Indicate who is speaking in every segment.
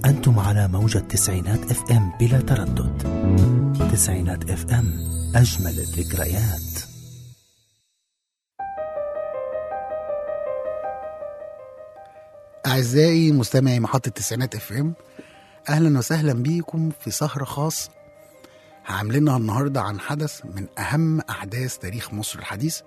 Speaker 1: أنتم على موجة تسعينات اف ام بلا تردد تسعينات اف ام أجمل الذكريات
Speaker 2: أعزائي مستمعي محطة تسعينات اف ام أهلا وسهلا بيكم في سهرة خاص عاملينها النهاردة عن حدث من أهم أحداث تاريخ مصر الحديث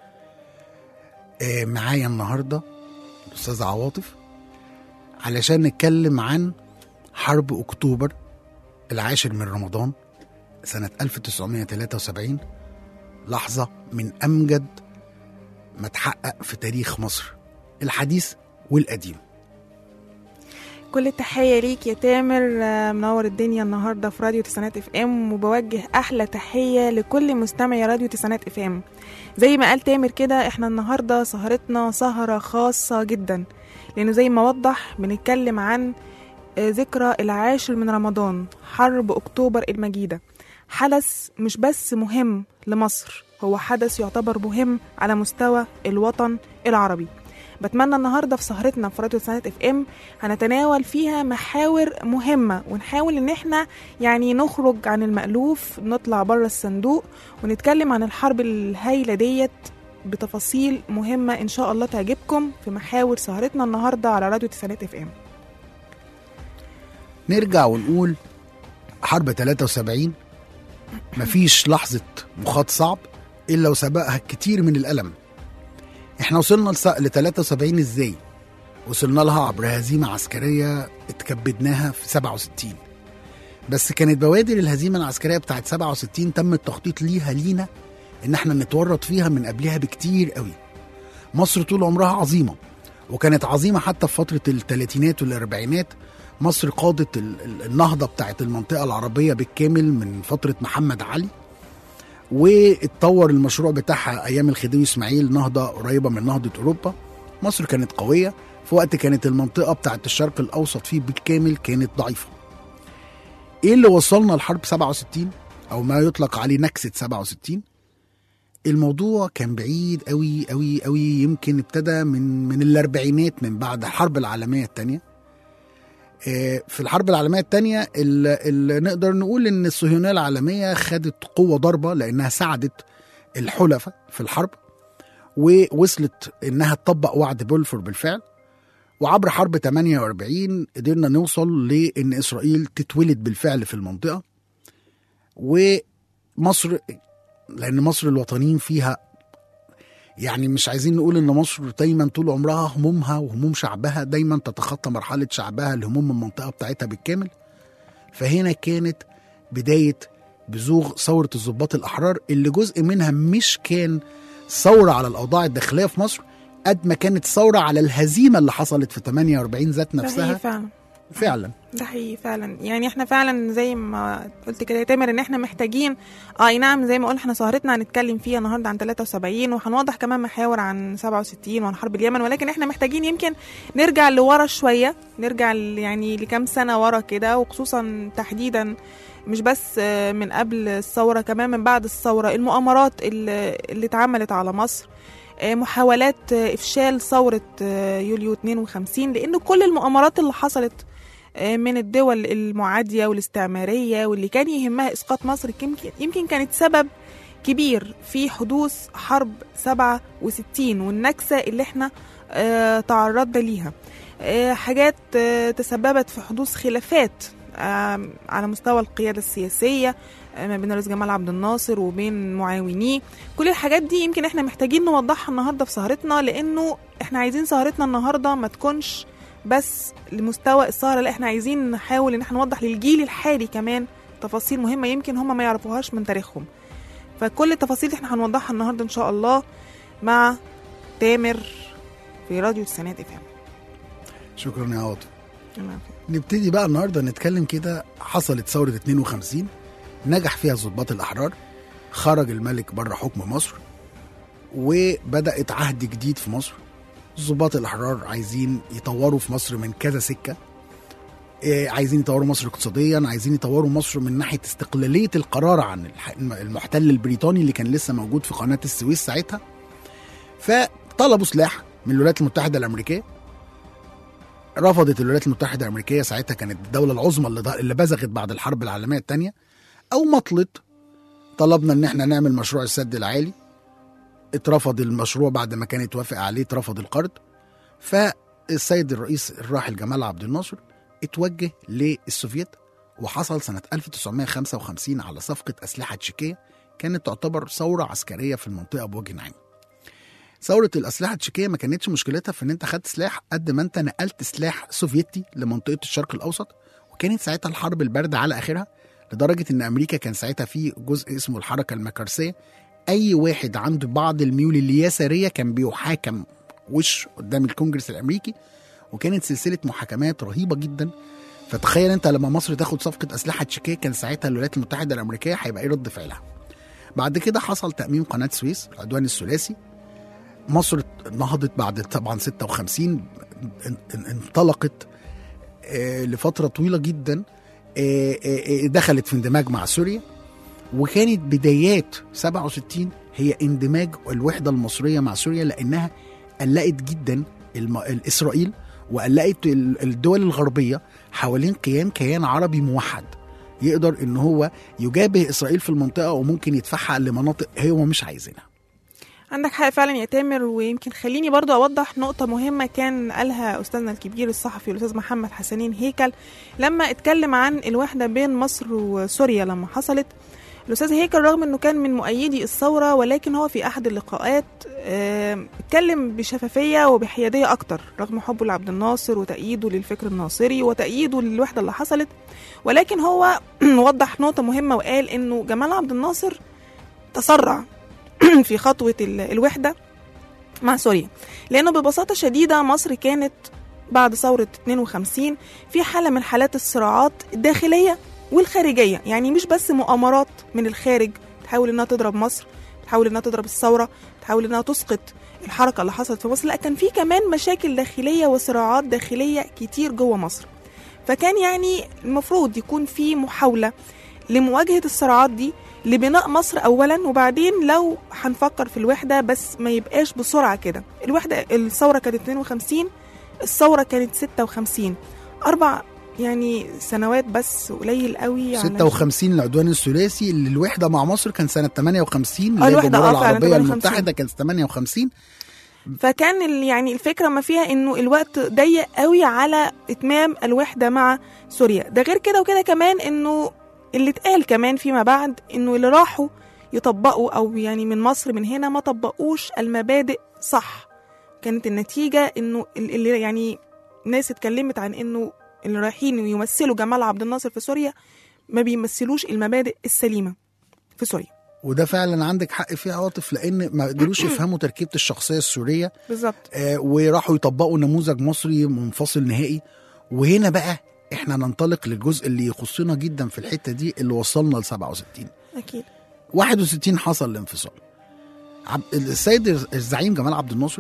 Speaker 2: آه، معايا النهاردة الأستاذ عواطف علشان نتكلم عن حرب أكتوبر العاشر من رمضان سنة 1973 لحظة من أمجد ما تحقق في تاريخ مصر الحديث والقديم
Speaker 3: كل التحية ليك يا تامر آه، منور الدنيا النهاردة في راديو تسعينات اف ام وبوجه أحلى تحية لكل مستمعي راديو تسعينات اف ام زي ما قال تامر كده احنا النهاردة سهرتنا سهرة خاصة جدا لأنه زي ما وضح بنتكلم عن آه، ذكرى العاشر من رمضان حرب أكتوبر المجيدة حدث مش بس مهم لمصر هو حدث يعتبر مهم على مستوى الوطن العربي بتمنى النهارده في سهرتنا في راديو سنة اف ام هنتناول فيها محاور مهمة ونحاول ان احنا يعني نخرج عن المألوف نطلع بره الصندوق ونتكلم عن الحرب الهايلة ديت بتفاصيل مهمة ان شاء الله تعجبكم في محاور سهرتنا النهارده على راديو تسعينات اف ام
Speaker 2: نرجع ونقول حرب 73 مفيش لحظة مخاط صعب إلا وسبقها كتير من الألم احنا وصلنا لس- ل 73 ازاي وصلنا لها عبر هزيمة عسكرية اتكبدناها في 67 بس كانت بوادر الهزيمة العسكرية بتاعت 67 تم التخطيط ليها لينا ان احنا نتورط فيها من قبلها بكتير قوي مصر طول عمرها عظيمة وكانت عظيمة حتى في فترة الثلاثينات والأربعينات مصر قادت ال- ال- النهضة بتاعت المنطقة العربية بالكامل من فترة محمد علي واتطور المشروع بتاعها ايام الخديوي اسماعيل نهضه قريبه من نهضه اوروبا مصر كانت قويه في وقت كانت المنطقه بتاعت الشرق الاوسط فيه بالكامل كانت ضعيفه ايه اللي وصلنا لحرب 67 او ما يطلق عليه نكسه 67 الموضوع كان بعيد قوي قوي قوي يمكن ابتدى من من الاربعينات من بعد الحرب العالميه الثانيه في الحرب العالمية الثانية اللي نقدر نقول إن الصهيونية العالمية خدت قوة ضربة لأنها ساعدت الحلفاء في الحرب ووصلت إنها تطبق وعد بولفور بالفعل وعبر حرب 48 قدرنا نوصل لإن إسرائيل تتولد بالفعل في المنطقة ومصر لأن مصر الوطنيين فيها يعني مش عايزين نقول ان مصر دايما طول عمرها همومها وهموم شعبها دايما تتخطى مرحله شعبها لهموم المنطقه بتاعتها بالكامل فهنا كانت بدايه بزوغ ثوره الضباط الاحرار اللي جزء منها مش كان ثوره على الاوضاع الداخليه في مصر قد ما كانت ثوره على الهزيمه اللي حصلت في 48 ذات
Speaker 3: ده
Speaker 2: نفسها
Speaker 3: حقيقي فعلا
Speaker 2: فعلا
Speaker 3: ده حقيقي فعلا يعني احنا فعلا زي ما قلت كده يا تامر ان احنا محتاجين اه اي نعم زي ما قلنا احنا سهرتنا هنتكلم فيها النهارده عن 73 وهنوضح كمان محاور عن 67 وعن حرب اليمن ولكن احنا محتاجين يمكن نرجع لورا شويه نرجع ل- يعني لكام سنه ورا كده وخصوصا تحديدا مش بس آه، من قبل الثوره كمان من بعد الثوره المؤامرات اللي, اللي اتعملت على مصر آه، محاولات آه، افشال ثوره آه، يوليو 52 لان كل المؤامرات اللي حصلت من الدول المعادية والاستعمارية واللي كان يهمها إسقاط مصر يمكن, يمكن كانت سبب كبير في حدوث حرب 67 والنكسة اللي احنا آه، تعرضنا ليها آه، حاجات آه، تسببت في حدوث خلافات آه، على مستوى القيادة السياسية آه، ما بين الرئيس جمال عبد الناصر وبين معاونيه كل الحاجات دي يمكن احنا محتاجين نوضحها النهارده في سهرتنا لانه احنا عايزين سهرتنا النهارده ما تكونش بس لمستوى السهرة لا احنا عايزين نحاول ان احنا نوضح للجيل الحالي كمان تفاصيل مهمة يمكن هم ما يعرفوهاش من تاريخهم فكل التفاصيل دي احنا هنوضحها النهاردة ان شاء الله مع تامر في راديو السنات اف
Speaker 2: شكرا يا عاطف
Speaker 3: ام
Speaker 2: نبتدي بقى النهارده نتكلم كده حصلت ثوره 52 نجح فيها الضباط الاحرار خرج الملك بره حكم مصر وبدات عهد جديد في مصر الضباط الاحرار عايزين يطوروا في مصر من كذا سكه إيه، عايزين يطوروا مصر اقتصاديا عايزين يطوروا مصر من ناحيه استقلاليه القرار عن الح- المحتل البريطاني اللي كان لسه موجود في قناه السويس ساعتها فطلبوا سلاح من الولايات المتحده الامريكيه رفضت الولايات المتحده الامريكيه ساعتها كانت الدوله العظمى اللي, ض- اللي بزغت بعد الحرب العالميه الثانيه او مطلت طلبنا ان احنا نعمل مشروع السد العالي اترفض المشروع بعد ما كان اتوافق عليه اترفض القرض فالسيد الرئيس الراحل جمال عبد الناصر اتوجه للسوفيت وحصل سنة 1955 على صفقة أسلحة تشيكية كانت تعتبر ثورة عسكرية في المنطقة بوجه عام ثورة الأسلحة التشيكية ما كانتش مشكلتها في إن أنت خدت سلاح قد ما أنت نقلت سلاح سوفيتي لمنطقة الشرق الأوسط وكانت ساعتها الحرب الباردة على آخرها لدرجة إن أمريكا كان ساعتها في جزء اسمه الحركة المكارسية أي واحد عنده بعض الميول اليسارية كان بيحاكم وش قدام الكونجرس الأمريكي وكانت سلسلة محاكمات رهيبة جدا فتخيل انت لما مصر تاخد صفقة أسلحة تشيكية كان ساعتها الولايات المتحدة الأمريكية هيبقى ايه رد فعلها بعد كده حصل تأميم قناة سويس العدوان الثلاثي مصر نهضت بعد طبعا 56 ان- ان- انطلقت آه، لفترة طويلة جدا آه، آه، آه، دخلت في اندماج مع سوريا وكانت بدايات 67 هي اندماج الوحدة المصرية مع سوريا لأنها قلقت جدا الم... إسرائيل وقلقت ال- الدول الغربية حوالين قيام كيان عربي موحد يقدر ان هو يجابه اسرائيل في المنطقه وممكن يدفعها لمناطق هو مش عايزينها
Speaker 3: عندك حق فعلا يا تامر ويمكن خليني برضو اوضح نقطة مهمة كان قالها استاذنا الكبير الصحفي الاستاذ محمد حسنين هيكل لما اتكلم عن الوحدة بين مصر وسوريا لما حصلت الاستاذ هيكل رغم انه كان من مؤيدي الثورة ولكن هو في احد اللقاءات آه، اتكلم بشفافية وبحيادية اكتر رغم حبه لعبد الناصر وتأييده للفكر الناصري وتأييده للوحدة اللي حصلت ولكن هو وضح نقطة مهمة وقال انه جمال عبد الناصر تسرع في خطوة ال- الوحدة مع سوريا لأنه ببساطة شديدة مصر كانت بعد ثورة 52 في حالة من حالات الصراعات الداخلية والخارجية يعني مش بس مؤامرات من الخارج تحاول إنها تضرب مصر تحاول إنها تضرب الثورة تحاول إنها تسقط الحركة اللي حصلت في مصر لا كان في كمان مشاكل داخلية وصراعات داخلية كتير جوه مصر فكان يعني المفروض يكون في محاولة لمواجهة الصراعات دي لبناء مصر اولا وبعدين لو هنفكر في الوحده بس ما يبقاش بسرعه كده الوحده الثوره كانت 52 الثوره كانت 56 اربع يعني سنوات بس قليل قوي على
Speaker 2: 56 العدوان الثلاثي اللي الوحده مع مصر كان سنه 58 اللي هي
Speaker 3: الوحدة،
Speaker 2: الجمهوريه
Speaker 3: آه، فعلا،
Speaker 2: العربيه
Speaker 3: 58.
Speaker 2: المتحده كانت 58
Speaker 3: فكان ال- يعني الفكره ما فيها انه الوقت ضيق قوي على اتمام الوحده مع سوريا ده غير كده وكده كمان انه اللي اتقال كمان فيما بعد انه اللي راحوا يطبقوا او يعني من مصر من هنا ما طبقوش المبادئ صح كانت النتيجه انه ال- اللي يعني ناس اتكلمت عن انه اللي رايحين يمثلوا جمال عبد الناصر في سوريا ما بيمثلوش المبادئ السليمه في سوريا
Speaker 2: وده فعلا عندك حق فيه عواطف لان ما قدروش يفهموا تركيبه الشخصيه السوريه
Speaker 3: بالظبط
Speaker 2: آه، وراحوا يطبقوا نموذج مصري منفصل نهائي وهنا بقى احنا ننطلق للجزء اللي يخصنا جدا في الحته دي اللي وصلنا ل 67
Speaker 3: اكيد
Speaker 2: 61 حصل الانفصال عب... السيد الزعيم جمال عبد الناصر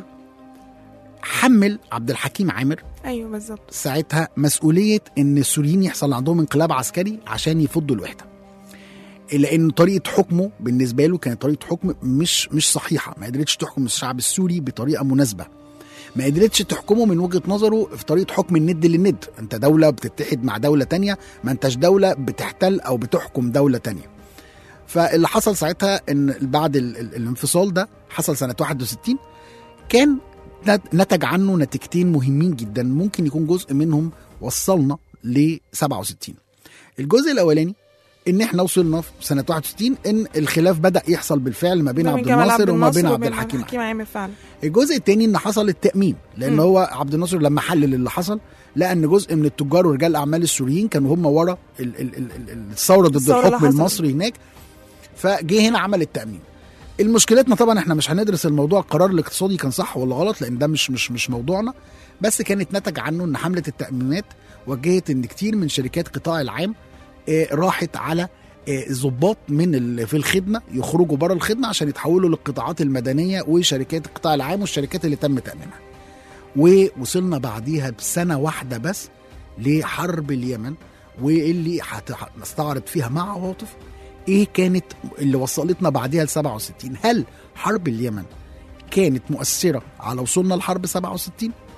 Speaker 2: حمل عبد الحكيم عامر
Speaker 3: ايوه بالظبط
Speaker 2: ساعتها مسؤوليه ان السوريين يحصل عندهم انقلاب عسكري عشان يفضوا الوحده لان طريقه حكمه بالنسبه له كانت طريقه حكم مش مش صحيحه ما قدرتش تحكم الشعب السوري بطريقه مناسبه ما قدرتش تحكمه من وجهه نظره في طريقه حكم الند للند انت دوله بتتحد مع دوله تانية ما انتش دوله بتحتل او بتحكم دوله تانية فاللي حصل ساعتها ان بعد ال- ال- الانفصال ده حصل سنه 61 كان نت- نتج عنه نتيجتين مهمين جدا ممكن يكون جزء منهم وصلنا ل 67 الجزء الاولاني ان احنا وصلنا في سنه 61 ان الخلاف بدا يحصل بالفعل ما بين
Speaker 3: ما
Speaker 2: عبد
Speaker 3: جمال
Speaker 2: الناصر وما بين
Speaker 3: الناصر
Speaker 2: عبد الحكيم
Speaker 3: الحكيم عامر فعلا
Speaker 2: الجزء الثاني ان حصل التامين لان
Speaker 3: مم.
Speaker 2: هو عبد الناصر لما حلل اللي حصل لقى ان جزء من التجار ورجال الاعمال السوريين كانوا هم ورا ال- ال- ال- ال- الثوره ضد
Speaker 3: الثورة اللي
Speaker 2: الحكم
Speaker 3: حصلت.
Speaker 2: المصري هناك فجه هنا عمل التامين المشكلتنا طبعا احنا مش هندرس الموضوع القرار الاقتصادي كان صح ولا غلط لان ده مش مش مش موضوعنا بس كانت نتج عنه ان حمله التاميمات وجهت ان كتير من شركات قطاع العام آه، راحت على آه، ضباط من ال- في الخدمه يخرجوا بره الخدمه عشان يتحولوا للقطاعات المدنيه وشركات القطاع العام والشركات اللي تم تامينها. ووصلنا بعديها بسنه واحده بس لحرب اليمن واللي هت- هنستعرض فيها مع عواطف ايه كانت اللي وصلتنا بعديها ل 67 هل حرب اليمن كانت مؤثره على وصولنا لحرب 67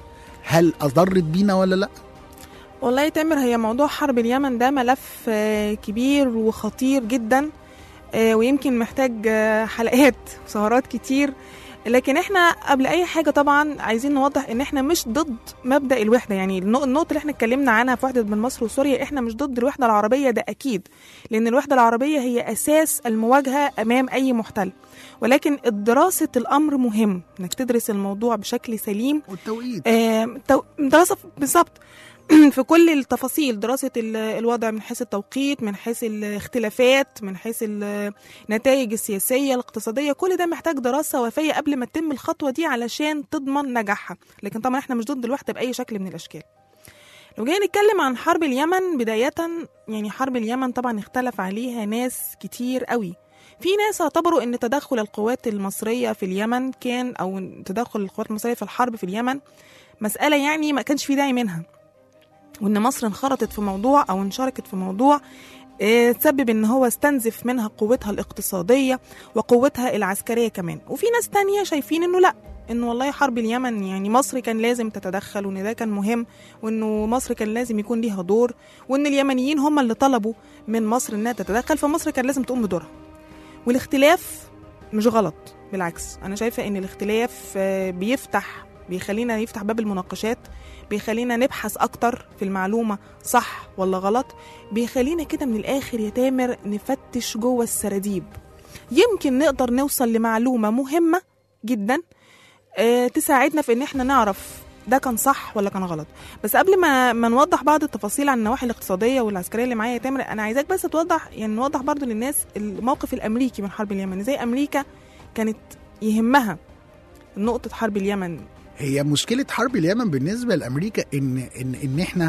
Speaker 2: هل اضرت بينا ولا لا
Speaker 3: والله يا تامر هي موضوع حرب اليمن ده ملف آه، كبير وخطير جدا آه، ويمكن محتاج آه، حلقات وسهرات كتير لكن احنا قبل اي حاجه طبعا عايزين نوضح ان احنا مش ضد مبدا الوحده يعني النق- النقطه اللي احنا اتكلمنا عنها في وحده بين مصر وسوريا احنا مش ضد الوحده العربيه ده اكيد لان الوحده العربيه هي اساس المواجهه امام اي محتل ولكن دراسه الامر مهم انك تدرس الموضوع بشكل سليم
Speaker 2: والتوقيت
Speaker 3: آم، تو- دراسة بالظبط في كل التفاصيل دراسة ال- الوضع من حيث التوقيت من حيث الاختلافات من حيث النتائج السياسية الاقتصادية كل ده محتاج دراسة وفية قبل ما تتم الخطوة دي علشان تضمن نجاحها لكن طبعا احنا مش ضد الوحدة بأي شكل من الأشكال لو جينا نتكلم عن حرب اليمن بداية يعني حرب اليمن طبعا اختلف عليها ناس كتير قوي في ناس اعتبروا ان تدخل القوات المصرية في اليمن كان او تدخل القوات المصرية في الحرب في اليمن مسألة يعني ما كانش في داعي منها وإن مصر انخرطت في موضوع أو انشاركت في موضوع آه، تسبب إن هو استنزف منها قوتها الاقتصادية وقوتها العسكرية كمان وفي ناس تانية شايفين إنه لأ إن والله حرب اليمن يعني مصر كان لازم تتدخل وإن ده كان مهم وإنه مصر كان لازم يكون ليها دور وإن اليمنيين هم اللي طلبوا من مصر إنها تتدخل فمصر كان لازم تقوم بدورها والاختلاف مش غلط بالعكس أنا شايفة إن الاختلاف آه، بيفتح بيخلينا يفتح باب المناقشات بيخلينا نبحث أكتر في المعلومة صح ولا غلط بيخلينا كده من الآخر يا تامر نفتش جوه السراديب يمكن نقدر نوصل لمعلومة مهمة جدا آه، تساعدنا في إن احنا نعرف ده كان صح ولا كان غلط بس قبل ما ما نوضح بعض التفاصيل عن النواحي الاقتصاديه والعسكريه اللي معايا يا تامر انا عايزاك بس توضح يعني نوضح برضو للناس الموقف الامريكي من حرب اليمن ازاي امريكا كانت يهمها نقطه حرب اليمن
Speaker 2: هي مشكله حرب اليمن بالنسبه لامريكا ان ان ان احنا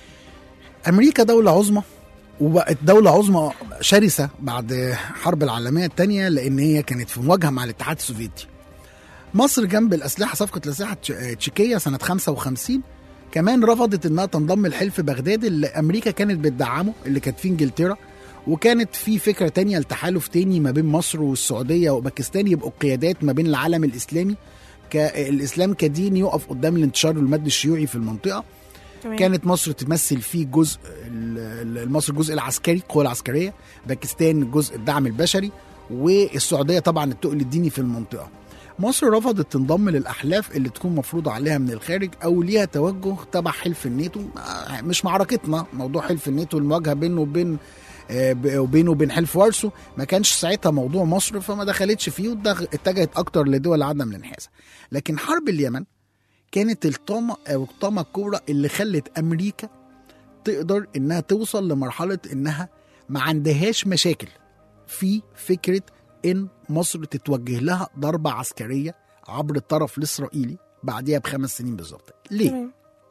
Speaker 2: امريكا دوله عظمى وبقت دولة عظمى شرسة بعد حرب العالمية الثانية لأن هي كانت في مواجهة مع الاتحاد السوفيتي. مصر جنب الأسلحة صفقة الأسلحة التش- التشيكية سنة 55 كمان رفضت إنها تنضم لحلف بغداد اللي أمريكا كانت بتدعمه اللي كانت فيه إنجلترا وكانت في فكرة تانية لتحالف تاني ما بين مصر والسعودية وباكستان يبقوا قيادات ما بين العالم الإسلامي كالإسلام كدين يقف قدام الانتشار والمد الشيوعي في المنطقة
Speaker 3: تمام.
Speaker 2: كانت مصر تمثل فيه جزء ال- ال- مصر الجزء العسكري القوى العسكريه باكستان جزء الدعم البشري والسعوديه طبعا التقل الديني في المنطقه مصر رفضت تنضم للاحلاف اللي تكون مفروضه عليها من الخارج او ليها توجه تبع حلف الناتو آه، مش معركتنا موضوع حلف الناتو المواجهه بينه وبين آه، ب- وبينه وبين حلف وارسو ما كانش ساعتها موضوع مصر فما دخلتش فيه واتجهت اكتر لدول عدم الانحياز لكن حرب اليمن كانت الطامة أو الطامة الكبرى اللي خلت أمريكا تقدر إنها توصل لمرحلة إنها ما عندهاش مشاكل في فكرة إن مصر تتوجه لها ضربة عسكرية عبر الطرف الإسرائيلي بعديها بخمس سنين بالظبط ليه؟
Speaker 3: تمام.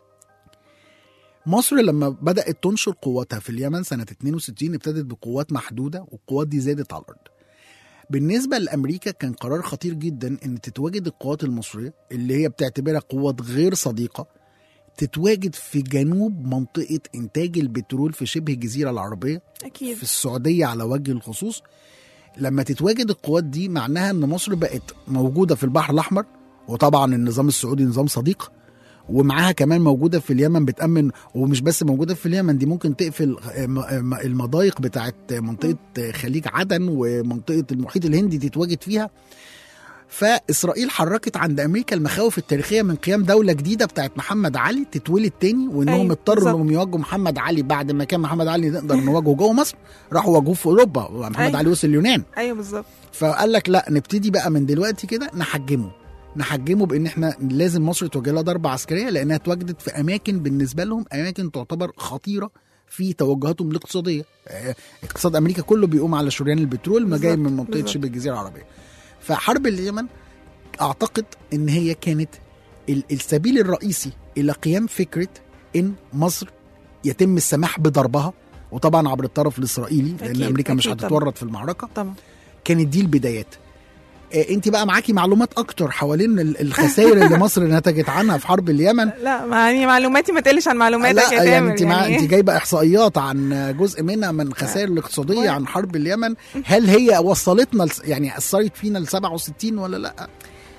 Speaker 2: مصر لما بدأت تنشر قواتها في اليمن سنة 62 ابتدت بقوات محدودة والقوات دي زادت على الأرض بالنسبة لأمريكا كان قرار خطير جدا إن تتواجد القوات المصرية اللي هي بتعتبرها قوات غير صديقة تتواجد في جنوب منطقة إنتاج البترول في شبه الجزيرة العربية
Speaker 3: اكيد
Speaker 2: في السعودية على وجه الخصوص لما تتواجد القوات دي معناها ان مصر بقت موجودة في البحر الأحمر وطبعا النظام السعودي نظام صديق ومعاها كمان موجودة في اليمن بتأمن ومش بس موجودة في اليمن دي ممكن تقفل م- م- المضايق بتاعت منطقة خليج عدن ومنطقة المحيط الهندي تتواجد فيها فإسرائيل حركت عند أمريكا المخاوف التاريخية من قيام دولة جديدة بتاعت محمد علي تتولد تاني وإنهم
Speaker 3: أيوة،
Speaker 2: اضطروا
Speaker 3: بالظبط.
Speaker 2: إنهم يواجهوا محمد علي بعد ما كان محمد علي نقدر نواجهه جوه مصر راحوا واجهوه في أوروبا ومحمد
Speaker 3: أيوة.
Speaker 2: علي وصل اليونان
Speaker 3: ايوه بالظبط
Speaker 2: فقال لك لا نبتدي بقى من دلوقتي كده نحجمه نحجمه بان احنا لازم مصر توجه لها ضربه عسكريه لانها اتواجدت في اماكن بالنسبه لهم اماكن تعتبر خطيره في توجهاتهم الاقتصاديه آه، اقتصاد امريكا كله بيقوم على شريان البترول ما جاي
Speaker 3: بالظبط،
Speaker 2: من منطقه
Speaker 3: بالظبط.
Speaker 2: شبه الجزيره العربيه فحرب اليمن اعتقد ان هي كانت ال- السبيل الرئيسي الى قيام فكره ان مصر يتم السماح بضربها وطبعا عبر الطرف الاسرائيلي لان
Speaker 3: أكيد،
Speaker 2: امريكا مش
Speaker 3: أكيد طبعاً.
Speaker 2: هتتورط في المعركه
Speaker 3: طبعا
Speaker 2: كانت دي البدايات انت بقى معاكي معلومات اكتر حوالين ال- الخسائر اللي مصر نتجت عنها في حرب اليمن
Speaker 3: لا ما يعني معلوماتي ما تقلش عن معلوماتك
Speaker 2: لا
Speaker 3: يا تامر
Speaker 2: يعني انت مع
Speaker 3: يعني
Speaker 2: انت جايبه احصائيات عن جزء منها من الخسائر الاقتصاديه
Speaker 3: و-
Speaker 2: عن حرب اليمن هل هي وصلتنا لس- يعني اثرت فينا ل 67 ولا لا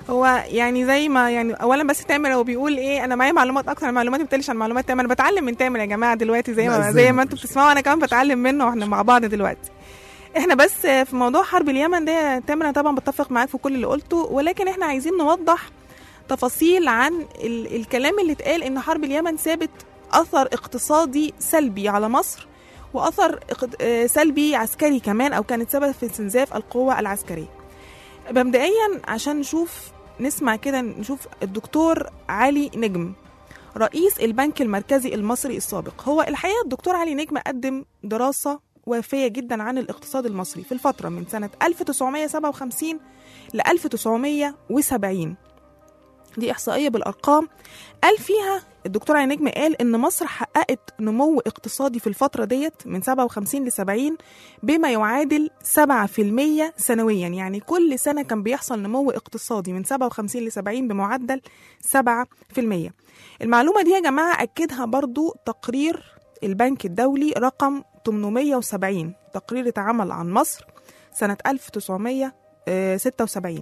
Speaker 3: هو يعني زي ما يعني اولا بس تامر هو بيقول ايه انا معايا معلومات اكتر معلوماتي بتقلش عن معلومات تامر انا بتعلم من تامر يا جماعه دلوقتي زي
Speaker 2: لا،
Speaker 3: ما
Speaker 2: إزاي
Speaker 3: زي
Speaker 2: ما
Speaker 3: ما انتوا
Speaker 2: تقولش
Speaker 3: بتسمعوا انا كمان بتعلم منه واحنا مع بعض دلوقتي احنا بس في موضوع حرب اليمن ده يا تامر انا طبعا بتفق معاك في كل اللي قلته ولكن احنا عايزين نوضح تفاصيل عن ال الكلام اللي اتقال ان حرب اليمن سابت اثر اقتصادي سلبي على مصر واثر اقت- آه، سلبي عسكري كمان او كانت سبب في استنزاف القوه العسكريه مبدئيا عشان نشوف نسمع كده نشوف الدكتور علي نجم رئيس البنك المركزي المصري السابق هو الحقيقه الدكتور علي نجم قدم دراسه وافيه جدا عن الاقتصاد المصري في الفتره من سنه 1957 ل 1970 دي احصائيه بالارقام قال فيها الدكتور علي نجم قال ان مصر حققت نمو اقتصادي في الفتره ديت من 57 ل 70 بما يعادل 7% سنويا يعني كل سنه كان بيحصل نمو اقتصادي من 57 ل 70 بمعدل 7% المعلومه دي يا جماعه اكدها برضو تقرير البنك الدولي رقم 870 تقرير اتعمل عن مصر سنه 1976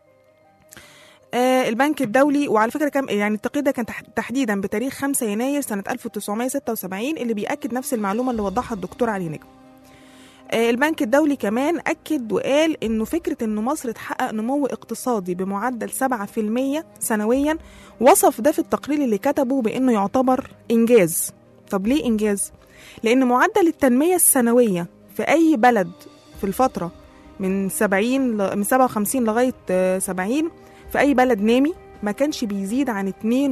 Speaker 3: آه، البنك الدولي وعلى فكره كان يعني التقرير ده كان تح- تحديدا بتاريخ 5 يناير سنه 1976 اللي بيأكد نفس المعلومه اللي وضحها الدكتور علي نجم. آه، البنك الدولي كمان أكد وقال إنه فكرة إنه مصر تحقق نمو اقتصادي بمعدل 7% سنويا وصف ده في التقرير اللي كتبه بإنه يعتبر إنجاز. طب ليه إنجاز؟ لأن معدل التنمية السنوية في أي بلد في الفترة من 70 ل... من 57 لغاية آه، 70 في أي بلد نامي ما كانش بيزيد عن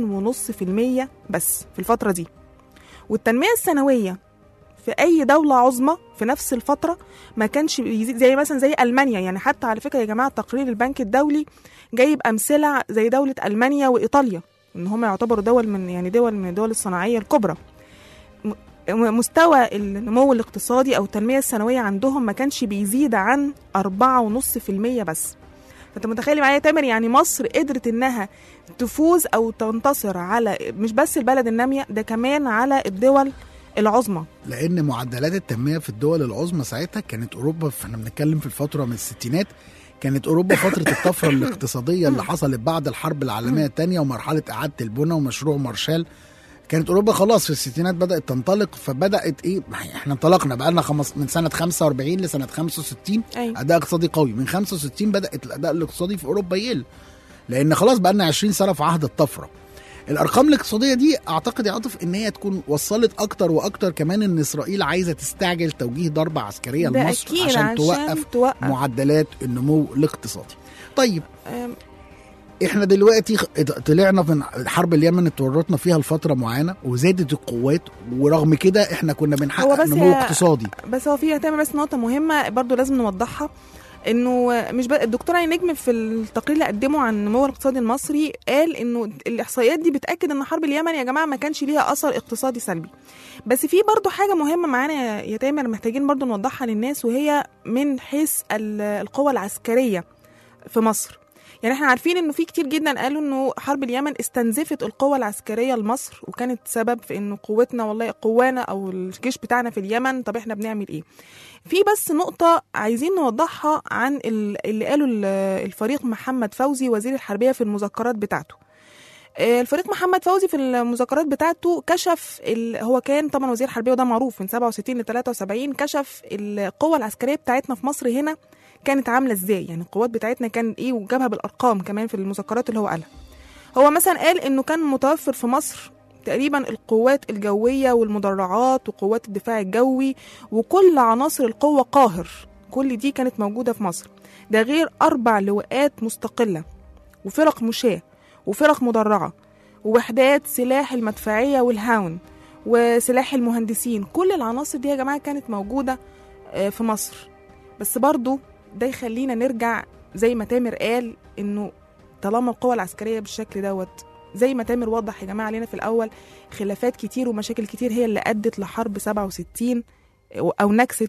Speaker 3: 2.5% بس في الفترة دي والتنمية السنوية في أي دولة عظمى في نفس الفترة ما كانش بيزيد زي مثلا زي ألمانيا يعني حتى على فكرة يا جماعة تقرير البنك الدولي جايب أمثلة زي دولة ألمانيا وإيطاليا إن هم يعتبروا دول من يعني دول من الدول الصناعية الكبرى م- مستوى النمو الاقتصادي أو التنمية السنوية عندهم ما كانش بيزيد عن 4.5% بس فانت متخيل معايا يا تامر يعني مصر قدرت انها تفوز او تنتصر على مش بس البلد الناميه ده كمان على الدول العظمى
Speaker 2: لان معدلات التنميه في الدول العظمى ساعتها كانت اوروبا احنا بنتكلم في الفتره من الستينات كانت اوروبا فتره الطفره الاقتصاديه اللي حصلت بعد الحرب العالميه الثانيه ومرحله اعاده البنى ومشروع مارشال كانت اوروبا خلاص في الستينات بدات تنطلق فبدات ايه ما هي احنا انطلقنا بقى لنا خمس من سنه 45 لسنه 65
Speaker 3: ايوه
Speaker 2: اداء اقتصادي قوي من 65 بدات الاداء الاقتصادي في اوروبا يقل لان خلاص بقى لنا 20 سنه في عهد الطفره الارقام الاقتصاديه دي اعتقد يا عاطف ان هي تكون وصلت اكتر واكتر كمان ان اسرائيل عايزه تستعجل توجيه ضربه عسكريه
Speaker 3: ده
Speaker 2: لمصر
Speaker 3: اكيد
Speaker 2: عشان,
Speaker 3: عشان
Speaker 2: توقف
Speaker 3: توقف
Speaker 2: معدلات النمو الاقتصادي طيب
Speaker 3: أم،
Speaker 2: احنا دلوقتي خ- طلعنا من حرب اليمن اتورطنا فيها لفتره معينه وزادت القوات ورغم كده احنا كنا
Speaker 3: هو
Speaker 2: بنحقق
Speaker 3: بس
Speaker 2: نمو
Speaker 3: هي-
Speaker 2: اقتصادي
Speaker 3: بس هو فيها تامر بس نقطه مهمه برضو لازم نوضحها انه مش بقى الدكتور علي نجم في التقرير اللي قدمه عن النمو الاقتصادي المصري قال انه الاحصائيات دي بتاكد ان حرب اليمن يا جماعه ما كانش ليها اثر اقتصادي سلبي بس في برضو حاجه مهمه معانا يا- يا تامر محتاجين برضو نوضحها للناس وهي من حيث ال- القوة العسكريه في مصر يعني احنا عارفين انه في كتير جدا قالوا انه حرب اليمن استنزفت القوة العسكرية لمصر وكانت سبب في انه قوتنا والله قوانا او الجيش بتاعنا في اليمن طب احنا بنعمل ايه في بس نقطة عايزين نوضحها عن ال- اللي قاله ال- الفريق محمد فوزي وزير الحربية في المذكرات بتاعته آه، الفريق محمد فوزي في المذكرات بتاعته كشف ال... هو كان طبعا وزير حربية وده معروف من 67 ل 73 كشف القوة العسكرية بتاعتنا في مصر هنا كانت عاملة ازاي يعني القوات بتاعتنا كان ايه وجابها بالارقام كمان في المذكرات اللي هو قالها هو مثلا قال انه كان متوفر في مصر تقريبا القوات الجوية والمدرعات وقوات الدفاع الجوي وكل عناصر القوة قاهر كل دي كانت موجودة في مصر ده غير أربع لواءات مستقلة وفرق مشاة وفرق مدرعة ووحدات سلاح المدفعية والهاون وسلاح المهندسين كل العناصر دي يا جماعة كانت موجودة آه، في مصر بس برضو ده يخلينا نرجع زي ما تامر قال انه طالما القوى العسكرية بالشكل دوت زي ما تامر وضح يا جماعة علينا في الأول خلافات كتير ومشاكل كتير هي اللي أدت لحرب 67 أو نكسة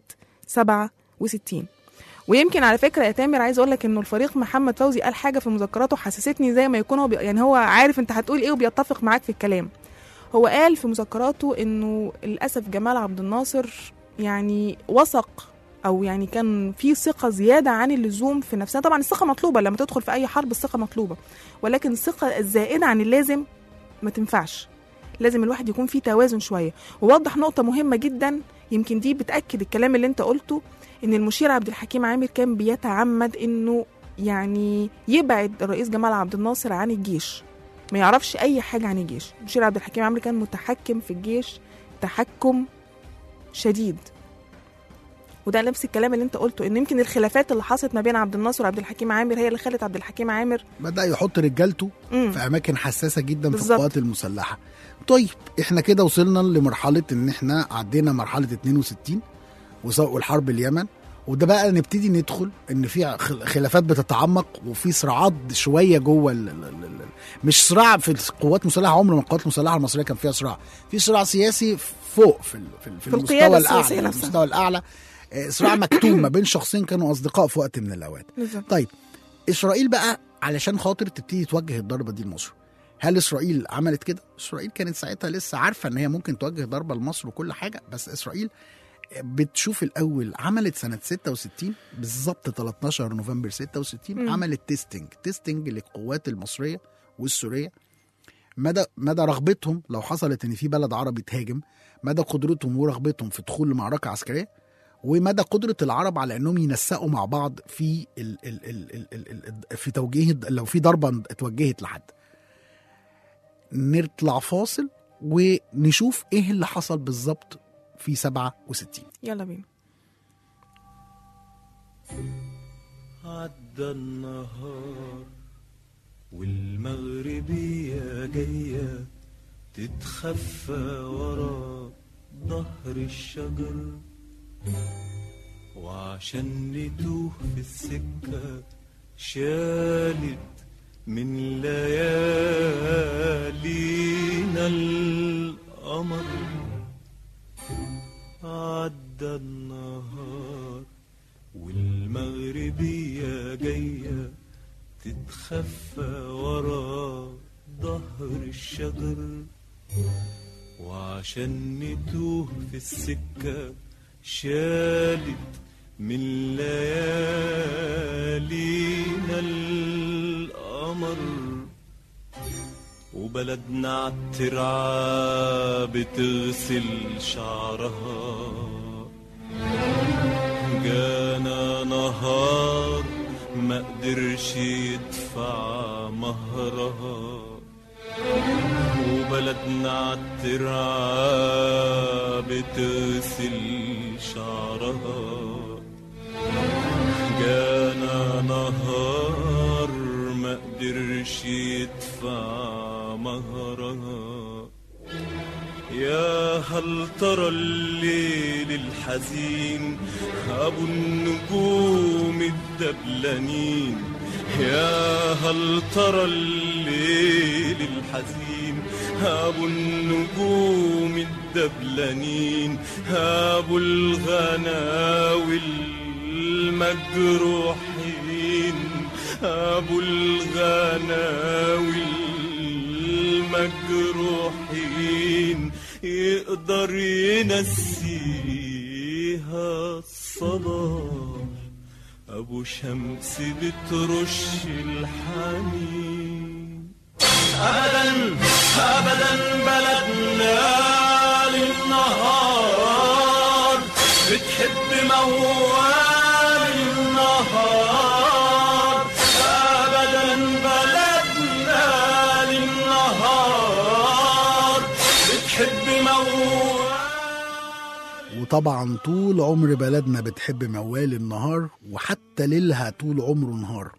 Speaker 3: 67 ويمكن على فكره يا تامر عايز اقول لك انه الفريق محمد فوزي قال حاجه في مذكراته حسستني زي ما يكون هو بي... يعني هو عارف انت هتقول ايه وبيتفق معاك في الكلام هو قال في مذكراته انه للاسف جمال عبد الناصر يعني وثق او يعني كان في ثقه زياده عن اللزوم في نفسنا طبعا الثقه مطلوبه لما تدخل في اي حرب الثقه مطلوبه ولكن الثقه الزائده عن اللازم ما تنفعش لازم الواحد يكون فيه توازن شويه ووضح نقطه مهمه جدا يمكن دي بتاكد الكلام اللي انت قلته ان المشير عبد الحكيم عامر كان بيتعمد انه يعني يبعد الرئيس جمال عبد الناصر عن الجيش ما يعرفش اي حاجه عن الجيش المشير عبد الحكيم عامر كان متحكم في الجيش تحكم شديد وده نفس الكلام اللي انت قلته ان يمكن الخلافات اللي حصلت ما بين عبد الناصر وعبد الحكيم عامر هي اللي خلت عبد الحكيم عامر
Speaker 2: بدا يحط رجالته
Speaker 3: مم.
Speaker 2: في اماكن حساسه جدا في
Speaker 3: بالظبط.
Speaker 2: القوات المسلحه طيب احنا كده وصلنا لمرحله ان احنا عدينا مرحله 62 وص- والحرب اليمن وده بقى نبتدي ندخل ان في خل- خلافات بتتعمق وفي صراعات شويه جوه ال- ال- ال- ال- مش صراع في القوات المسلحه عمر ما القوات المسلحه المصريه كان فيها صراع في صراع سياسي فوق في ال- في, ال- في,
Speaker 3: في
Speaker 2: المستوى
Speaker 3: القيادة
Speaker 2: الاعلى
Speaker 3: السياسية
Speaker 2: في
Speaker 3: نفسها.
Speaker 2: المستوى الاعلى آه، صراع مكتوم ما بين شخصين كانوا اصدقاء في وقت من الاوقات
Speaker 3: بالظبط
Speaker 2: طيب اسرائيل بقى علشان خاطر تبتدي توجه الضربه دي لمصر هل اسرائيل عملت كده اسرائيل كانت ساعتها لسه عارفه ان هي ممكن توجه ضربه لمصر وكل حاجه بس اسرائيل بتشوف الاول عملت سنه 66 بالظبط 13 نوفمبر 66
Speaker 3: مم.
Speaker 2: عملت تيستنج تيستنج للقوات المصريه والسوريه مدى مدى رغبتهم لو حصلت ان في بلد عربي تهاجم مدى قدرتهم ورغبتهم في دخول لمعركه عسكريه ومدى قدره العرب على انهم ينسقوا مع بعض في ال ال ال ال ال ال في توجيه لو في ضربه اتوجهت لحد نطلع فاصل ونشوف ايه اللي حصل بالظبط في 67
Speaker 3: يلا بينا
Speaker 4: عدى النهار والمغربية جاية تتخفى ورا ظهر الشجر وعشان نتوه في السكة شالت من ليالينا القمر عدى النهار والمغربية جاية تتخفى ورا ظهر الشجر وعشان نتوه في السكة شالت من ليالينا القمر وبلدنا عالترعة بتغسل شعرها جانا نهار ما قدرش يدفع مهرها وبلدنا عالترعة بتغسل شعرها جانا نهار ما قدرش يدفع مهرها يا هل ترى الليل الحزين أبو النجوم الدبلانين يا هل ترى الليل الحزين أبو النجوم الدبلانين أبو الغناوي المجروحين أبو الغناوي المجروحين يقدر ينسيها الصلاح أبو شمس بترش الحنين أبدا أبدا بلدنا للنهار بتحب موال النهار أبدا بلدنا للنهار بتحب موال
Speaker 2: وطبعا طول عمر بلدنا بتحب موال النهار وحتى ليلها طول عمره نهار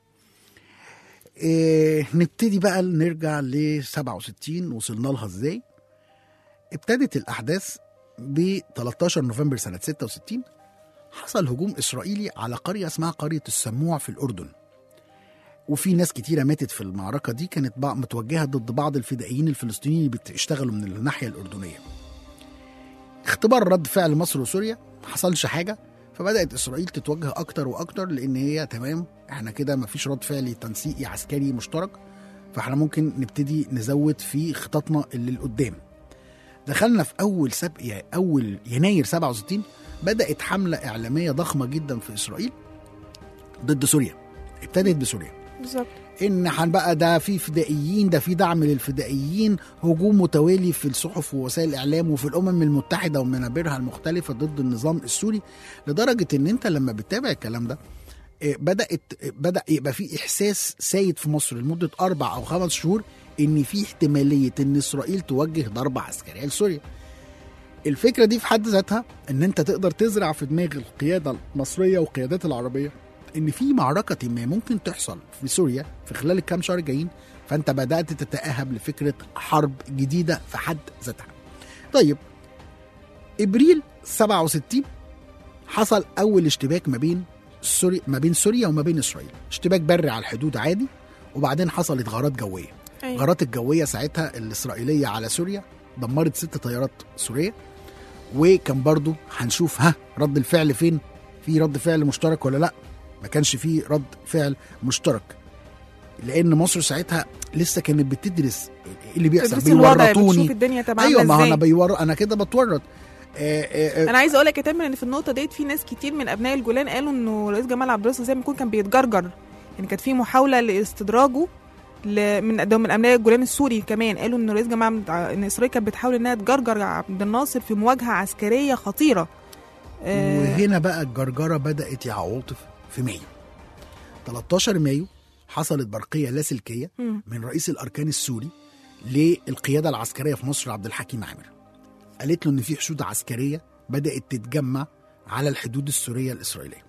Speaker 2: إيه نبتدي بقى نرجع ل 67 وصلنا لها ازاي ابتدت الاحداث ب 13 نوفمبر سنه 66 حصل هجوم اسرائيلي على قريه اسمها قريه السموع في الاردن وفي ناس كتيرة ماتت في المعركة دي كانت بقى متوجهة ضد بعض الفدائيين الفلسطينيين اللي بيشتغلوا من الناحية الأردنية اختبار رد فعل مصر وسوريا ما حصلش حاجه فبدات اسرائيل تتوجه اكتر واكتر لان هي تمام احنا كده ما فيش رد فعل تنسيقي عسكري مشترك فاحنا ممكن نبتدي نزود في خططنا اللي لقدام دخلنا في اول سبق اول يناير 67 بدات حمله اعلاميه ضخمه جدا في اسرائيل ضد سوريا ابتدت بسوريا
Speaker 3: بالظبط
Speaker 2: ان هنبقى ده في فدائيين ده في دعم للفدائيين هجوم متوالي في الصحف ووسائل الاعلام وفي الامم المتحده ومنابرها المختلفه ضد النظام السوري لدرجه ان انت لما بتتابع الكلام ده إيه، بدات بدا يبقى في احساس سايد في مصر لمده اربع او خمس شهور ان في احتماليه ان اسرائيل توجه ضربه عسكريه لسوريا الفكره دي في حد ذاتها ان انت تقدر تزرع في دماغ القياده المصريه والقيادات العربيه ان في معركه ما ممكن تحصل في سوريا في خلال الكام شهر الجايين فانت بدات تتاهب لفكره حرب جديده في حد ذاتها. طيب ابريل 67 حصل اول اشتباك ما بين سوريا ما بين سوريا وما بين اسرائيل، اشتباك بري على الحدود عادي وبعدين حصلت غارات جويه.
Speaker 3: أيوة.
Speaker 2: الغارات الجويه ساعتها الاسرائيليه على سوريا دمرت ست طيارات سوريه وكان برضو هنشوف ها رد الفعل فين في رد فعل مشترك ولا لا ما كانش في رد فعل مشترك لان مصر ساعتها لسه كانت بتدرس ايه اللي بيحصل
Speaker 3: تدرسي الوضع بتشوف
Speaker 2: بيورطوني
Speaker 3: الدنيا تبقى
Speaker 2: ايوه
Speaker 3: عاملة
Speaker 2: ما هو انا
Speaker 3: إزاي.
Speaker 2: بيور انا كده بتورط آه آه
Speaker 3: انا عايزه اقول لك يا تامر ان في النقطه ديت في ناس كتير من ابناء الجولان قالوا انه رئيس جمال عبد الناصر زي ما يكون كان بيتجرجر يعني كانت في محاوله لاستدراجه ل... من ده من ابناء الجولان السوري كمان قالوا ان رئيس جمال عبد- ان اسرائيل كانت بتحاول انها تجرجر عبد الناصر في مواجهه عسكريه خطيره آه،
Speaker 2: وهنا بقى الجرجره بدات يا عواطف في مايو 13 مايو حصلت برقيه لاسلكيه
Speaker 3: مم.
Speaker 2: من رئيس الاركان السوري للقياده العسكريه في مصر عبد الحكيم عامر قالت له ان في حشود عسكريه بدات تتجمع على الحدود السوريه الاسرائيليه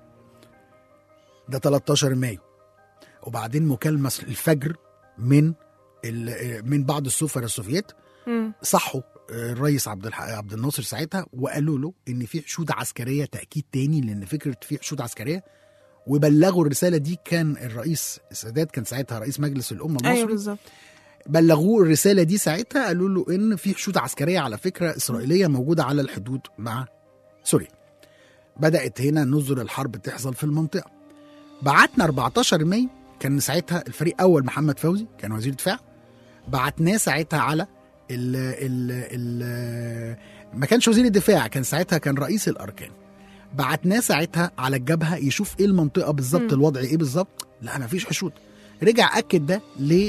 Speaker 2: ده 13 مايو وبعدين مكالمه الفجر من ال- من بعض السفراء السوفييت
Speaker 3: مم.
Speaker 2: صحوا الرئيس عبد الح... عبد الناصر ساعتها وقالوا له ان في حشود عسكريه تاكيد تاني لان فكره في حشود عسكريه وبلغوا الرساله دي كان الرئيس السادات كان ساعتها رئيس مجلس الامه المصري
Speaker 3: ايوه بالظبط
Speaker 2: بلغوه الرساله دي ساعتها قالوا له ان في حشود عسكريه على فكره اسرائيليه موجوده على الحدود مع سوريا بدات هنا نذر الحرب تحصل في المنطقه بعتنا 14 مايو كان ساعتها الفريق اول محمد فوزي كان وزير دفاع بعتناه ساعتها على ال ال ال ما كانش وزير الدفاع كان ساعتها كان رئيس الاركان بعتناه ساعتها على الجبهه يشوف ايه المنطقه بالظبط
Speaker 3: مم.
Speaker 2: الوضع ايه بالظبط لا ما فيش حشود رجع اكد ده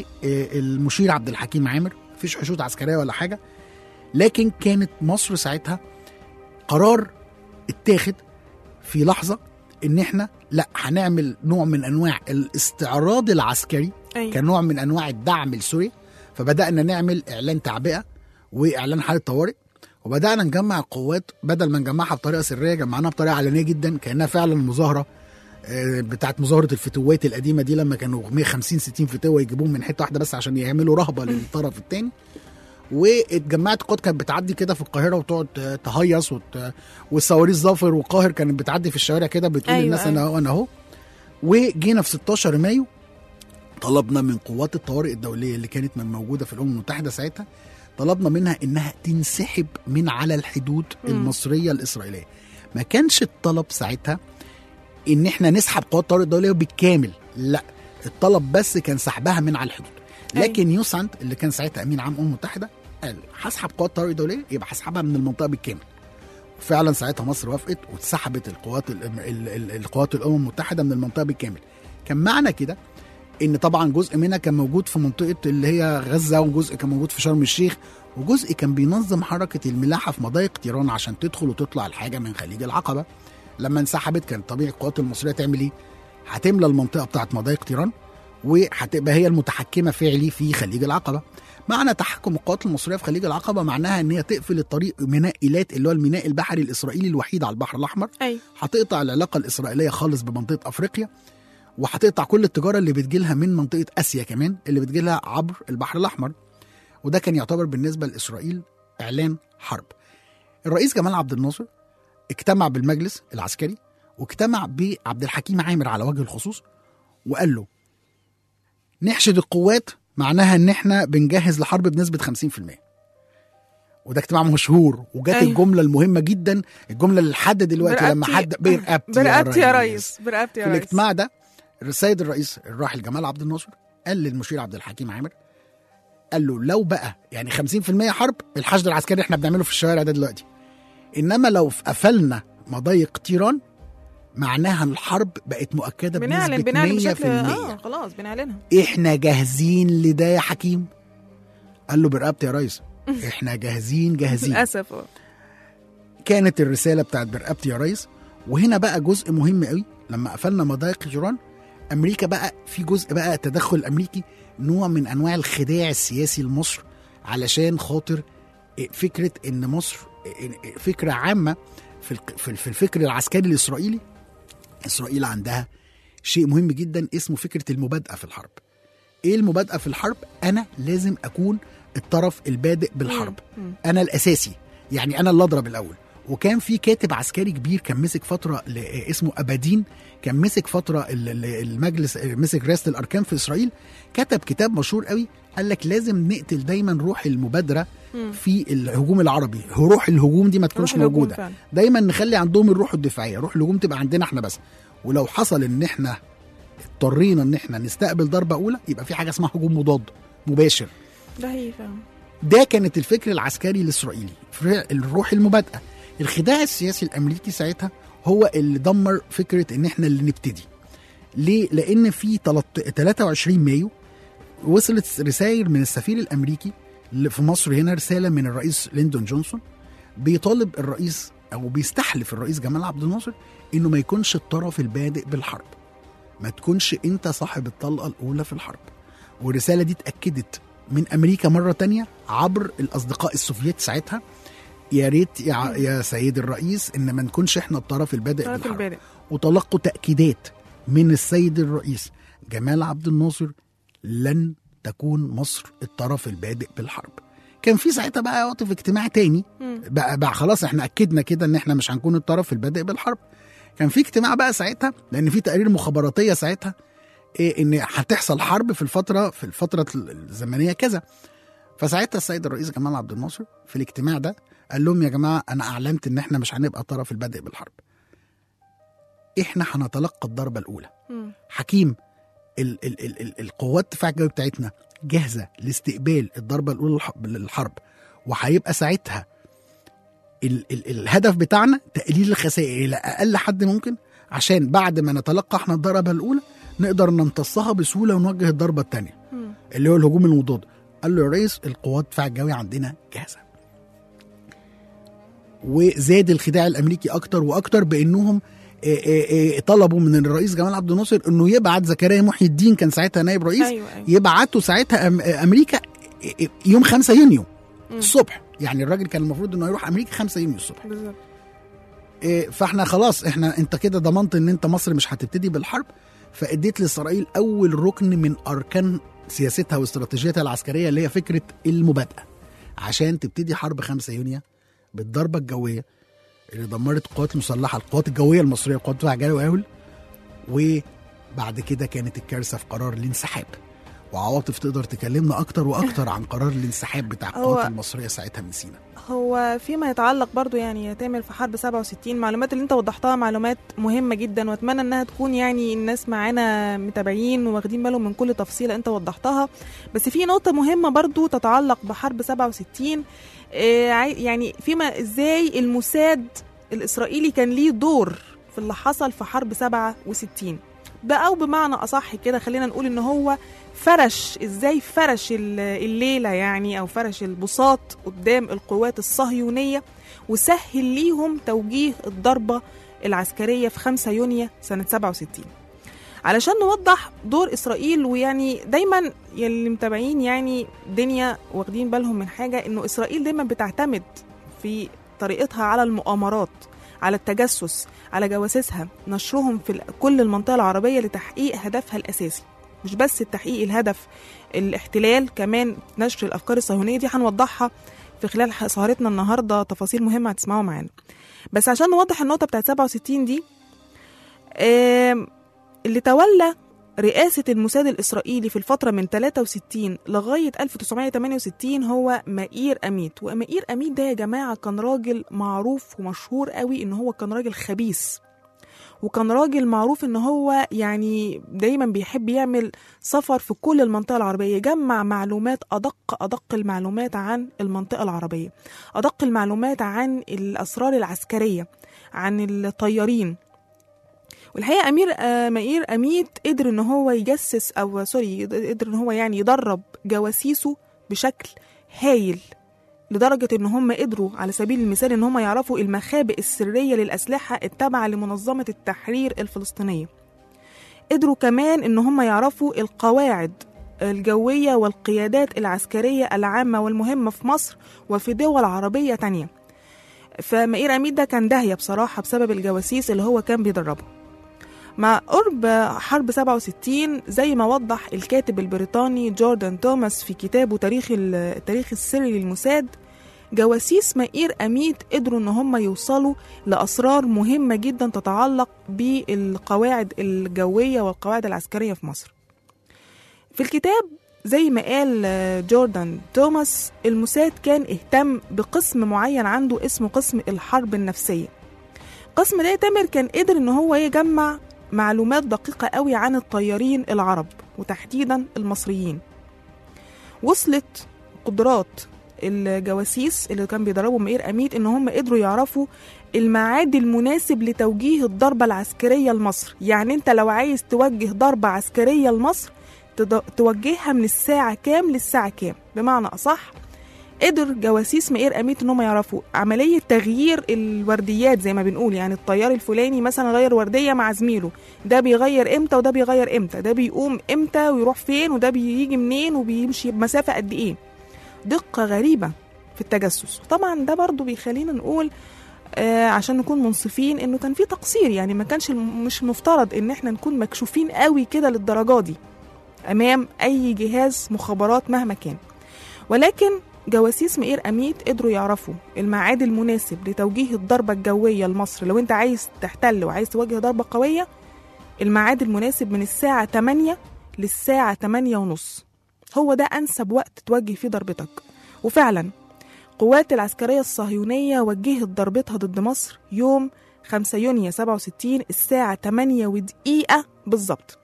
Speaker 2: للمشير عبد الحكيم عامر مفيش حشود عسكريه ولا حاجه لكن كانت مصر ساعتها قرار اتاخد في لحظه ان احنا لا هنعمل نوع من انواع الاستعراض العسكري
Speaker 3: ايوه
Speaker 2: كنوع من انواع الدعم لسوريا فبدانا نعمل اعلان تعبئه واعلان حاله طوارئ وبدانا نجمع القوات بدل ما نجمعها بطريقه سريه جمعناها بطريقه علنيه جدا كانها فعلا مظاهره آه، بتاعت مظاهره الفتوات القديمه دي لما كانوا 150 60 فتوه يجيبوهم من حته واحده بس عشان يعملوا رهبه للطرف الثاني واتجمعت قوات كانت بتعدي كده في القاهره وتقعد آه، تهيص وت... والصواريخ ظافر وقاهر كانت بتعدي في الشوارع كده بتقول
Speaker 3: أيوة،
Speaker 2: للناس انا
Speaker 3: أيوة.
Speaker 2: اهو انا اهو وجينا في 16 مايو طلبنا من قوات الطوارئ الدوليه اللي كانت من موجوده في الامم المتحده ساعتها طلبنا منها انها تنسحب من على الحدود
Speaker 3: مم.
Speaker 2: المصريه الاسرائيليه ما كانش الطلب ساعتها ان احنا نسحب قوات الطوارئ الدوليه بالكامل لا الطلب بس كان سحبها من على الحدود
Speaker 3: أيوة.
Speaker 2: لكن يوساند اللي كان ساعتها امين عام الامم المتحده قال هسحب قوات الطوارئ الدوليه يبقى هسحبها من المنطقه بالكامل فعلا ساعتها مصر وافقت واتسحبت القوات ال- ال- ال- القوات الامم المتحده من المنطقه بالكامل كان معنى كده ان طبعا جزء منها كان موجود في منطقه اللي هي غزه وجزء كان موجود في شرم الشيخ وجزء كان بينظم حركه الملاحه في مضايق تيران عشان تدخل وتطلع الحاجه من خليج العقبه لما انسحبت كان طبيعي القوات المصريه تعمل ايه؟ هتملى المنطقه بتاعت مضايق تيران وهتبقى هي المتحكمه فعلي في خليج العقبه معنى تحكم القوات المصريه في خليج العقبه معناها ان هي تقفل الطريق ميناء ايلات اللي هو الميناء البحري الاسرائيلي الوحيد على البحر الاحمر
Speaker 3: ايوه
Speaker 2: هتقطع العلاقه الاسرائيليه خالص بمنطقه افريقيا وهتقطع كل التجاره اللي بتجيلها من منطقه اسيا كمان اللي بتجيلها عبر البحر الاحمر وده كان يعتبر بالنسبه لاسرائيل اعلان حرب الرئيس جمال عبد الناصر اجتمع بالمجلس العسكري واجتمع بعبد الحكيم عامر على وجه الخصوص وقال له نحشد القوات معناها ان احنا بنجهز لحرب بنسبه 50% وده اجتماع مشهور وجت
Speaker 3: أيوة.
Speaker 2: أيوه. الجمله المهمه جدا الجمله اللي لحد دلوقتي لما
Speaker 3: برقبتي-
Speaker 2: حد برقبتي
Speaker 3: برقبتي يا ريس برقبتي
Speaker 2: في
Speaker 3: يا ريس
Speaker 2: الاجتماع ده السيد الرئيس الراحل جمال عبد الناصر قال للمشير عبد الحكيم عامر قال له لو بقى يعني 50% حرب الحشد العسكري احنا بنعمله في الشوارع ده دلوقتي انما لو قفلنا مضايق طيران معناها الحرب بقت مؤكده
Speaker 3: بنعلن
Speaker 2: بنسبه 100%
Speaker 3: بنعلن بشكل اه خلاص بنعلنها
Speaker 2: احنا جاهزين لده يا حكيم قال له برقبتي يا ريس احنا جاهزين جاهزين
Speaker 3: للاسف آه.
Speaker 2: كانت الرساله بتاعت برقبتي يا ريس وهنا بقى جزء مهم قوي لما قفلنا مضايق جيران امريكا بقى في جزء بقى تدخل امريكي نوع من انواع الخداع السياسي لمصر علشان خاطر فكره ان مصر فكره عامه في الق- في في الفكر العسكري الاسرائيلي اسرائيل عندها شيء مهم جدا اسمه فكره المبادئه في الحرب ايه المبادئه في الحرب انا لازم اكون الطرف البادئ بالحرب
Speaker 3: مم.
Speaker 2: انا الاساسي يعني انا اللي اضرب الاول وكان في كاتب عسكري كبير كان مسك فتره ل- اسمه ابادين كان مسك فتره ال- ال- المجلس مسك رئاسه الاركان في اسرائيل كتب كتاب مشهور قوي قال لك لازم نقتل دايما روح المبادره
Speaker 3: مم.
Speaker 2: في الهجوم العربي روح الهجوم دي ما تكونش
Speaker 3: روح الهجوم
Speaker 2: موجوده
Speaker 3: فعلا.
Speaker 2: دايما نخلي عندهم الروح الدفاعيه روح الهجوم تبقى عندنا احنا بس ولو حصل ان احنا اضطرينا ان احنا نستقبل ضربه اولى يبقى في حاجه اسمها هجوم مضاد مباشر
Speaker 3: ده هي فعلا
Speaker 2: ده كانت الفكر العسكري الاسرائيلي في الروح المبادئه الخداع السياسي الامريكي ساعتها هو اللي دمر فكره ان احنا اللي نبتدي ليه لان في 23 مايو وصلت رسائل من السفير الامريكي اللي في مصر هنا رساله من الرئيس ليندون جونسون بيطالب الرئيس او بيستحلف الرئيس جمال عبد الناصر انه ما يكونش الطرف البادئ بالحرب ما تكونش انت صاحب الطلقه الاولى في الحرب والرساله دي اتاكدت من امريكا مره تانية عبر الاصدقاء السوفييت ساعتها يا ريت يا, يا سيد الرئيس ان ما نكونش احنا الطرف البادئ
Speaker 3: طرف
Speaker 2: بالحرب
Speaker 3: البادئ
Speaker 2: وتلقوا تاكيدات من السيد الرئيس جمال عبد الناصر لن تكون مصر الطرف البادئ بالحرب كان في ساعتها بقى وقت في اجتماع تاني
Speaker 3: مم.
Speaker 2: بقى, بقى خلاص احنا اكدنا كده ان احنا مش هنكون الطرف البادئ بالحرب كان في اجتماع بقى ساعتها لان في تقارير مخابراتيه ساعتها إيه ان هتحصل حرب في الفتره في الفتره الزمنيه كذا فساعتها السيد الرئيس جمال عبد الناصر في الاجتماع ده قال لهم يا جماعه انا اعلنت ان احنا مش هنبقى الطرف البادئ بالحرب احنا هنتلقى الضربه الاولى
Speaker 3: مم.
Speaker 2: حكيم ال ال ال ال القوات الدفاع الجوي بتاعتنا جاهزه لاستقبال الضربه الاولى للح- للحرب وهيبقى ساعتها ال ال الهدف بتاعنا تقليل الخسائر الى اقل حد ممكن عشان بعد ما نتلقى احنا الضربه الاولى نقدر نمتصها بسهوله ونوجه الضربه الثانيه
Speaker 3: مم.
Speaker 2: اللي هو الهجوم المضاد قال له يا ريس القوات الدفاع الجوي عندنا جاهزه وزاد الخداع الامريكي اكتر واكتر بانهم آه، آه، آه، طلبوا من الرئيس جمال عبد الناصر انه يبعت زكريا محي الدين كان ساعتها نائب رئيس
Speaker 3: ايوه ايوه
Speaker 2: يبعتوا ساعتها أم- امريكا يوم 5 يونيو
Speaker 3: مم.
Speaker 2: الصبح يعني الراجل كان المفروض انه يروح امريكا 5 يونيو الصبح
Speaker 3: بالظبط
Speaker 2: إيه، فاحنا خلاص احنا انت كده ضمنت ان انت مصر مش هتبتدي بالحرب فاديت لاسرائيل اول ركن من اركان سياستها واستراتيجيتها العسكريه اللي هي فكره المبادئه عشان تبتدي حرب 5 يونيو بالضربه الجويه اللي دمرت القوات المسلحه القوات الجويه المصريه القوات الدفاع الجوي واول وبعد كده كانت الكارثه في قرار الانسحاب وعواطف تقدر تكلمنا اكتر واكتر عن قرار الانسحاب بتاع القوات
Speaker 3: هو-
Speaker 2: المصريه ساعتها من سيناء
Speaker 3: هو فيما يتعلق برضو يعني يا تامر في حرب 67 المعلومات اللي انت وضحتها معلومات مهمة جدا واتمنى انها تكون يعني الناس معانا متابعين واخدين بالهم من كل تفصيلة انت وضحتها بس في نقطة مهمة برضو تتعلق بحرب 67 آه، عاي- يعني فيما ازاي الموساد الاسرائيلي كان ليه دور في اللي حصل في حرب 67 ده او بمعنى اصح كده خلينا نقول ان هو فرش ازاي فرش ال- الليله يعني او فرش البساط قدام القوات الصهيونيه وسهل ليهم توجيه الضربه العسكريه في 5 يونيو سنه 67 علشان نوضح دور اسرائيل ويعني دايما يلي متابعين يعني دنيا واخدين بالهم من حاجه انه اسرائيل دايما بتعتمد في طريقتها على المؤامرات على التجسس على جواسيسها نشرهم في ال- كل المنطقه العربيه لتحقيق هدفها الاساسي مش بس التحقيق الهدف الاحتلال كمان نشر الافكار الصهيونيه دي هنوضحها في خلال ح- سهرتنا النهارده تفاصيل مهمه هتسمعوا معانا بس عشان نوضح النقطه بتاعت 67 دي آم، اللي تولى رئاسة الموساد الإسرائيلي في الفترة من 63 لغاية 1968 هو مائير أميت ومائير أميت ده يا جماعة كان راجل معروف ومشهور قوي إن هو كان راجل خبيث وكان راجل معروف ان هو يعني دايما بيحب يعمل سفر في كل المنطقة العربية يجمع معلومات أدق أدق المعلومات عن المنطقة العربية أدق المعلومات عن الأسرار العسكرية عن الطيارين والحقيقة أمير آه، مئير أميت قدر إن هو يجسس أو سوري قدر إن هو يعني يدرب جواسيسه بشكل هايل لدرجة إن هم قدروا على سبيل المثال إن هم يعرفوا المخابئ السرية للأسلحة التابعة لمنظمة التحرير الفلسطينية قدروا كمان إن هم يعرفوا القواعد الجوية والقيادات العسكرية العامة والمهمة في مصر وفي دول عربية تانية فمئير أميد ده كان داهية بصراحة بسبب الجواسيس اللي هو كان بيدربهم مع قرب حرب 67 زي ما وضح الكاتب البريطاني جوردان توماس في كتابه تاريخ ال- التاريخ السري للموساد جواسيس مئير أميد قدروا إن هم يوصلوا لأسرار مهمة جدا تتعلق بالقواعد الجوية والقواعد العسكرية في مصر في الكتاب زي ما قال آه، جوردان توماس الموساد كان اهتم بقسم معين عنده اسمه قسم الحرب النفسية القسم ده تامر كان قدر ان هو يجمع معلومات دقيقة قوي عن الطيارين العرب وتحديدا المصريين وصلت قدرات الجواسيس اللي كان بيدربهم مئير أميد إن هم قدروا يعرفوا الميعاد المناسب لتوجيه الضربة العسكرية لمصر يعني أنت لو عايز توجه ضربة عسكرية لمصر تد- توجهها من الساعة كام للساعة كام بمعنى أصح قدر جواسيس مئير أميت إن هم يعرفوا عملية تغيير الورديات زي ما بنقول يعني الطيار الفلاني مثلا غير وردية مع زميله ده بيغير إمتى وده بيغير إمتى ده بيقوم إمتى ويروح فين وده بيجي منين وبيمشي بمسافة قد إيه دقة غريبة في التجسس طبعا ده برضو بيخلينا نقول آه عشان نكون منصفين انه كان في تقصير يعني ما كانش الم- مش مفترض ان احنا نكون مكشوفين قوي كده للدرجه دي امام اي جهاز مخابرات مهما كان ولكن جواسيس مئير أميت قدروا يعرفوا الميعاد المناسب لتوجيه الضربة الجوية لمصر لو أنت عايز تحتل وعايز توجه ضربة قوية الميعاد المناسب من الساعة 8 للساعة 8 ونص هو ده أنسب وقت توجه فيه ضربتك وفعلا قوات العسكرية الصهيونية وجهت ضربتها ضد مصر يوم 5 يونيو 67 الساعة 8 ودقيقة بالظبط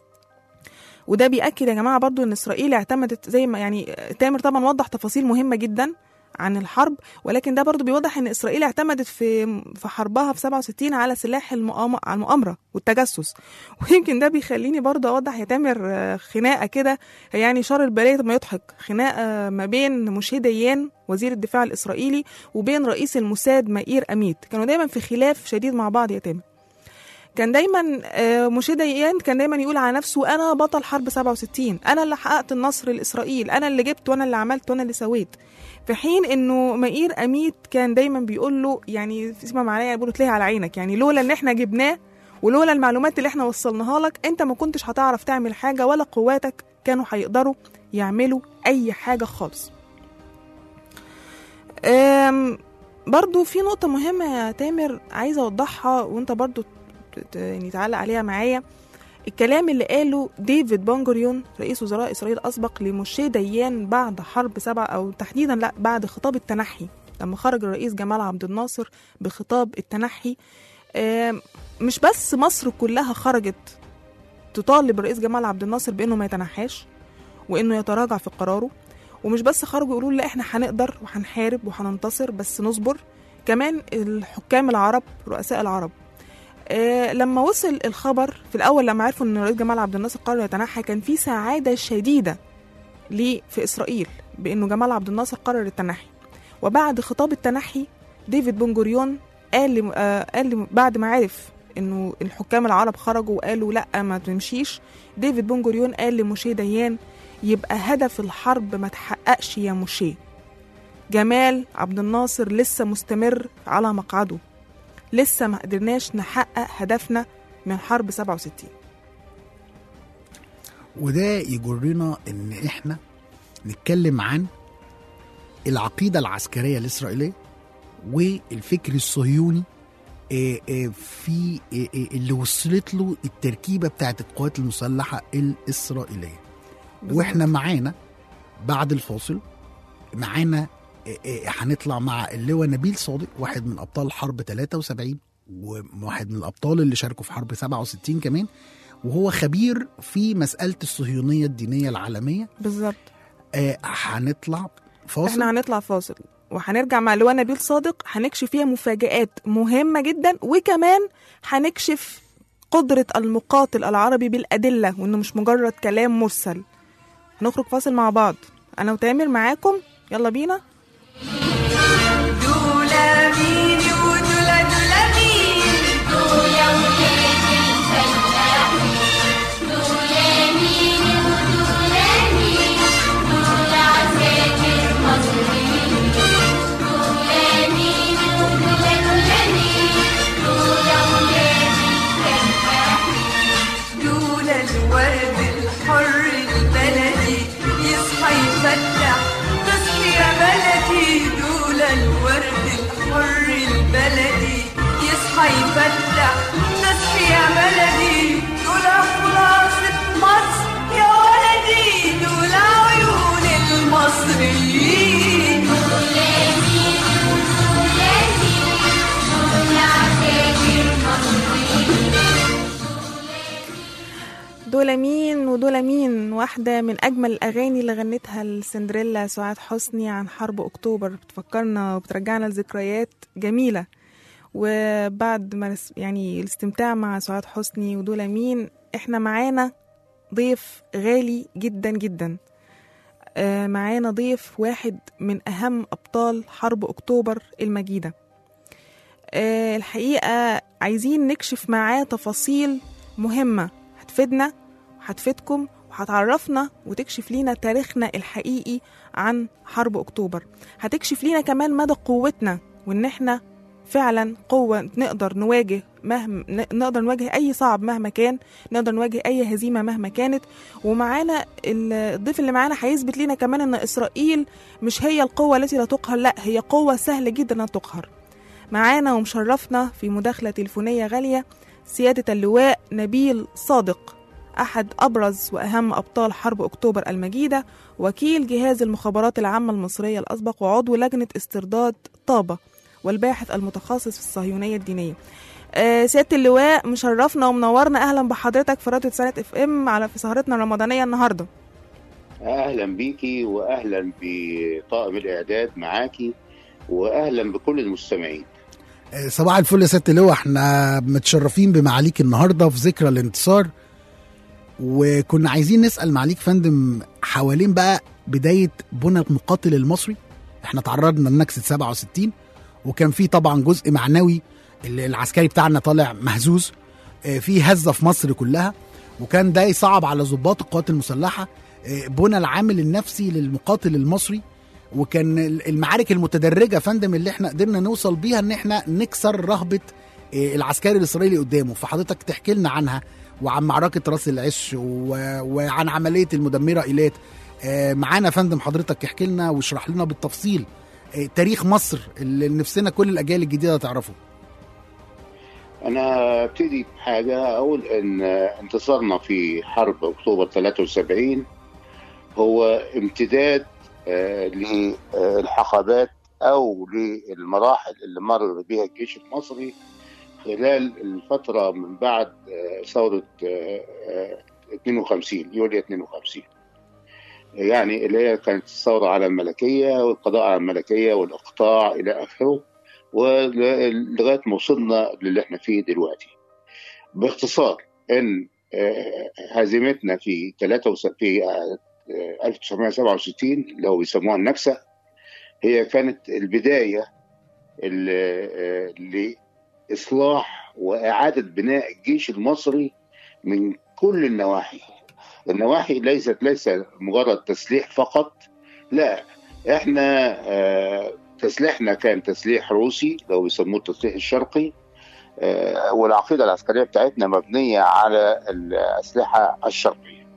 Speaker 3: وده بيأكد يا جماعة برضو إن إسرائيل اعتمدت زي ما يعني تامر طبعا وضح تفاصيل مهمة جدا عن الحرب ولكن ده برضو بيوضح إن إسرائيل اعتمدت في في حربها في 67 على سلاح المؤامرة على المؤامرة والتجسس ويمكن ده بيخليني برضو أوضح يا تامر آه، خناقة كده هي يعني شر البلاية ما يضحك خناقة ما بين مشي ديان وزير الدفاع الإسرائيلي وبين رئيس الموساد مائير أميت كانوا دايما في خلاف شديد مع بعض يا تامر كان دايما آه، موشي ديان كان دايما يقول على نفسه انا بطل حرب 67 انا اللي حققت النصر لاسرائيل انا اللي جبت وانا اللي عملت وانا اللي سويت في حين انه مئير اميت كان دايما بيقول له يعني اسمع معايا بيقول له تلاقي على عينك يعني لولا ان احنا جبناه ولولا المعلومات اللي احنا وصلناها لك انت ما كنتش هتعرف تعمل حاجه ولا قواتك كانوا هيقدروا يعملوا اي حاجه خالص أم برضو في نقطة مهمة يا تامر عايزة أوضحها وأنت برضو ت- ت- يعني تعلق عليها معايا الكلام اللي قاله ديفيد بونجوريون رئيس وزراء إسرائيل الأسبق لموشي ديان بعد حرب سبعة أو تحديدا لا بعد خطاب التنحي لما خرج الرئيس جمال عبد الناصر بخطاب التنحي آم، مش بس مصر كلها خرجت تطالب الرئيس جمال عبد الناصر بأنه ما يتنحاش وإنه يتراجع في قراره ومش بس خرجوا يقولوا لا احنا هنقدر وهنحارب وهننتصر بس نصبر كمان الحكام العرب رؤساء العرب آه لما وصل الخبر في الاول لما عرفوا ان الرئيس جمال عبد الناصر قرر يتنحى كان في سعاده شديده ليه في اسرائيل بانه جمال عبد الناصر قرر التنحي وبعد خطاب التنحي ديفيد بن جوريون قال لي آه قال لي بعد ما عرف انه الحكام العرب خرجوا وقالوا لا ما تمشيش ديفيد بن جوريون قال لموشي ديان يبقى هدف الحرب ما تحققش يا موشي جمال عبد الناصر لسه مستمر على مقعده لسه ما قدرناش نحقق هدفنا من حرب 67
Speaker 2: وده يجرنا ان احنا نتكلم عن العقيده العسكريه الاسرائيليه والفكر الصهيوني آه، آه، في آه، آه، اللي وصلت له التركيبه بتاعت القوات المسلحه الاسرائيليه واحنا معانا بعد الفاصل معانا آه، آه، هنطلع مع اللواء نبيل صادق واحد من ابطال حرب 73 وواحد من الابطال اللي شاركوا في حرب 67 كمان وهو خبير في مساله الصهيونيه الدينيه العالميه
Speaker 3: بالظبط
Speaker 2: آه هنطلع فاصل
Speaker 3: احنا هنطلع فاصل وهنرجع مع لواء نبيل صادق هنكشف فيها مفاجآت مهمة جدا وكمان هنكشف قدرة المقاتل العربي بالأدلة وإنه مش مجرد كلام مرسل هنخرج فاصل مع بعض أنا وتامر معاكم يلا بينا
Speaker 5: دولا مين ودولا دولا مين دولا ولاد الفلاحين دولا مين ودولا مين دولا عساكر مصريين دولا مين ودولا دولا مين دولا ولاد الفلاحين دولا الورد الحر البلدي يصحى يفتح تصحي يا بلدي دولا الورد الحر البلدي يصحى يفتح تصحي يا بلدي دولا خلاصة مصر يا ولدي دولا عيون المصريين دولا مين دولا مين دولا عساكر مصريين
Speaker 3: دول مين ودول مين واحدة من أجمل الأغاني اللي غنتها السندريلا سعاد حسني عن حرب أكتوبر بتفكرنا وبترجعنا لذكريات جميلة وبعد ما نس- يعني الاستمتاع مع سعاد حسني ودول مين احنا معانا ضيف غالي جدا جدا آه، معانا ضيف واحد من أهم أبطال حرب أكتوبر المجيدة آه، الحقيقة عايزين نكشف معاه تفاصيل مهمة هتفيدنا وهتفيدكم وهتعرفنا وتكشف لينا تاريخنا الحقيقي عن حرب أكتوبر هتكشف لينا كمان مدى قوتنا وإن إحنا فعلا قوة نقدر نواجه مهما نقدر نواجه أي صعب مهما كان نقدر نواجه أي هزيمة مهما كانت ومعانا ال- الضيف اللي معانا هيثبت لينا كمان إن إسرائيل مش هي القوة التي لا تقهر لا هي قوة سهلة جدا أن تقهر معانا ومشرفنا في مداخلة تليفونية غالية سيادة اللواء نبيل صادق أحد أبرز وأهم أبطال حرب أكتوبر المجيدة وكيل جهاز المخابرات العامة المصرية الأسبق وعضو لجنة استرداد طابة والباحث المتخصص في الصهيونية الدينية آه، سيادة اللواء مشرفنا ومنورنا أهلا بحضرتك في راديو سنة اف ام على في سهرتنا الرمضانية النهاردة
Speaker 6: اهلا بيكي واهلا بطاقم الاعداد معاكي واهلا بكل المستمعين
Speaker 2: آه، صباح الفل يا سياده اللواء احنا متشرفين بمعاليك النهارده في ذكرى الانتصار وكنا عايزين نسال معاليك فندم حوالين بقى بدايه بنى المقاتل المصري احنا تعرضنا لنكسه 67 وكان في طبعا جزء معنوي اللي العسكري بتاعنا طالع مهزوز آه، في هزه في مصر كلها وكان ده يصعب على ضباط القوات المسلحه آه، بنى العامل النفسي للمقاتل المصري وكان المعارك المتدرجه يا فندم اللي احنا قدرنا نوصل بيها ان احنا نكسر رهبه آه، العسكري الاسرائيلي قدامه فحضرتك تحكي لنا عنها وعن معركه راس العش و- وعن عمليه المدمره ايلات آه، معانا يا فندم حضرتك احكي لنا واشرح لنا بالتفصيل آه، تاريخ مصر اللي نفسنا كل الاجيال الجديده تعرفه
Speaker 6: انا ابتدي بحاجه اقول ان انتصارنا في حرب اكتوبر 73 هو امتداد آه، للحقبات او للمراحل اللي مر بها الجيش المصري خلال الفتره من بعد آه، ثوره آه، آه، 52 يوليو 52 يعني اللي هي كانت الثوره على الملكيه والقضاء على الملكيه والاقطاع الى اخره ولغايه ما وصلنا للي احنا فيه دلوقتي. باختصار ان آه، هزيمتنا في 73 في آه، 1967 اللي هو بيسموها النكسه هي كانت البدايه ال- آه، لاصلاح واعاده بناء الجيش المصري من كل النواحي. النواحي ليست ليس مجرد تسليح فقط لا احنا آه، تسليحنا كان تسليح روسي لو بيسموه التسليح الشرقي آه، والعقيده العسكريه بتاعتنا مبنيه على الاسلحه الشرقيه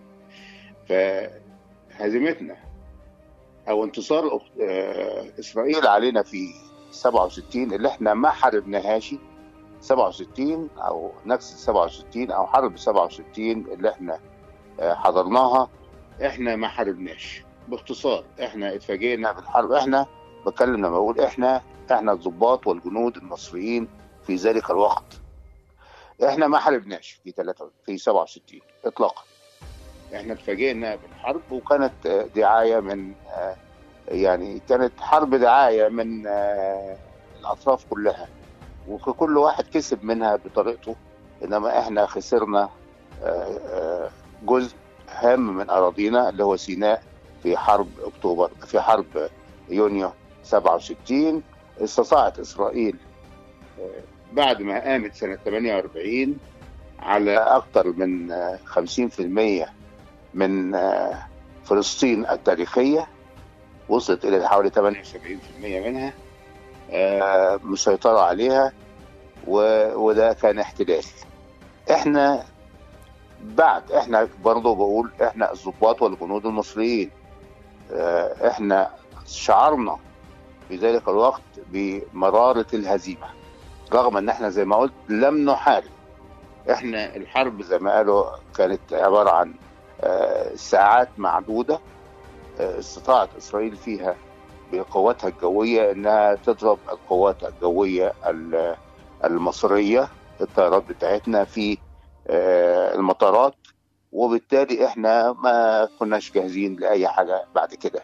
Speaker 6: فهزيمتنا او انتصار أخ- آه، اسرائيل علينا في 67 اللي احنا ما حاربناهاش 67 او نكسه 67 او حرب 67 اللي احنا آه، حضرناها احنا ما حاربناش باختصار احنا اتفاجئنا بالحرب احنا بتكلم لما اقول احنا احنا الضباط والجنود المصريين في ذلك الوقت احنا ما حاربناش في 3 في 67 اطلاقا احنا اتفاجئنا بالحرب وكانت آه، دعايه من آه، يعني كانت حرب دعايه من آه، الاطراف كلها وكل واحد كسب منها بطريقته انما احنا خسرنا آه، آه، جزء هام من اراضينا اللي هو سيناء في حرب اكتوبر في حرب يونيو 67 استطاعت اسرائيل آه، بعد ما قامت سنه 48 على اكثر من آه، 50% من آه، فلسطين التاريخيه وصلت الى حوالي 78% منها آه، مسيطره عليها و- وده كان احتلال احنا بعد احنا برضه بقول احنا الضباط والجنود المصريين آه، احنا شعرنا في ذلك الوقت بمرارة الهزيمة رغم ان احنا زي ما قلت لم نحارب احنا الحرب زي ما قالوا كانت عبارة عن آه، ساعات معدودة آه، استطاعت اسرائيل فيها بقواتها الجوية انها تضرب القوات الجوية ال- المصرية الطيارات بتاعتنا في آه، المطارات وبالتالي احنا ما كناش جاهزين لاي حاجه بعد كده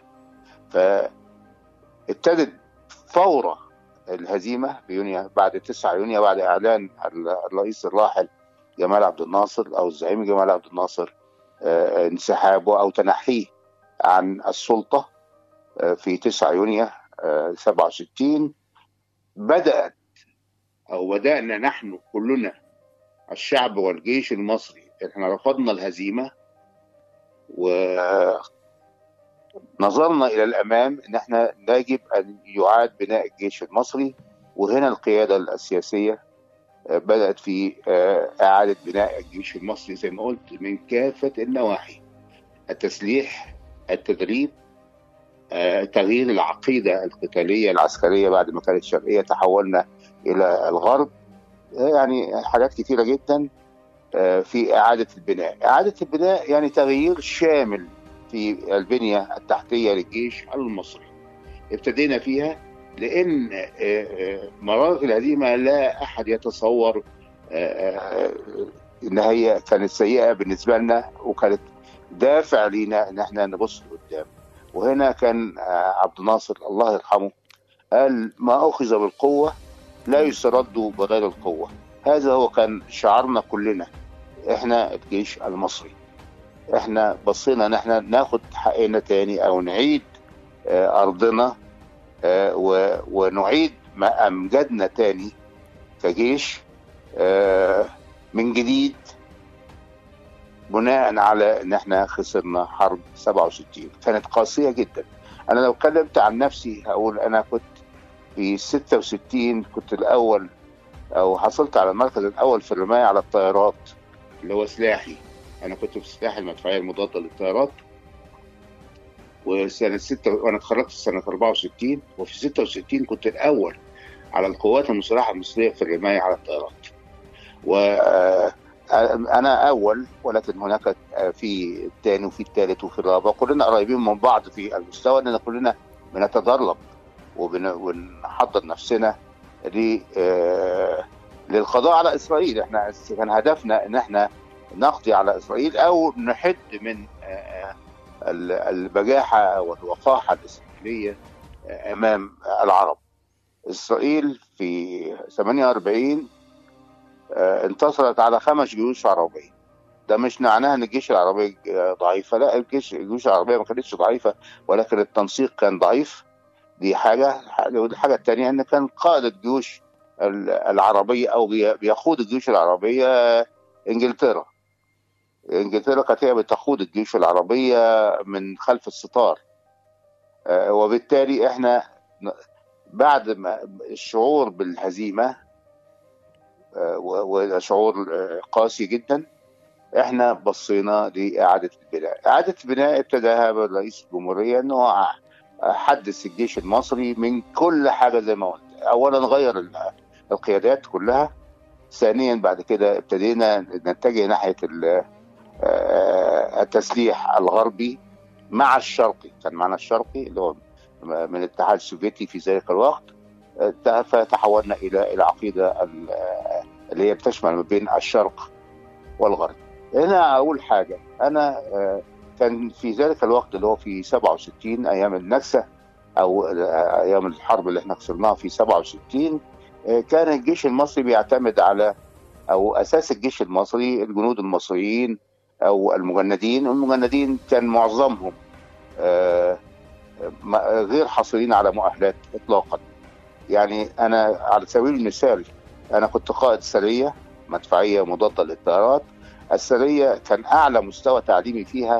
Speaker 6: فابتدت فور الهزيمه في يونيو بعد 9 يونيو بعد اعلان الرئيس الراحل جمال عبد الناصر او الزعيم جمال عبد الناصر آه، انسحابه او تنحيه عن السلطه آه، في 9 يونيو آه، 67 بدات او بدانا نحن كلنا الشعب والجيش المصري احنا رفضنا الهزيمه ونظرنا الى الامام ان احنا يجب ان يعاد بناء الجيش المصري وهنا القياده السياسيه آه، بدات في آه، اعاده بناء الجيش المصري زي ما قلت من كافه النواحي التسليح التدريب آه، تغيير العقيده القتاليه العسكريه بعد ما كانت شرقيه تحولنا الى الغرب يعني حاجات كتيرة جدا آه، في إعادة البناء إعادة البناء يعني تغيير شامل في البنية التحتية للجيش المصري ابتدينا فيها لأن آه، آه، مرارة الهزيمة لا أحد يتصور آه، آه، إن هي كانت سيئة بالنسبة لنا وكانت دافع لينا إن احنا نبص لقدام وهنا كان آه، عبد الناصر الله يرحمه قال ما أخذ بالقوة لا يسترد بغير القوة هذا هو كان شعارنا كلنا احنا الجيش المصري احنا بصينا ان احنا ناخد حقنا تاني او نعيد آه، ارضنا آه، و- ونعيد ما امجدنا تاني كجيش آه، من جديد بناء على ان احنا خسرنا حرب 67 كانت قاسيه جدا انا لو اتكلمت عن نفسي هقول انا كنت في 66 كنت الاول او حصلت على المركز الاول في الرمايه على الطيارات اللي هو سلاحي انا كنت في سلاح المدفعيه المضاده للطيارات وسنه 6 وانا اتخرجت في سنه 64 وفي 66 كنت الاول على القوات المسلحه المصريه في الرمايه على الطيارات و آه، انا اول ولكن هناك آه، في الثاني وفي الثالث وفي الرابع كلنا قريبين من بعض في المستوى لان كلنا بنتدرب وبن- ونحضر نفسنا ل آه، للقضاء على اسرائيل احنا كان هدفنا ان احنا نقضي على اسرائيل او نحد من آه، ال- البجاحه والوقاحه الاسرائيليه آه، امام العرب. اسرائيل في 48 آه، انتصرت على خمس جيوش عربيه. ده مش معناها ان الجيش العربي آه، ضعيفه، لا الجيش الجيوش العربيه ما كانتش ضعيفه ولكن التنسيق كان ضعيف. دي حاجه والحاجه الثانيه ان كان قائد الجيوش ال- العربيه او بي- بيقود الجيوش العربيه انجلترا انجلترا كانت هي بتقود الجيوش العربيه من خلف الستار آه، وبالتالي احنا ن- بعد ما الشعور بالهزيمه آه، و- وده شعور آه، قاسي جدا احنا بصينا لاعاده البناء اعاده البناء ابتداها بالرئيس الجمهوريه انه ع- حدث الجيش المصري من كل حاجه زي ما قلت اولا غير ال- القيادات كلها ثانيا بعد كده ابتدينا نتجه ناحيه ال- آه، التسليح الغربي مع الشرقي كان معنا الشرقي اللي هو من الاتحاد السوفيتي في ذلك الوقت آه، فتحولنا الى العقيده ال- آه، اللي هي بتشمل ما بين الشرق والغرب. هنا اقول حاجه انا آه، كان في ذلك الوقت اللي هو في 67 ايام النكسه او آه، ايام الحرب اللي احنا خسرناها في 67 آه، كان الجيش المصري بيعتمد على او اساس الجيش المصري الجنود المصريين او المجندين المجندين كان معظمهم آه، ما- غير حاصلين على مؤهلات اطلاقا يعني انا على سبيل المثال انا كنت قائد سريه مدفعيه مضاده للطيارات السريه كان اعلى مستوى تعليمي فيها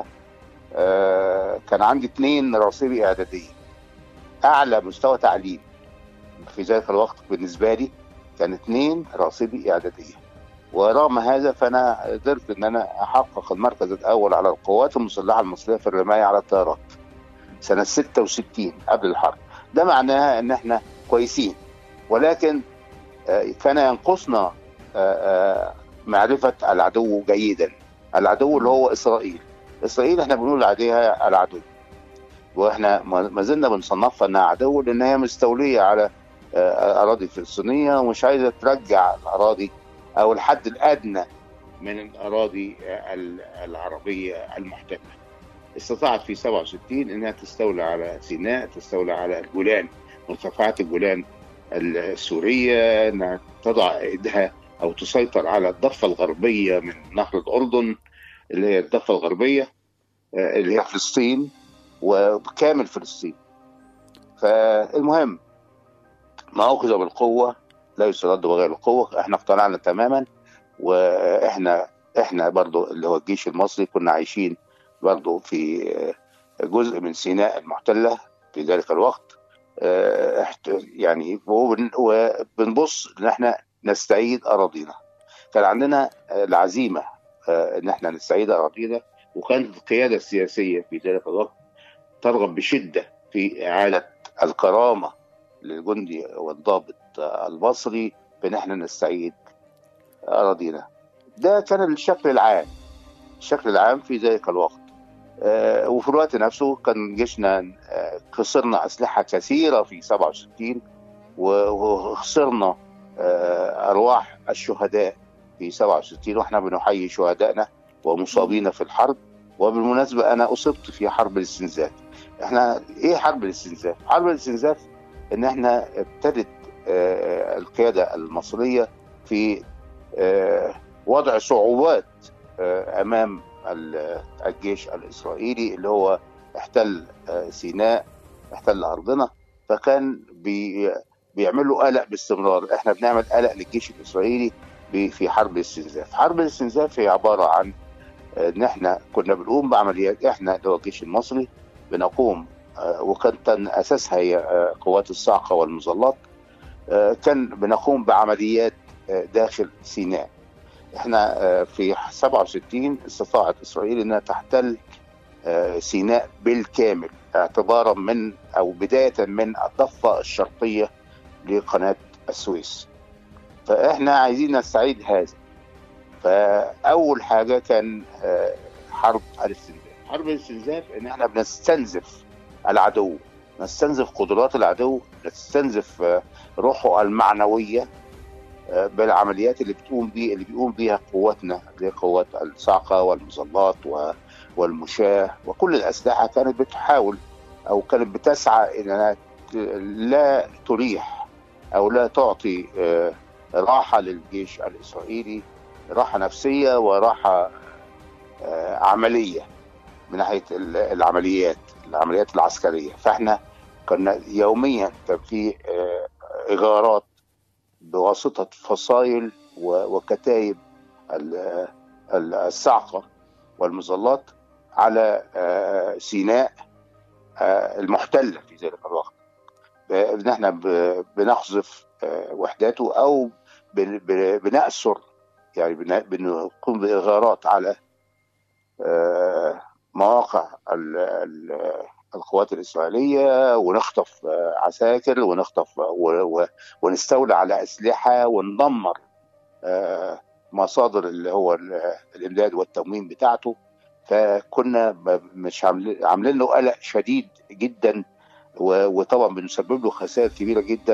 Speaker 6: آه، كان عندي اثنين راسبي اعداديه اعلى مستوى تعليم في ذلك الوقت بالنسبه لي كان اثنين راسبي اعداديه ورغم هذا فانا قدرت ان انا احقق المركز الاول على القوات المسلحه المصريه في الرمايه على الطيارات سنه 66 قبل الحرب ده معناها ان احنا كويسين ولكن آه، كان ينقصنا آه، آه، معرفه العدو جيدا العدو اللي هو اسرائيل اسرائيل احنا بنقول عليها العدو واحنا ما ما زلنا بنصنفها انها عدو لان هي مستوليه على آه، اراضي فلسطينيه ومش عايزه ترجع الاراضي او الحد الادنى من الاراضي آه، ال- العربيه المحتله. استطاعت في 67 انها تستولى على سيناء، تستولى على الجولان، مرتفعات الجولان السوريه، انها تضع ايدها او تسيطر على الضفه الغربيه من نهر الاردن اللي هي الضفه الغربيه آه، اللي هي فلسطين وكامل فلسطين. فالمهم ما اخذ بالقوه لا يسترد بغير القوه، احنا اقتنعنا تماما واحنا احنا برضو اللي هو الجيش المصري كنا عايشين برضو في آه، جزء من سيناء المحتله في ذلك الوقت آه، احت- يعني وبن- وبنبص ان احنا نستعيد اراضينا. كان عندنا آه، العزيمه آه، ان احنا نستعيد اراضينا وكانت القياده السياسيه في ذلك الوقت ترغب بشده في اعاده الكرامه للجندي والضابط آه، المصري بان احنا نستعيد اراضينا. ده كان الشكل العام الشكل العام في ذلك الوقت. آه، وفي الوقت نفسه كان جيشنا آه، خسرنا اسلحه كثيره في 67 و- وخسرنا آه، ارواح الشهداء في 67 واحنا بنحيي شهدائنا ومصابين في الحرب وبالمناسبه انا اصبت في حرب الاستنزاف. احنا ايه حرب الاستنزاف؟ حرب الاستنزاف ان احنا ابتدت آه، القياده المصريه في آه، وضع صعوبات آه، امام ال- الجيش الاسرائيلي اللي هو احتل آه، سيناء احتل ارضنا فكان بي بيعملوا قلق باستمرار احنا بنعمل قلق للجيش الاسرائيلي ب- في حرب الاستنزاف حرب الاستنزاف هي عباره عن آه، ان احنا كنا بنقوم بعمليات احنا اللي هو الجيش المصري بنقوم آه، وكانت اساسها هي آه، قوات الصاعقه والمظلات آه، كان بنقوم بعمليات آه، داخل سيناء احنا آه، في 67 استطاعت اسرائيل انها تحتل آه، سيناء بالكامل اعتبارا من او بدايه من الضفه الشرقيه لقناه السويس. فاحنا عايزين نستعيد هذا. فاول حاجه كان آه، حرب الاستنزاف. حرب الاستنزاف ان احنا بنستنزف العدو، نستنزف قدرات العدو، نستنزف آه، روحه المعنويه آه، بالعمليات اللي بتقوم بيه اللي بيقوم بيها قواتنا اللي هي قوات الصاعقه والمظلات و- والمشاه وكل الاسلحه كانت بتحاول او كانت بتسعى انها ت- لا تريح او لا تعطي آه، راحه للجيش الاسرائيلي راحه نفسيه وراحه آه، عمليه من ناحيه ال- العمليات العمليات العسكريه فاحنا كنا يوميا كان في آه، اغارات بواسطه فصائل و- وكتايب ال- ال- الصاعقه والمظلات على آه، سيناء آه، المحتله في ذلك الوقت ب- ان احنا ب- بنقذف آه، وحداته او بن- بن- بنأسر يعني بن- بنقوم باغارات على آه، مواقع ال- ال- القوات الإسرائيلية ونخطف آه، عساكر ونخطف و- و- ونستولى على أسلحة وندمر آه، مصادر اللي هو ال- الإمداد والتموين بتاعته فكنا ب- مش عاملين عاملين له قلق شديد جدا و- وطبعا بنسبب له خسائر كبيرة جدا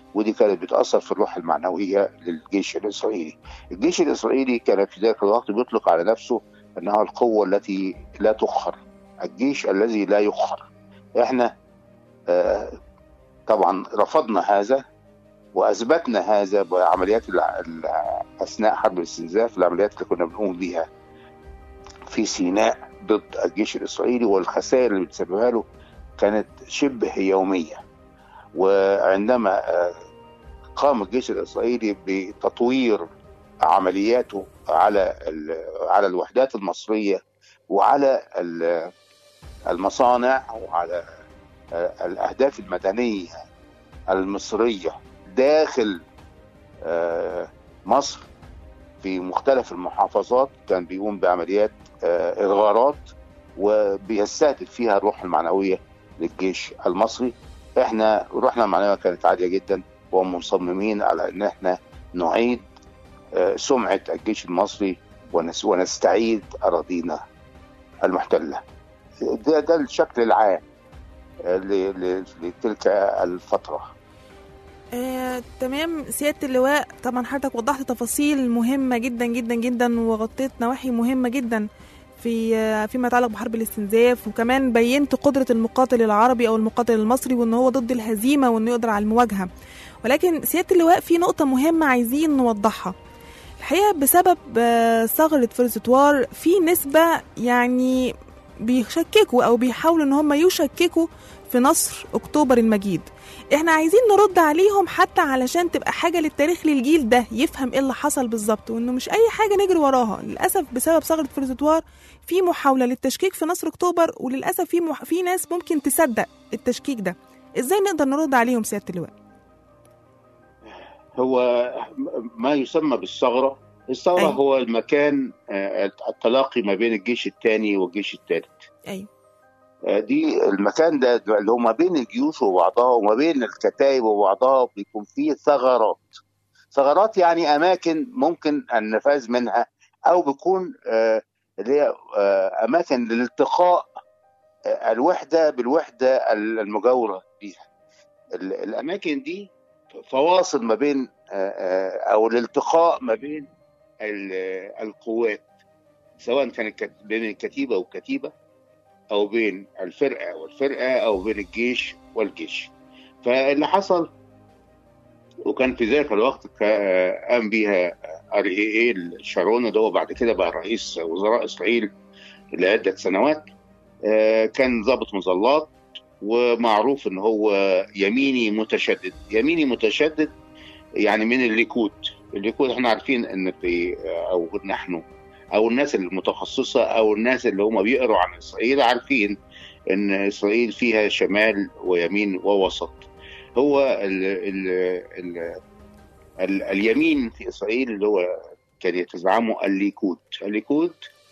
Speaker 6: ودي كانت بتأثر في الروح المعنوية للجيش الإسرائيلي الجيش الإسرائيلي كان في ذلك الوقت بيطلق على نفسه أنها القوة التي لا تخر الجيش الذي لا يخر احنا آه، طبعا رفضنا هذا واثبتنا هذا بعمليات الع- الع- اثناء حرب الاستنزاف العمليات اللي كنا بنقوم بيها في سيناء ضد الجيش الاسرائيلي والخسائر اللي بتسببها له كانت شبه يوميه وعندما آه، قام الجيش الاسرائيلي بتطوير عملياته على ال- على الوحدات المصريه وعلى ال- المصانع وعلى آه، الاهداف المدنيه المصريه داخل آه، مصر في مختلف المحافظات كان بيقوم بعمليات آه، اغارات وبيستهدف فيها الروح المعنويه للجيش المصري احنا روحنا المعنويه كانت عاليه جدا ومصممين على ان احنا نعيد آه، سمعه الجيش المصري ونس- ونستعيد اراضينا المحتله ده ده الشكل العام آه، ل- ل- لتلك الفتره
Speaker 3: آه، تمام سيادة اللواء طبعا حضرتك وضحت تفاصيل مهمة جدا جدا جدا وغطيت نواحي مهمة جدا في آه، فيما يتعلق بحرب الاستنزاف وكمان بينت قدرة المقاتل العربي أو المقاتل المصري وإن هو ضد الهزيمة وإنه يقدر على المواجهة ولكن سيادة اللواء في نقطة مهمة عايزين نوضحها الحقيقة بسبب آه، ثغرة فرزتوار في نسبة يعني بيشككوا أو بيحاولوا إن هم يشككوا في نصر أكتوبر المجيد احنا عايزين نرد عليهم حتى علشان تبقى حاجة للتاريخ للجيل ده يفهم ايه اللي حصل بالظبط وانه مش اي حاجة نجري وراها للأسف بسبب ثغرة فرزتوار في محاولة للتشكيك في نصر اكتوبر وللأسف في مح... في ناس ممكن تصدق التشكيك ده ازاي نقدر نرد عليهم سيادة اللواء
Speaker 6: هو ما يسمى بالثغرة الثغرة
Speaker 3: أيوة.
Speaker 6: هو المكان آه، التلاقي ما بين الجيش الثاني والجيش الثالث
Speaker 3: ايوه
Speaker 6: آه، دي المكان ده اللي هو ما بين الجيوش وبعضها وما بين الكتائب وبعضها بيكون فيه ثغرات ثغرات يعني اماكن ممكن النفاذ منها او بيكون آه، اللي هي آه، اماكن للالتقاء آه، الوحده بالوحده المجاوره ليها ال- الاماكن دي فواصل ما بين آه، آه، او الالتقاء ما بين ال- القوات سواء كانت كت- بين الكتيبه والكتيبه او بين الفرقه والفرقه او بين الجيش والجيش فاللي حصل وكان في ذلك الوقت كا- قام بيها ار اي اي شارون اللي هو بعد كده بقى رئيس وزراء اسرائيل لعده سنوات آه، كان ضابط مظلات ومعروف ان هو يميني متشدد يميني متشدد يعني من الليكود الليكود احنا عارفين ان في او نحن او الناس المتخصصه او الناس اللي هم بيقروا عن اسرائيل عارفين ان اسرائيل فيها شمال ويمين ووسط هو ال ال ال ال اليمين في اسرائيل اللي هو كان يتزعمه الليكود الليكود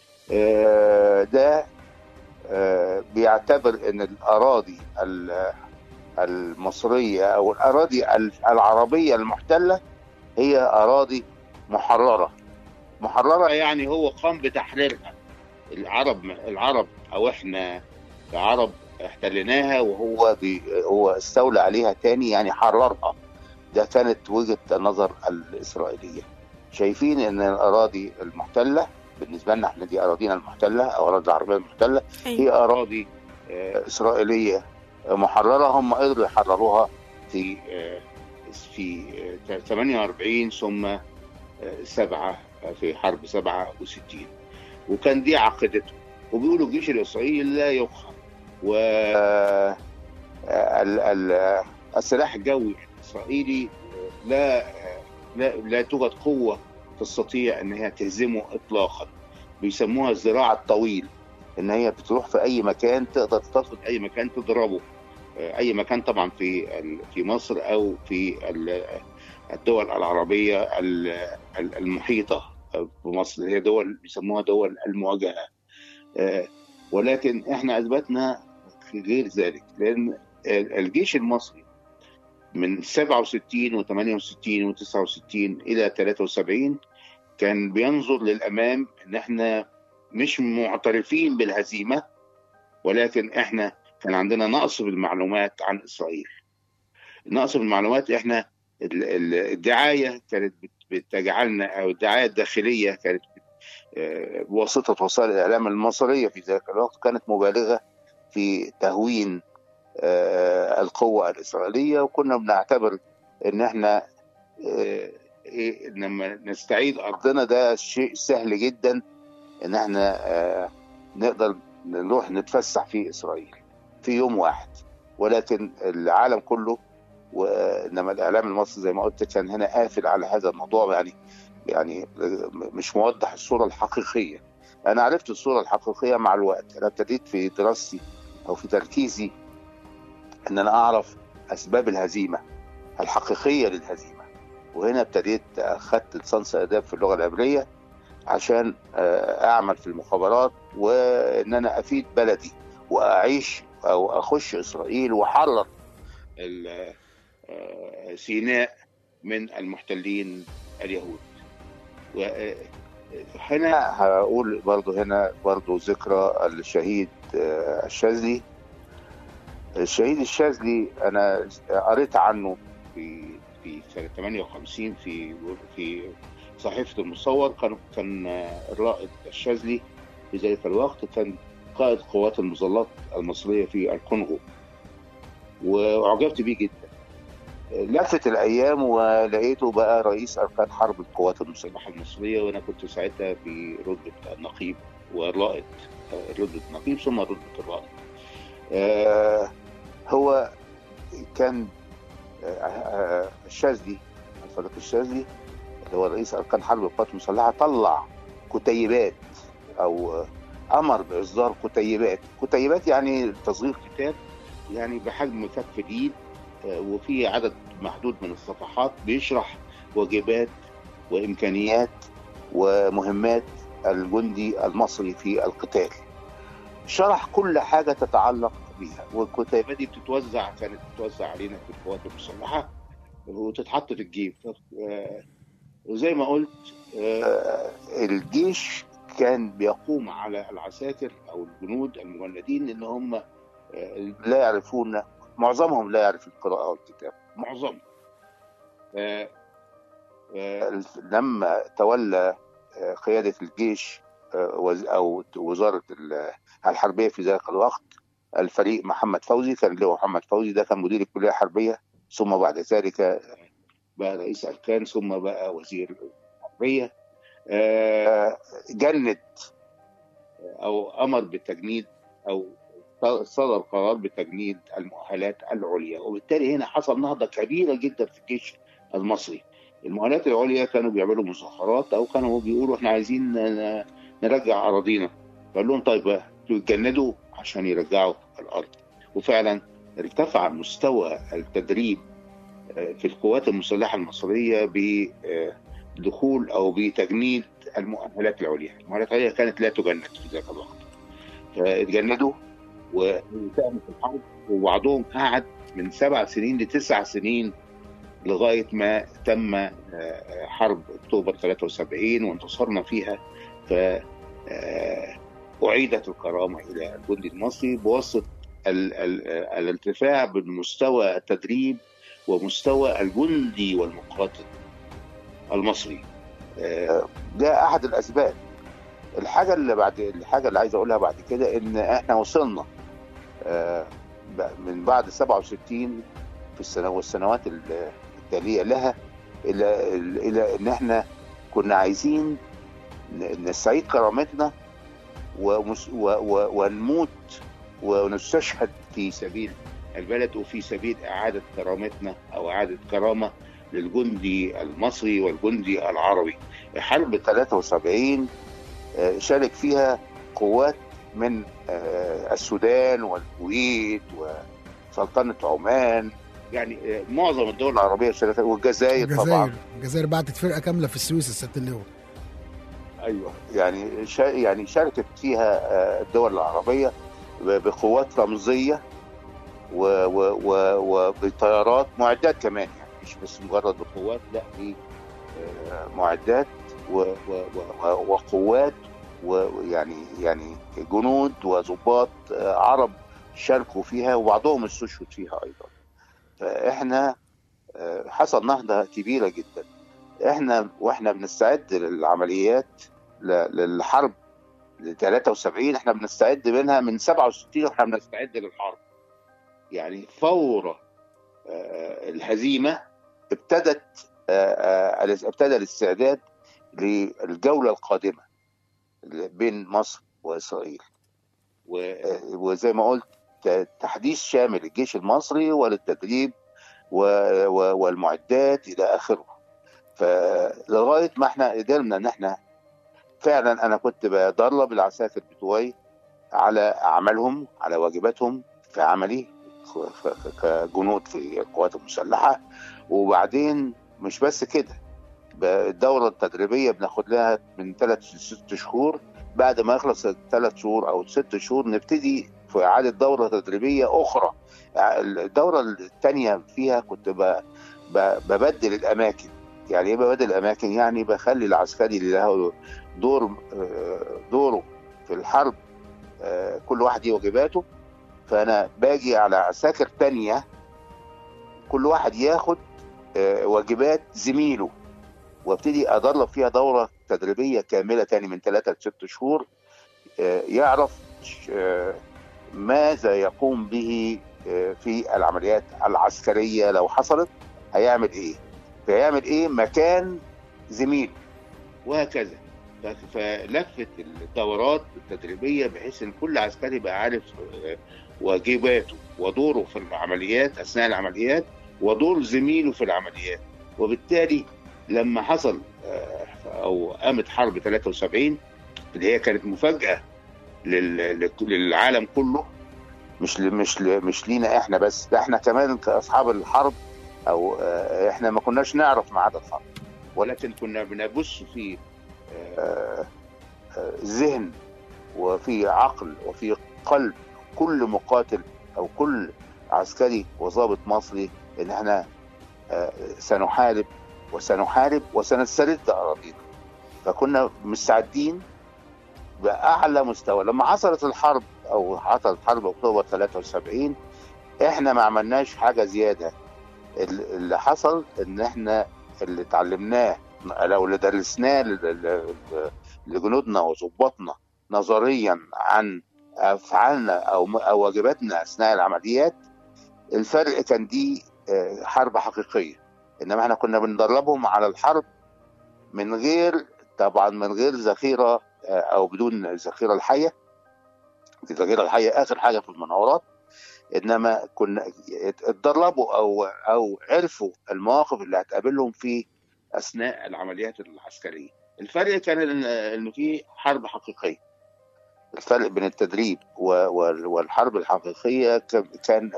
Speaker 6: آه، ده آه، بيعتبر ان الاراضي ال- المصريه او الاراضي ال- العربيه المحتله هي اراضي محرره محرره يعني هو قام بتحريرها العرب العرب او احنا كعرب احتليناها وهو بي هو استولى عليها تاني يعني حررها ده كانت وجهه النظر الاسرائيليه شايفين ان الاراضي المحتله بالنسبه لنا احنا دي اراضينا المحتله او الاراضي العربيه المحتله هي
Speaker 3: ايوه
Speaker 6: اراضي آه، اسرائيليه آه، محرره هم قدروا يحرروها في آه، في آه، 48 ثم آه، سبعة آه، في حرب 67 وكان دي عقيدته وبيقولوا الجيش الاسرائيلي لا يقهر و آه، ال- ال- السلاح الجوي الاسرائيلي لا لا لا توجد قوه تستطيع ان هي تهزمه اطلاقا بيسموها الذراع الطويل ان هي بتروح في اي مكان تقدر تصل اي مكان تضربه آه، اي مكان طبعا في ال- في مصر او في ال- الدول العربيه ال- ال- المحيطه بمصر هي دول بيسموها دول المواجهه آه، ولكن احنا اثبتنا في غير ذلك لان ال- الجيش المصري من 67 و68 و69 الى 73 كان بينظر للامام ان احنا مش معترفين بالهزيمه ولكن احنا كان عندنا نقص بالمعلومات عن اسرائيل نقص بالمعلومات احنا ال- ال- الدعايه كانت بت- بتجعلنا او الدعايه الداخليه كانت بت- آه، بواسطه وسائل الاعلام المصريه في ذلك الوقت كانت مبالغه في تهوين آه، القوه الاسرائيليه وكنا بنعتبر ان احنا آه، إيه، لما نستعيد ارضنا ده شيء سهل جدا ان احنا آه، نقدر نروح نتفسح في اسرائيل في يوم واحد ولكن العالم كله وانما الاعلام المصري زي ما قلت كان هنا قافل على هذا الموضوع يعني يعني مش موضح الصوره الحقيقيه انا عرفت الصوره الحقيقيه مع الوقت انا ابتديت في دراستي او في تركيزي ان انا اعرف اسباب الهزيمه الحقيقيه للهزيمه وهنا ابتديت اخدت لسانس اداب في اللغه العبريه عشان آه، اعمل في المخابرات وان انا افيد بلدي واعيش او اخش اسرائيل واحرر ال- آه، سيناء من المحتلين اليهود وهنا هقول برضو هنا برضو ذكرى الشهيد آه، الشاذلي الشهيد الشاذلي انا قريت عنه في في سنه 58 في في صحيفه المصور كان كان آه، الرائد الشاذلي في ذلك الوقت كان قائد قوات المظلات المصريه في الكونغو واعجبت بيه جدا لفت الايام ولقيته بقى رئيس اركان حرب القوات المسلحه المصريه وانا كنت ساعتها في رتبه النقيب والرائد آه، رتبه النقيب ثم رتبه الرائد آه، هو كان آه، آه، الشاذلي الفريق الشاذلي اللي هو رئيس اركان حرب القوات المسلحه طلع كتيبات او آه، امر باصدار كتيبات كتيبات يعني تصغير كتاب يعني بحجم كف الايد آه، وفي عدد محدود من الصفحات بيشرح واجبات وامكانيات ومهمات الجندي المصري في القتال شرح كل حاجه تتعلق بيها والكتيبات دي بتتوزع كانت بتتوزع علينا في القوات المسلحه وتتحط في الجيب آه، وزي ما قلت آه، الجيش كان بيقوم على العساكر او الجنود المجندين ان هم آه، لا يعرفون معظمهم لا يعرف القراءه والكتابه معظمهم آه، آه، لما تولى آه، قياده الجيش آه، وز- او وزاره ال- الحربيه في ذلك الوقت الفريق محمد فوزي كان اللي هو محمد فوزي ده كان مدير الكليه الحربيه ثم بعد ذلك بقى رئيس اركان ثم بقى وزير الحربيه آه، جند او امر بالتجنيد او صدر قرار بتجنيد المؤهلات العليا وبالتالي هنا حصل نهضه كبيره جدا في الجيش المصري المؤهلات العليا كانوا بيعملوا مظاهرات او كانوا بيقولوا احنا عايزين ن- نرجع اراضينا فقال لهم طيب تجندوا عشان يرجعوا الارض وفعلا ارتفع مستوى التدريب آه، في القوات المسلحه المصريه بدخول او بتجنيد المؤهلات العليا، المؤهلات العليا كانت لا تجند في ذاك الوقت. فاتجندوا وساهموا في الحرب وبعضهم قعد من سبع سنين لتسع سنين لغايه ما تم آه، حرب اكتوبر 73 وانتصرنا فيها ف آه، اعيدت الكرامه الى الجندي المصري بواسطه ال- ال- الارتفاع بالمستوى التدريب ومستوى الجندي والمقاتل المصري آه، ده احد الاسباب الحاجه اللي بعد الحاجه اللي عايز اقولها بعد كده ان احنا وصلنا آه، ب- من بعد 67 في السنه والسنوات ال- التاليه لها الى الى ان احنا كنا عايزين ن- نستعيد كرامتنا ومس- و- و- ونموت ونستشهد في سبيل البلد وفي سبيل اعاده كرامتنا او اعاده كرامه للجندي المصري والجندي العربي. حرب 73 آه، شارك فيها قوات من آه، السودان والكويت وسلطنه عمان يعني آه، معظم الدول العربيه شاركت والجزائر طبعا
Speaker 2: الجزائر الجزائر بعتت فرقه كامله في السويس الست اللواء
Speaker 6: ايوه يعني شا يعني شاركت فيها آه، الدول العربيه ب- بقوات رمزيه و- و- و- وبطيارات معدات كمان يعني مش بس مجرد بقوات لا ب آه، معدات و- و- و- وقوات ويعني يعني جنود وضباط آه، عرب شاركوا فيها وبعضهم استشهد فيها ايضا فاحنا آه، حصل نهضة كبيرة جدا احنا واحنا بنستعد للعمليات ل- للحرب ل 73 احنا بنستعد منها من 67 واحنا بنستعد للحرب يعني فور آه، الهزيمة ابتدت آه، آه، ابتدى الاستعداد للجولة القادمة بين مصر وإسرائيل و- وزي ما قلت ت- تحديث شامل للجيش المصري وللتدريب و- و- والمعدات الى اخره فلغايه ما احنا قدرنا ان احنا فعلا انا كنت بدرب العساكر بتوعي على اعمالهم على واجباتهم في عملي ف- ف- كجنود في القوات المسلحه وبعدين مش بس كده ب- الدوره التدريبيه بناخد لها من ثلاث لست شهور بعد ما يخلص الثلاث شهور او الست شهور نبتدي في اعاده دوره تدريبيه اخرى الدوره الثانيه فيها كنت ب- ب- ببدل الاماكن يعني ايه ببدل الاماكن يعني بخلي العسكري اللي له دور آه، دوره في الحرب آه، كل واحد ليه واجباته فانا باجي على عساكر تانية كل واحد ياخد آه، واجبات زميله وابتدي ادرب فيها دوره تدريبيه كامله تاني من ثلاثة لست شهور آه، يعرف آه، ماذا يقوم به آه، في العمليات العسكريه لو حصلت هيعمل ايه فيعمل ايه مكان زميله وهكذا ف- فلفت الدورات التدريبيه بحيث ان كل عسكري بقى عارف آه، واجباته ودوره في العمليات اثناء العمليات ودور زميله في العمليات وبالتالي لما حصل آه، او قامت حرب 73 اللي هي كانت مفاجاه لل- للعالم كله مش ل- مش ل- مش لينا احنا بس ده احنا كمان كاصحاب الحرب او آه، احنا ما كناش نعرف ميعاد الحرب ولكن كنا بنبص في آه، آه، ذهن وفي عقل وفي قلب كل مقاتل او كل عسكري وضابط مصري ان احنا آه، سنحارب وسنحارب وسنسترد اراضينا فكنا مستعدين باعلى مستوى لما حصلت الحرب او حصلت حرب اكتوبر 73 احنا ما عملناش حاجه زياده ال- اللي حصل ان احنا اللي اتعلمناه لو اللي درسناه ل- ل- ل- لجنودنا وظباطنا نظريا عن افعالنا او م- او واجباتنا اثناء العمليات الفرق كان دي آه، حرب حقيقيه انما احنا كنا بندربهم على الحرب من غير طبعا من غير ذخيره آه، او بدون الذخيره الحيه الذخيره الحيه اخر حاجه في المناورات انما كنا اتدربوا او او عرفوا المواقف اللي هتقابلهم في اثناء العمليات العسكريه الفرق كان ان إن في حرب حقيقيه الفرق بين التدريب و- وال- والحرب الحقيقيه كان- كان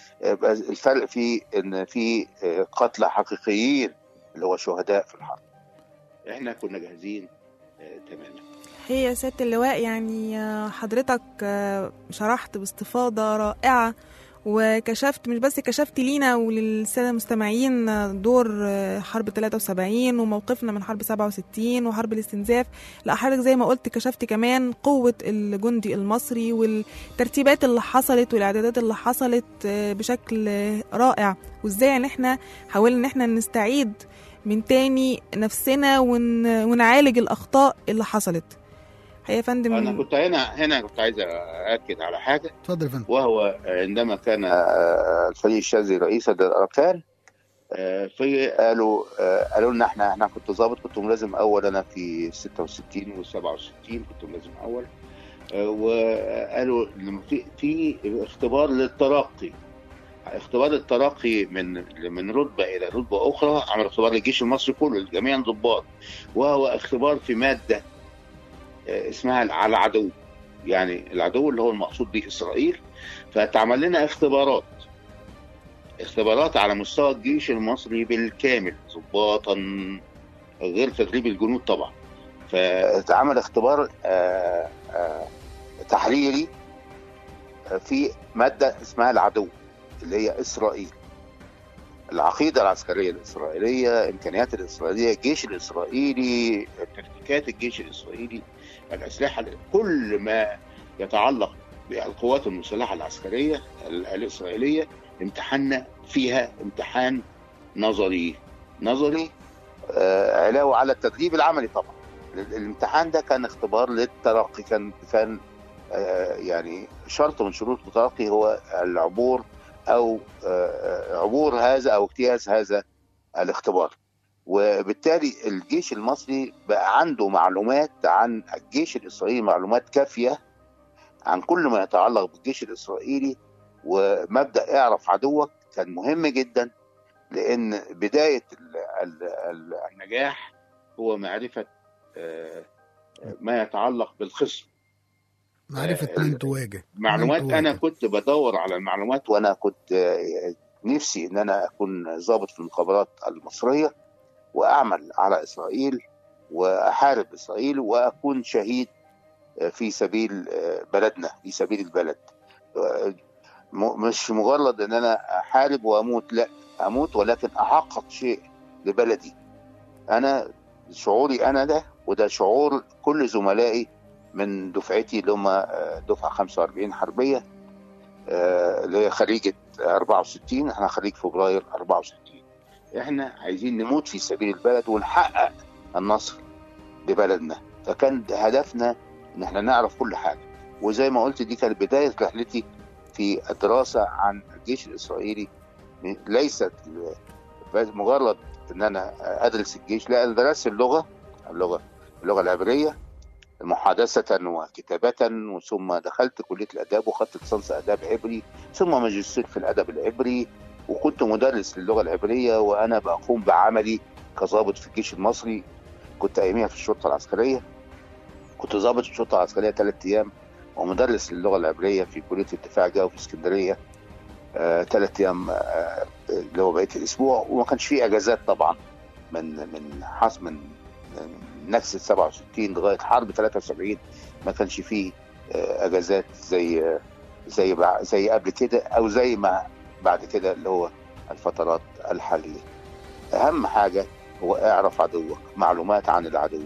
Speaker 6: الفرق في ان في قتلى حقيقيين اللي هو شهداء في الحرب احنا كنا جاهزين آه، تماما
Speaker 3: هي يا سيادة اللواء يعني آه، حضرتك آه، شرحت باستفاضة رائعة وكشفت مش بس كشفت لينا وللسادة المستمعين آه، دور آه، حرب 73 وموقفنا من حرب 67 وحرب الاستنزاف لا حضرتك زي ما قلت كشفت كمان قوة الجندي المصري والترتيبات اللي حصلت والإعدادات اللي حصلت آه، بشكل آه، رائع وازاي ان احنا حاولنا ان احنا نستعيد من تاني نفسنا ون... ونعالج الأخطاء اللي حصلت هي يا فندم
Speaker 6: انا كنت هنا هنا كنت عايز اكد على حاجه
Speaker 2: اتفضل يا فندم
Speaker 6: وهو عندما كان آه، الفريق الشاذلي رئيسا للاركان آه، في قالوا آه، قالوا لنا احنا احنا كنت ظابط كنت ملازم اول انا في 66 و 67 كنت ملازم اول آه، وقالوا إن في في اختبار للترقي اختبار الترقي من من رتبه الى رتبه اخرى عمل اختبار للجيش المصري كله لجميع الضباط وهو اختبار في ماده آه، اسمها على العدو يعني العدو اللي هو المقصود به اسرائيل فتعمل لنا اختبارات اختبارات على مستوى الجيش المصري بالكامل ضباطا غير تدريب الجنود طبعا فاتعمل اختبار آه، آه، تحريري آه، في ماده اسمها العدو اللي هي اسرائيل العقيده العسكريه الاسرائيليه امكانيات الاسرائيليه الجيش الاسرائيلي تكتيكات الجيش الاسرائيلي الاسلحه كل ما يتعلق بالقوات المسلحه العسكريه ال- الاسرائيليه امتحنا فيها امتحان نظري نظري آه، علاوه على التدريب العملي طبعا ال- الامتحان ده كان اختبار للترقي كان كان آه، يعني شرط من شروط الترقي هو العبور او آه، عبور هذا او اجتياز هذا الاختبار وبالتالي الجيش المصري بقى عنده معلومات عن الجيش الاسرائيلي معلومات كافيه عن كل ما يتعلق بالجيش الاسرائيلي ومبدا اعرف عدوك كان مهم جدا لان بدايه ال- ال- ال- النجاح هو معرفه آه، ما يتعلق بالخصم
Speaker 2: معرفه
Speaker 6: آه،
Speaker 2: من تواجه
Speaker 6: معلومات
Speaker 2: من
Speaker 6: انا
Speaker 2: تواجه.
Speaker 6: كنت بدور على المعلومات وانا كنت آه، نفسي ان انا اكون ضابط في المخابرات المصريه واعمل على اسرائيل واحارب اسرائيل واكون شهيد آه، في سبيل آه، بلدنا في سبيل البلد آه، م- مش مجرد ان انا احارب واموت لا اموت ولكن احقق شيء لبلدي انا شعوري انا ده وده شعور كل زملائي من دفعتي اللي هم آه، دفعه 45 حربيه آه، اللي هي خريجه 64 احنا خريج فبراير 64 احنا عايزين نموت في سبيل البلد ونحقق النصر لبلدنا فكان هدفنا ان احنا نعرف كل حاجه وزي ما قلت دي كانت بدايه رحلتي في الدراسه عن الجيش الاسرائيلي ليست بس مجرد ان انا ادرس الجيش لا انا درست اللغه اللغه اللغه العبريه محادثة وكتابة ثم دخلت كلية الآداب وخدت ليسانس آداب عبري ثم ماجستير في الأدب العبري وكنت مدرس للغة العبرية وأنا بقوم بعملي كظابط في الجيش المصري كنت أياميها في الشرطة العسكرية كنت ظابط في الشرطة العسكرية ثلاث أيام ومدرس للغة العبرية في كلية الدفاع الجوي في اسكندرية ثلاث أيام آه، اللي هو بقية الأسبوع وما كانش فيه أجازات طبعا من من حص من من نكسة 67 لغاية حرب 73 ما كانش فيه آه، أجازات زي آه، زي بع- زي قبل كده أو زي ما بعد كده اللي هو الفترات الحالية أهم حاجة هو اعرف عدوك معلومات عن العدو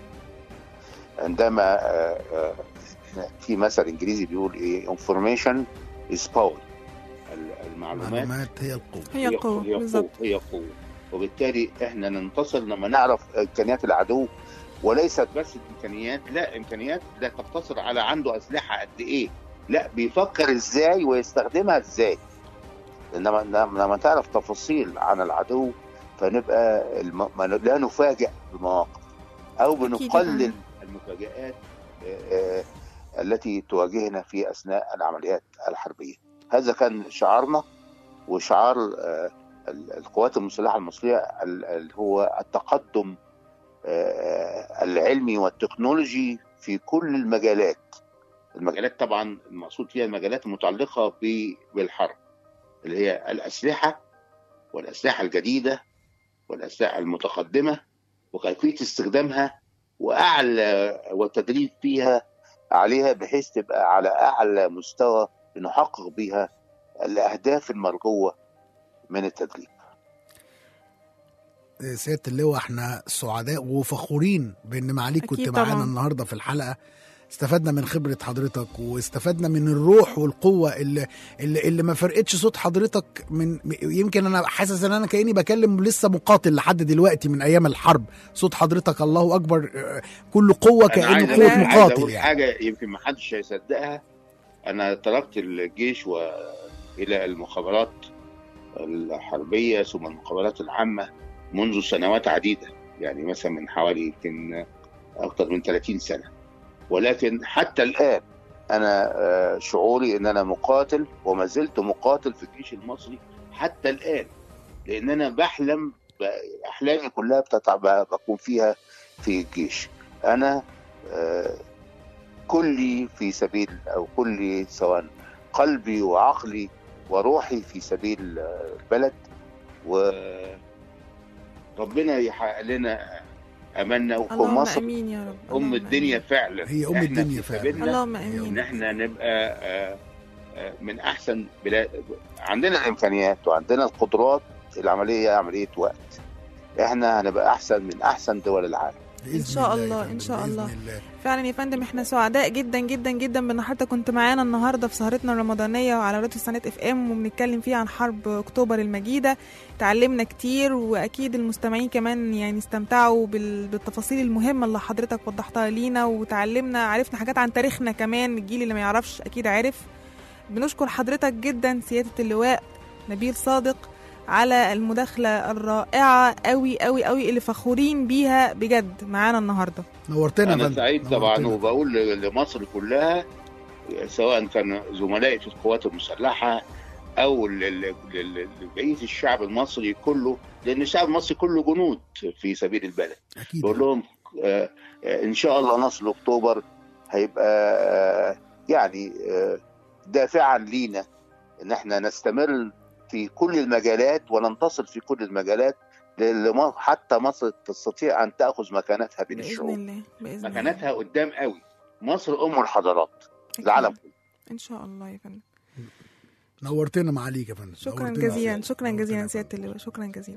Speaker 6: عندما آه، آه، في مثل انجليزي بيقول ايه information is power ال- المعلومات
Speaker 2: معلومات هي القوه
Speaker 3: هي القوة
Speaker 6: هي
Speaker 3: بالظبط
Speaker 6: قوة هي قوة وبالتالي احنا ننتصر لما نعرف امكانيات العدو وليست بس الامكانيات لا امكانيات لا تقتصر على عنده اسلحه قد ايه لا بيفكر ازاي ويستخدمها ازاي انما لما لما تعرف تفاصيل عن العدو فنبقى الم... ما- لا نفاجئ بمواقف او بنقلل المفاجآت آه، آه، التي تواجهنا في اثناء العمليات الحربيه هذا كان شعارنا وشعار آه، ال- القوات المسلحه المصريه ال- اللي هو التقدم آه، العلمي والتكنولوجي في كل المجالات المجالات طبعا المقصود فيها المجالات المتعلقه ب- بالحرب اللي هي الاسلحه والاسلحه الجديده والاسلحه المتقدمه وكيفيه استخدامها واعلى والتدريب فيها عليها بحيث تبقى على اعلى مستوى لنحقق بها الاهداف المرجوه من التدريب
Speaker 2: سياده اللواء احنا سعداء وفخورين بان معاليك كنت
Speaker 3: أكيد
Speaker 2: معانا
Speaker 3: طبعاً.
Speaker 2: النهارده في الحلقه استفدنا من خبره حضرتك واستفدنا من الروح والقوه اللي اللي, اللي ما فرقتش صوت حضرتك من يمكن انا حاسس ان انا كاني بكلم لسه مقاتل لحد دلوقتي من ايام الحرب صوت حضرتك الله اكبر آه، كل قوه
Speaker 6: أنا عايز
Speaker 2: كانه
Speaker 6: أقول-
Speaker 2: قوه
Speaker 6: عايز
Speaker 2: مقاتل
Speaker 6: أقول
Speaker 2: يعني
Speaker 6: حاجه يمكن ما حدش هيصدقها انا تركت الجيش والى المخابرات الحربيه ثم المخابرات العامه منذ سنوات عديده يعني مثلا من حوالي يمكن اكثر من 30 سنه ولكن حتى الان انا آه، شعوري ان انا مقاتل وما زلت مقاتل في الجيش المصري حتى الان لان انا بحلم ب- احلامي كلها بتتع... بكون فيها في الجيش انا آه، كلي في سبيل او كلي سواء قلبي وعقلي وروحي في سبيل آه، البلد وربنا يحقق لنا املنا وكون
Speaker 3: اللهم
Speaker 6: مصر
Speaker 3: امين يا رب
Speaker 6: ام
Speaker 3: اللهم
Speaker 6: الدنيا
Speaker 3: آمين.
Speaker 6: فعلا
Speaker 2: هي أم
Speaker 6: إحنا
Speaker 2: الدنيا
Speaker 6: في
Speaker 2: فعلا.
Speaker 6: سبيلنا
Speaker 3: اللهم
Speaker 6: ان
Speaker 3: امين
Speaker 6: احنا نبقى آه، آه، من احسن بلاد عندنا الامكانيات وعندنا القدرات العمليه عمليه وقت احنا هنبقى احسن من احسن دول العالم
Speaker 2: بإذن
Speaker 3: إن شاء
Speaker 2: يا
Speaker 3: الله،
Speaker 2: فندم،
Speaker 3: إن شاء
Speaker 2: بإذن
Speaker 3: الله.
Speaker 2: الله.
Speaker 3: فعلا يا فندم احنا سعداء جدا جدا جدا بان حضرتك كنت معانا النهارده في سهرتنا الرمضانيه وعلى راديو سنة اف ام وبنتكلم فيها عن حرب اكتوبر المجيده تعلمنا كتير واكيد المستمعين كمان يعني استمتعوا بال- بالتفاصيل المهمه اللي حضرتك وضحتها لينا وتعلمنا عرفنا حاجات عن تاريخنا كمان الجيل اللي ما يعرفش اكيد عارف بنشكر حضرتك جدا سياده اللواء نبيل صادق على المداخله الرائعه قوي قوي قوي اللي فخورين بيها بجد معانا النهارده
Speaker 2: نورتنا يا
Speaker 6: انا
Speaker 2: فندم.
Speaker 6: سعيد طبعا
Speaker 2: نورتنا.
Speaker 6: وبقول ل- لمصر كلها سواء كان زملائي في القوات المسلحه او ل- ل- ل- لبقيه الشعب المصري كله لان الشعب المصري كله جنود في سبيل البلد
Speaker 2: اكيد
Speaker 6: بقول لهم آه، آه، ان شاء الله نصر اكتوبر هيبقى آه، يعني آه، دافعا لينا ان احنا نستمر في كل المجالات وننتصر في كل المجالات لأن م- حتى مصر تستطيع ان تاخذ مكانتها بين
Speaker 3: باذن
Speaker 6: الشعوب
Speaker 3: الله باذن الله
Speaker 6: مكانتها قدام قوي مصر ام الحضارات
Speaker 3: أكيد.
Speaker 6: العالم كله
Speaker 3: ان شاء الله يا فندم
Speaker 2: نورتنا معاليك يا فندم
Speaker 3: شكرا
Speaker 2: نورتنا يا
Speaker 3: جزيلا
Speaker 2: فندم.
Speaker 3: شكرا
Speaker 2: نورتنا
Speaker 3: جزيلا
Speaker 2: يا
Speaker 3: سياده
Speaker 2: فندم.
Speaker 3: اللواء شكرا جزيلا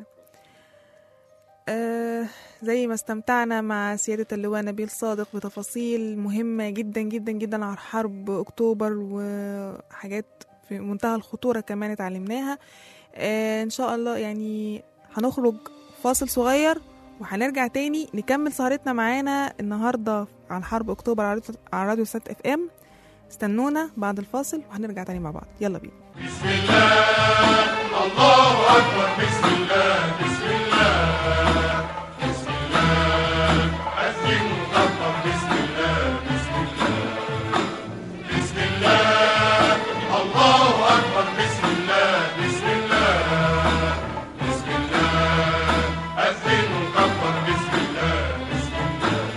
Speaker 3: آه زي ما استمتعنا مع سيادة اللواء نبيل صادق بتفاصيل مهمة جدا جدا جدا عن حرب أكتوبر وحاجات في منتهى الخطورة كمان اتعلمناها آه إن شاء الله يعني هنخرج فاصل صغير وهنرجع تاني نكمل سهرتنا معانا النهاردة عن حرب أكتوبر على راديو- على راديو سات اف ام استنونا بعد الفاصل وهنرجع تاني مع بعض يلا بينا
Speaker 4: بسم الله الله أكبر بسم الله بسم الله بسم الله أذن وكبر بسم الله بسم الله بسم الله الله أكبر بسم الله بسم الله بسم الله أذن وكبر بسم الله بسم الله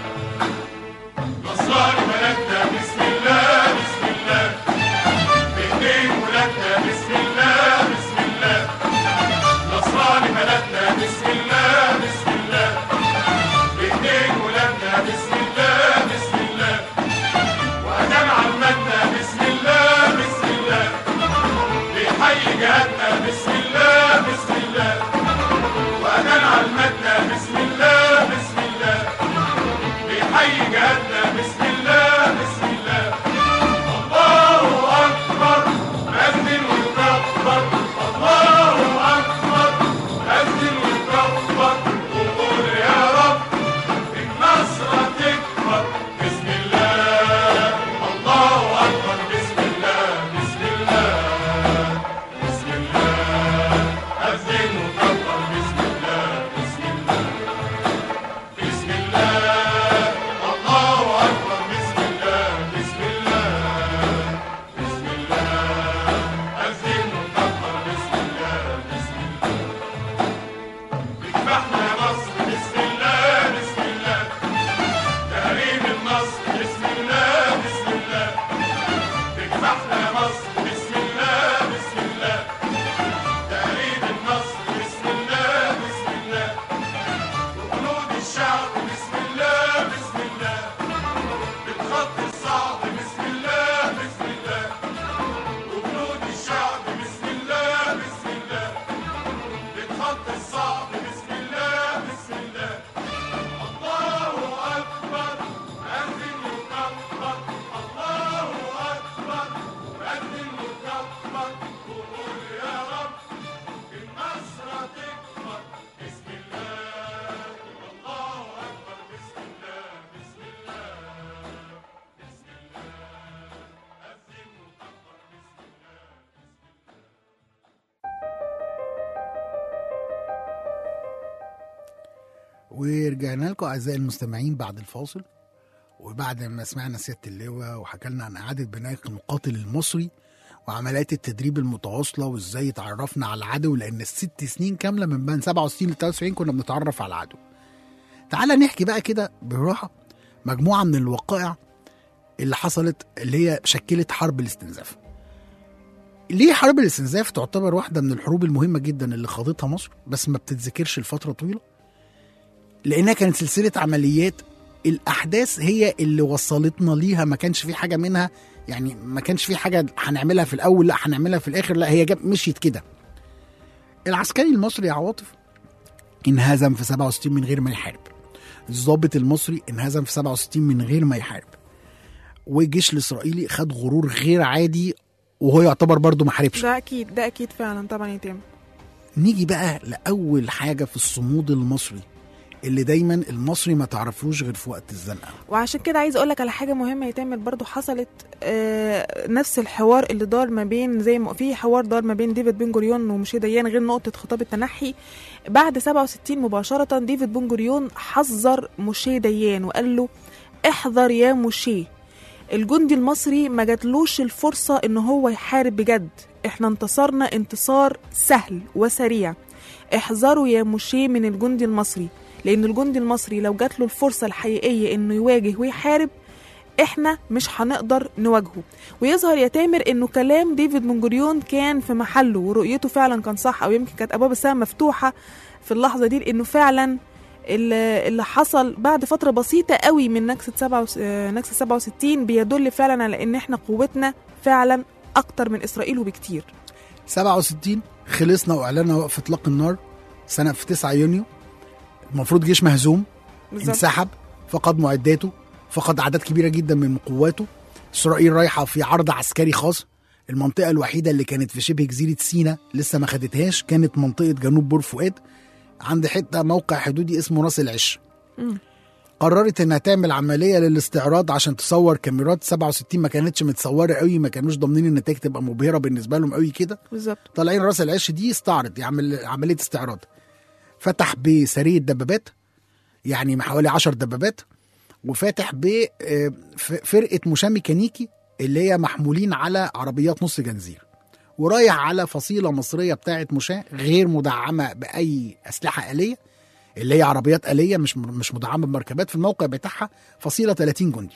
Speaker 4: نصار بلدنا بسم الله بسم الله بإيدين ولادنا بسم الله بسم الله نصراني بلدنا بسم الله بسم الله بإيدين ولادنا بسم الله بسم الله وأدام عمتنا بسم الله بسم الله بيحيي جهاتنا بسم الله بسم الله وأدام عمتنا بسم الله بسم الله بيحيي جهاتنا بسم الله بسم الله الله أكبر أذن ويكبر الله أكبر أذن ويكبر وقول يا رب النصر تكبر بسم الله الله أكبر بسم الله بسم الله بسم الله أذن وكبر بسم الله بسم الله بسم الله الله أكبر بسم الله بسم الله بسم الله أذن وكبر بسم الله بسم الله بكفحنا يا مصر بسم الله بسم الله تهريب النصر بسم الله بسم الله بكفحنا يا مصر بسم الله بسم الله تهريب النصر بسم الله بسم الله وجنود الشعب بسم الله بسم الله بتخط الصعب بسم الله بسم الله وجنود الشعب بسم الله بسم الله بتخط الصعب بسم الله بسم الله الله أكبر أذن وكبر الله أكبر أذن وكبر وقول يا رب النصر تكبر بسم الله الله أكبر بسم الله بسم الله بسم الله أذن وكبر بسم الله
Speaker 2: ورجعنا لكم اعزائي المستمعين بعد الفاصل وبعد ما سمعنا سياده اللواء وحكى لنا عن اعاده بناء المقاتل المصري وعمليات التدريب المتواصله وازاي اتعرفنا على العدو لان الست سنين كامله من بين 67 ل 73 كنا بنتعرف على العدو. تعالى نحكي بقى كده بالراحه مجموعه من الوقائع اللي حصلت اللي هي شكلت حرب الاستنزاف. ليه حرب الاستنزاف تعتبر واحده من الحروب المهمه جدا اللي خاضتها مصر بس ما بتتذكرش لفتره طويله؟ لانها كانت سلسله عمليات الاحداث هي اللي وصلتنا ليها ما كانش في حاجه منها يعني ما كانش في حاجه هنعملها في الاول لا هنعملها في الاخر لا هي جاب مشيت كده العسكري المصري يا عواطف انهزم في 67 من غير ما يحارب الضابط المصري انهزم في 67 من غير ما يحارب والجيش الاسرائيلي خد غرور غير عادي وهو يعتبر برضه ما حاربش
Speaker 3: ده اكيد ده اكيد فعلا طبعا يتم
Speaker 2: نيجي بقى لاول حاجه في الصمود المصري اللي دايما المصري ما تعرفلوش غير في وقت الزنقه
Speaker 3: وعشان كده عايز اقولك على حاجه مهمه يا تامر برضو حصلت آه نفس الحوار اللي دار ما بين زي ما في حوار دار ما بين ديفيد بن جوريون وموشي ديان غير نقطه خطاب التنحي بعد 67 مباشره ديفيد بن جوريون حذر موشي ديان وقال له احذر يا موشي الجندي المصري ما جاتلوش الفرصه ان هو يحارب بجد احنا انتصرنا انتصار سهل وسريع احذروا يا موشي من الجندي المصري لان الجندي المصري لو جات له الفرصه الحقيقيه انه يواجه ويحارب احنا مش هنقدر نواجهه ويظهر يا تامر انه كلام ديفيد بن جوريون كان في محله ورؤيته فعلا كان صح او يمكن كانت ابواب السماء مفتوحه في اللحظه دي لانه فعلا اللي اللي حصل بعد فتره بسيطه قوي من نكسه سبعة وس- آه، نكسه 67 بيدل فعلا على ان احنا قوتنا فعلا اكتر من اسرائيل وبكتير
Speaker 2: 67 خلصنا واعلنا وقف اطلاق النار سنه في 9 يونيو المفروض جيش مهزوم
Speaker 3: بالظبط
Speaker 2: انسحب فقد معداته فقد اعداد كبيره جدا من قواته اسرائيل رايحه في عرض عسكري خاص المنطقه الوحيده اللي كانت في شبه جزيره سينا لسه ما خدتهاش كانت منطقه جنوب بور فؤاد عند حته موقع حدودي اسمه راس العش
Speaker 3: مم.
Speaker 2: قررت انها تعمل عمليه للاستعراض عشان تصور كاميرات 67 ما كانتش متصوره قوي ما كانوش ضامنين النتائج تبقى مبهره بالنسبه لهم قوي كده
Speaker 3: بالظبط
Speaker 2: طالعين راس العش دي استعرض يعمل عمليه استعراض فتح بسريه دبابات يعني حوالي 10 دبابات وفاتح بفرقه مشاة ميكانيكي اللي هي محمولين على عربيات نص جنزير ورايح على فصيله مصريه بتاعه مشاة غير مدعمه باي اسلحه اليه اللي هي عربيات اليه مش مش مدعمه بمركبات في الموقع بتاعها فصيله 30 جندي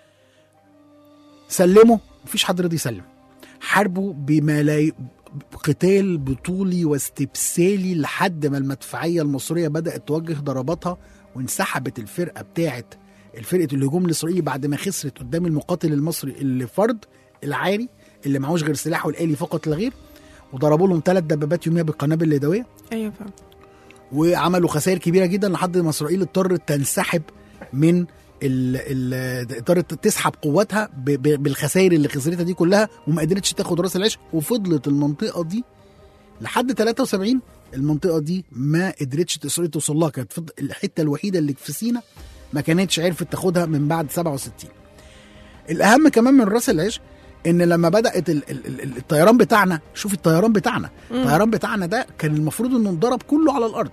Speaker 2: سلموا مفيش حد رضي يسلم حاربوا بملاي قتال بطولي واستبسالي لحد ما المدفعيه المصريه بدات توجه ضرباتها وانسحبت الفرقه بتاعه الفرقه الهجوم الاسرائيلي بعد ما خسرت قدام المقاتل المصري اللي فرد العاري اللي معهوش غير سلاحه الالي فقط لا غير وضربوا لهم ثلاث دبابات يوميها بالقنابل اليدويه
Speaker 3: ايوه فعلا
Speaker 2: وعملوا خسائر كبيره جدا لحد ما اسرائيل اضطرت تنسحب من ال ال اضطرت تسحب قواتها ب- ب- بالخسائر اللي خسرتها دي كلها وما قدرتش تاخد راس العش وفضلت المنطقه دي لحد 73 المنطقه دي ما قدرتش اسرائيل توصل لها كانت فض- الحته الوحيده اللي في سينا ما كانتش عرفت تاخدها من بعد 67 الاهم كمان من راس العش ان لما بدات ال- ال- ال- الطيران بتاعنا شوف الطيران بتاعنا الطيران بتاعنا ده كان المفروض انه انضرب كله على الارض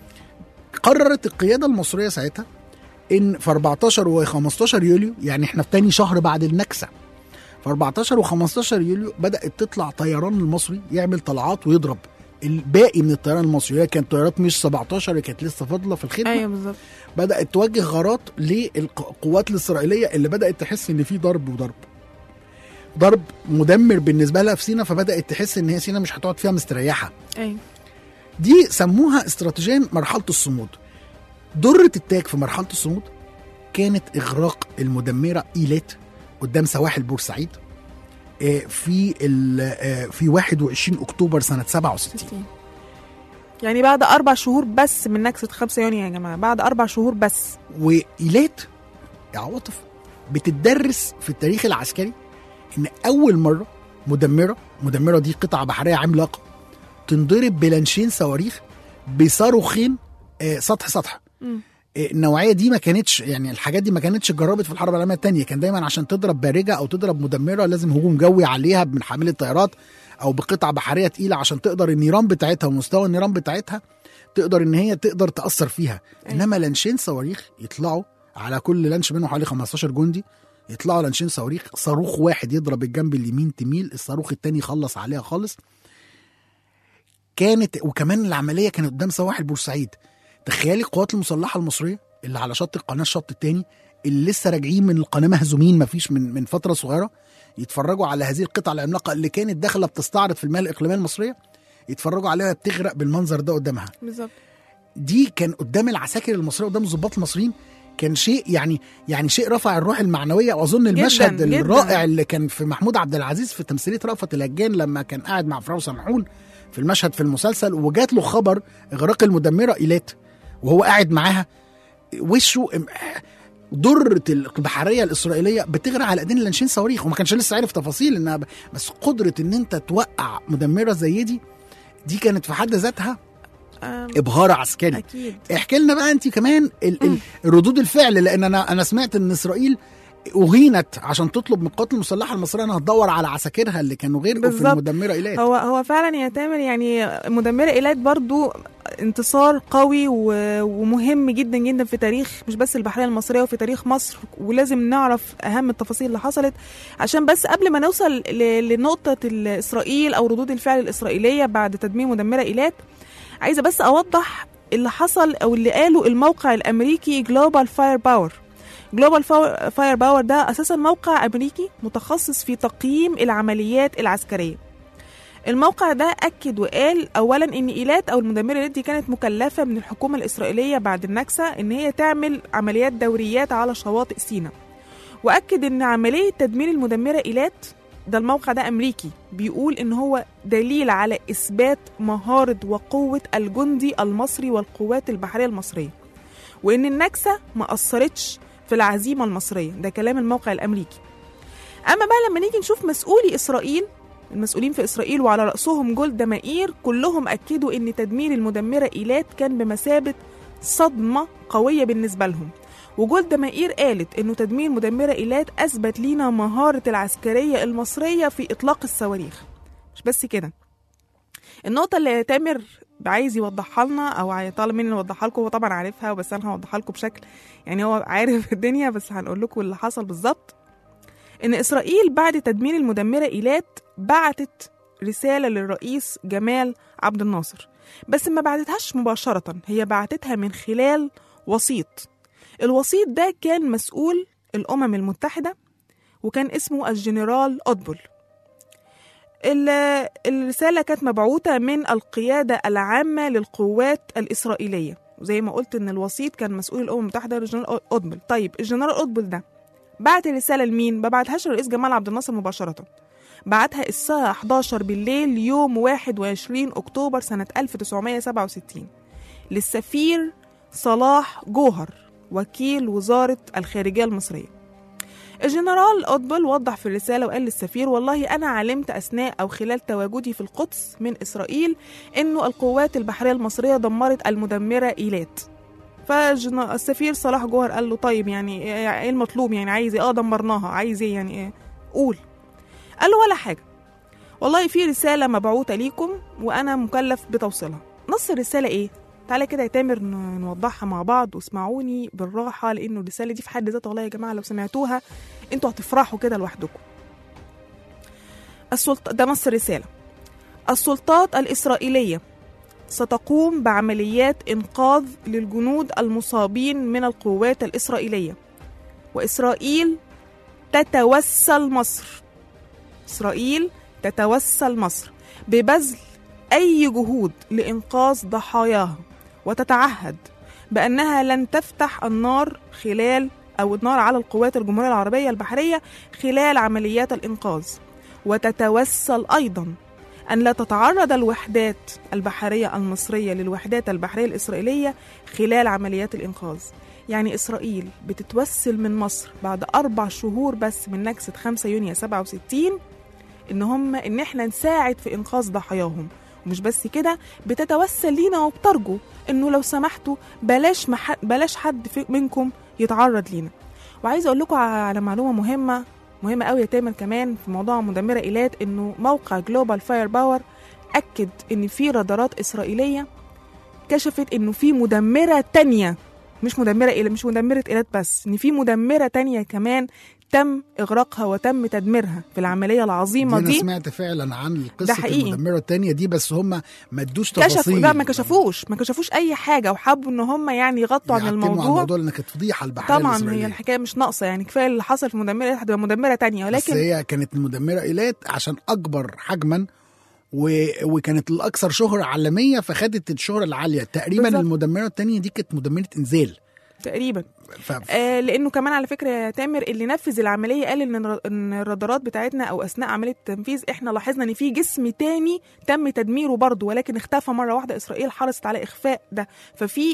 Speaker 2: قررت القياده المصريه ساعتها ان في 14 و 15 يوليو يعني احنا في تاني شهر بعد النكسه في 14 و 15 يوليو بدات تطلع طيران المصري يعمل طلعات ويضرب الباقي من الطيران المصري هي كانت طيارات مش 17 اللي كانت لسه فاضله في الخدمه
Speaker 3: ايوه بالظبط
Speaker 2: بدات توجه غارات للقوات الاسرائيليه اللي بدات تحس ان في ضرب وضرب ضرب مدمر بالنسبه لها في سينا فبدات تحس ان هي سينا مش هتقعد فيها مستريحه
Speaker 3: ايوه
Speaker 2: دي سموها استراتيجيا مرحله الصمود درة التاج في مرحله الصمود كانت اغراق المدمره ايلات قدام سواحل بورسعيد آه، في ال- آه، في 21 اكتوبر سنه 67
Speaker 3: 60. يعني بعد اربع شهور بس من نكسه 5 يونيو يا جماعه بعد اربع شهور بس
Speaker 2: وايلات يا عواطف بتدرس في التاريخ العسكري ان اول مره مدمره مدمره دي قطعه بحريه عملاقه تنضرب بلانشين صواريخ بصاروخين آه، سطح سطح
Speaker 3: مم.
Speaker 2: آه، النوعيه دي ما كانتش يعني الحاجات دي ما كانتش جربت في الحرب العالميه الثانيه كان دايما عشان تضرب بارجه او تضرب مدمره لازم هجوم جوي عليها من حامل الطيارات او بقطعه بحريه تقيله عشان تقدر النيران بتاعتها ومستوى النيران بتاعتها تقدر ان هي تقدر تاثر فيها
Speaker 3: أيوة.
Speaker 2: انما لانشين صواريخ يطلعوا على كل لانش منهم حوالي 15 جندي يطلعوا لانشين صواريخ صاروخ واحد يضرب الجنب اليمين تميل الصاروخ التاني يخلص عليها خالص كانت وكمان العمليه كانت قدام سواحل بورسعيد تخيلي القوات المسلحه المصريه اللي على شط القناه الشط التاني اللي لسه راجعين من القناه مهزومين مفيش من من فتره صغيره يتفرجوا على هذه القطعه العملاقه اللي كانت داخله بتستعرض في المياه الاقليميه المصريه يتفرجوا عليها بتغرق بالمنظر ده قدامها
Speaker 3: بالظبط
Speaker 2: دي كان قدام العساكر المصريه قدام الضباط المصريين كان شيء يعني يعني شيء رفع الروح المعنويه واظن المشهد
Speaker 3: جداً.
Speaker 2: الرائع اللي كان في محمود عبد العزيز في تمثيليه رأفت الهجان لما كان قاعد مع فراو سمحون في المشهد في المسلسل وجات له خبر اغراق المدمره ايلات وهو قاعد معاها وشه ام- درة البحرية الإسرائيلية بتغرق على ايدين اللانشين صواريخ وما كانش لسه عارف تفاصيل انها ب- بس قدرة ان انت توقع مدمرة زي دي دي كانت في حد ذاتها
Speaker 3: آم،
Speaker 2: ابهار عسكري
Speaker 3: اكيد
Speaker 2: احكي لنا بقى انت كمان ال ال ردود الفعل لان انا انا سمعت ان اسرائيل اهينت عشان تطلب من القوات المسلحه المصريه انها تدور على عساكرها اللي كانوا غرقوا في
Speaker 3: بالظبط.
Speaker 2: المدمره ايلات
Speaker 3: هو هو فعلا يا تامر يعني مدمرة ايلات برضو انتصار قوي و- ومهم جدا جدا في تاريخ مش بس البحريه المصريه وفي تاريخ مصر ولازم نعرف اهم التفاصيل اللي حصلت عشان بس قبل ما نوصل ل- لنقطه ال- اسرائيل او ردود الفعل الاسرائيليه بعد تدمير مدمره ايلات عايزه بس اوضح اللي حصل او اللي قاله الموقع الامريكي جلوبال فاير باور جلوبال فاير باور ده اساسا موقع امريكي متخصص في تقييم العمليات العسكريه الموقع ده أكد وقال أولا إن إيلات أو المدمرة إيلات دي كانت مكلفة من الحكومة الإسرائيلية بعد النكسة إن هي تعمل عمليات دوريات على شواطئ سيناء وأكد إن عملية تدمير المدمرة إيلات ده الموقع ده أمريكي بيقول إن هو دليل على إثبات مهارة وقوة الجندي المصري والقوات البحرية المصرية وإن النكسة ما أثرتش في العزيمة المصرية ده كلام الموقع الأمريكي أما بقى لما نيجي نشوف مسؤولي إسرائيل المسؤولين في إسرائيل وعلى رأسهم جولدا مائير كلهم أكدوا إن تدمير المدمرة إيلات كان بمثابة صدمة قوية بالنسبة لهم وجولدا مائير قالت إنه تدمير مدمرة إيلات أثبت لينا مهارة العسكرية المصرية في إطلاق الصواريخ مش بس كده النقطة اللي تامر عايز يوضحها لنا او عاي- طالب مني نوضحها لكم هو طبعا عارفها بس انا هوضحها لكم بشكل يعني هو عارف الدنيا بس هنقول لكم اللي حصل بالظبط ان اسرائيل بعد تدمير المدمره ايلات بعتت رساله للرئيس جمال عبد الناصر بس ما بعتتهاش مباشره هي بعتتها من خلال وسيط الوسيط ده كان مسؤول الامم المتحده وكان اسمه الجنرال أوتبول ال- الرسالة كانت مبعوثة من القيادة العامة للقوات الإسرائيلية زي ما قلت إن الوسيط كان مسؤول الأمم المتحدة الجنرال أوتبل طيب الجنرال أوتبل ده بعت الرسالة لمين؟ ما بعتهاش للرئيس جمال عبد الناصر مباشرة بعتها الساعة 11 بالليل يوم 21 أكتوبر سنة 1967 للسفير صلاح جوهر وكيل وزارة الخارجية المصرية الجنرال أوتبل وضح في الرسالة وقال للسفير والله أنا علمت أثناء أو خلال تواجدي في القدس من إسرائيل إنه القوات البحرية المصرية دمرت المدمرة إيلات فالسفير صلاح جوهر قال له طيب يعني ايه المطلوب يعني عايز ايه اه دمرناها عايز ايه يعني ايه قول قال له ولا حاجة والله في رسالة مبعوثة ليكم وأنا مكلف بتوصيلها نص الرسالة ايه تعالى كده يا تامر ن- نوضحها مع بعض واسمعوني بالراحة لأنه الرسالة دي في حد ذاتها والله يا جماعة لو سمعتوها انتوا هتفرحوا كده لوحدكم السلط... ده نص الرسالة السلطات الإسرائيلية ستقوم بعمليات إنقاذ للجنود المصابين من القوات الإسرائيلية وإسرائيل تتوسل مصر إسرائيل تتوسل مصر ببذل أي جهود لإنقاذ ضحاياها وتتعهد بأنها لن تفتح النار خلال أو النار على القوات الجمهورية العربية البحرية خلال عمليات الإنقاذ وتتوسل أيضا أن لا تتعرض الوحدات البحرية المصرية للوحدات البحرية الإسرائيلية خلال عمليات الإنقاذ يعني إسرائيل بتتوسل من مصر بعد أربع شهور بس من نكسة 5 يونيو 67 إن هم إن إحنا نساعد في إنقاذ ضحاياهم ومش بس كده بتتوسل لينا وبترجو إنه لو سمحتوا بلاش مح... بلاش حد في منكم يتعرض لينا وعايزة أقول لكم على معلومة مهمة مهمة قوي يا تامر كمان في موضوع مدمرة إيلات إنه موقع جلوبال فاير باور أكد إن في رادارات إسرائيلية كشفت إنه في مدمرة تانية مش مدمرة إيلات مش مدمرة إيلات بس إن في مدمرة تانية كمان تم إغراقها وتم تدميرها في العملية العظيمة
Speaker 2: دي
Speaker 3: دي
Speaker 2: انا سمعت فعلا عن
Speaker 3: ده
Speaker 2: قصه
Speaker 3: حقيقي.
Speaker 2: المدمره التانية دي بس هم ما ادوش
Speaker 3: كشفوا
Speaker 2: تفاصيل
Speaker 3: لا ما كشفوش ما كشفوش أي حاجة وحبوا إن هم يعني يغطوا عن
Speaker 2: يعتموا على
Speaker 3: الموضوع
Speaker 2: الموضوع لان كانت فضيحه البحريه
Speaker 3: طبعا هي
Speaker 2: الإسرائيلية.
Speaker 3: الحكاية مش ناقصة يعني كفاية اللي حصل في مدمرة هتبقى مدمرة تانية
Speaker 2: بس
Speaker 3: ولكن
Speaker 2: هي كانت المدمره ايلات عشان اكبر حجما و... وكانت الاكثر شهره عالميه فخدت الشهره العاليه تقريبا
Speaker 3: بالظبط.
Speaker 2: المدمره التانية دي كانت مدمره انزال
Speaker 3: تقريبا
Speaker 2: ف...
Speaker 3: آه لانه كمان على فكره يا تامر اللي نفذ العمليه قال ان الر- ان الرادارات بتاعتنا او اثناء عمليه التنفيذ احنا لاحظنا ان في جسم تاني تم تدميره برضه ولكن اختفى مره واحده اسرائيل حرصت على اخفاء ده ففي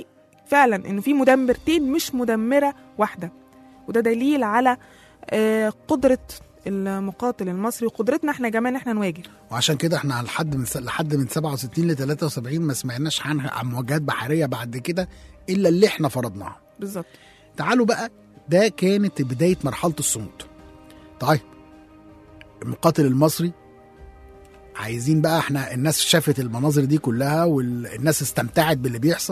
Speaker 3: فعلا انه في مدمرتين مش مدمره واحده وده دليل على آه، قدره المقاتل المصري وقدرتنا احنا كمان احنا نواجه
Speaker 2: وعشان كده احنا لحد من لحد من 67 ل 73 ما سمعناش عنها عن مواجهات بحريه بعد كده الا اللي احنا فرضناها
Speaker 3: بالظبط
Speaker 2: تعالوا بقى ده كانت بدايه مرحله الصمود طيب المقاتل المصري عايزين بقى احنا الناس شافت المناظر دي كلها والناس استمتعت باللي بيحصل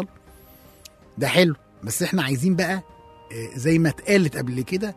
Speaker 2: ده حلو بس احنا عايزين بقى اه، زي ما اتقالت قبل كده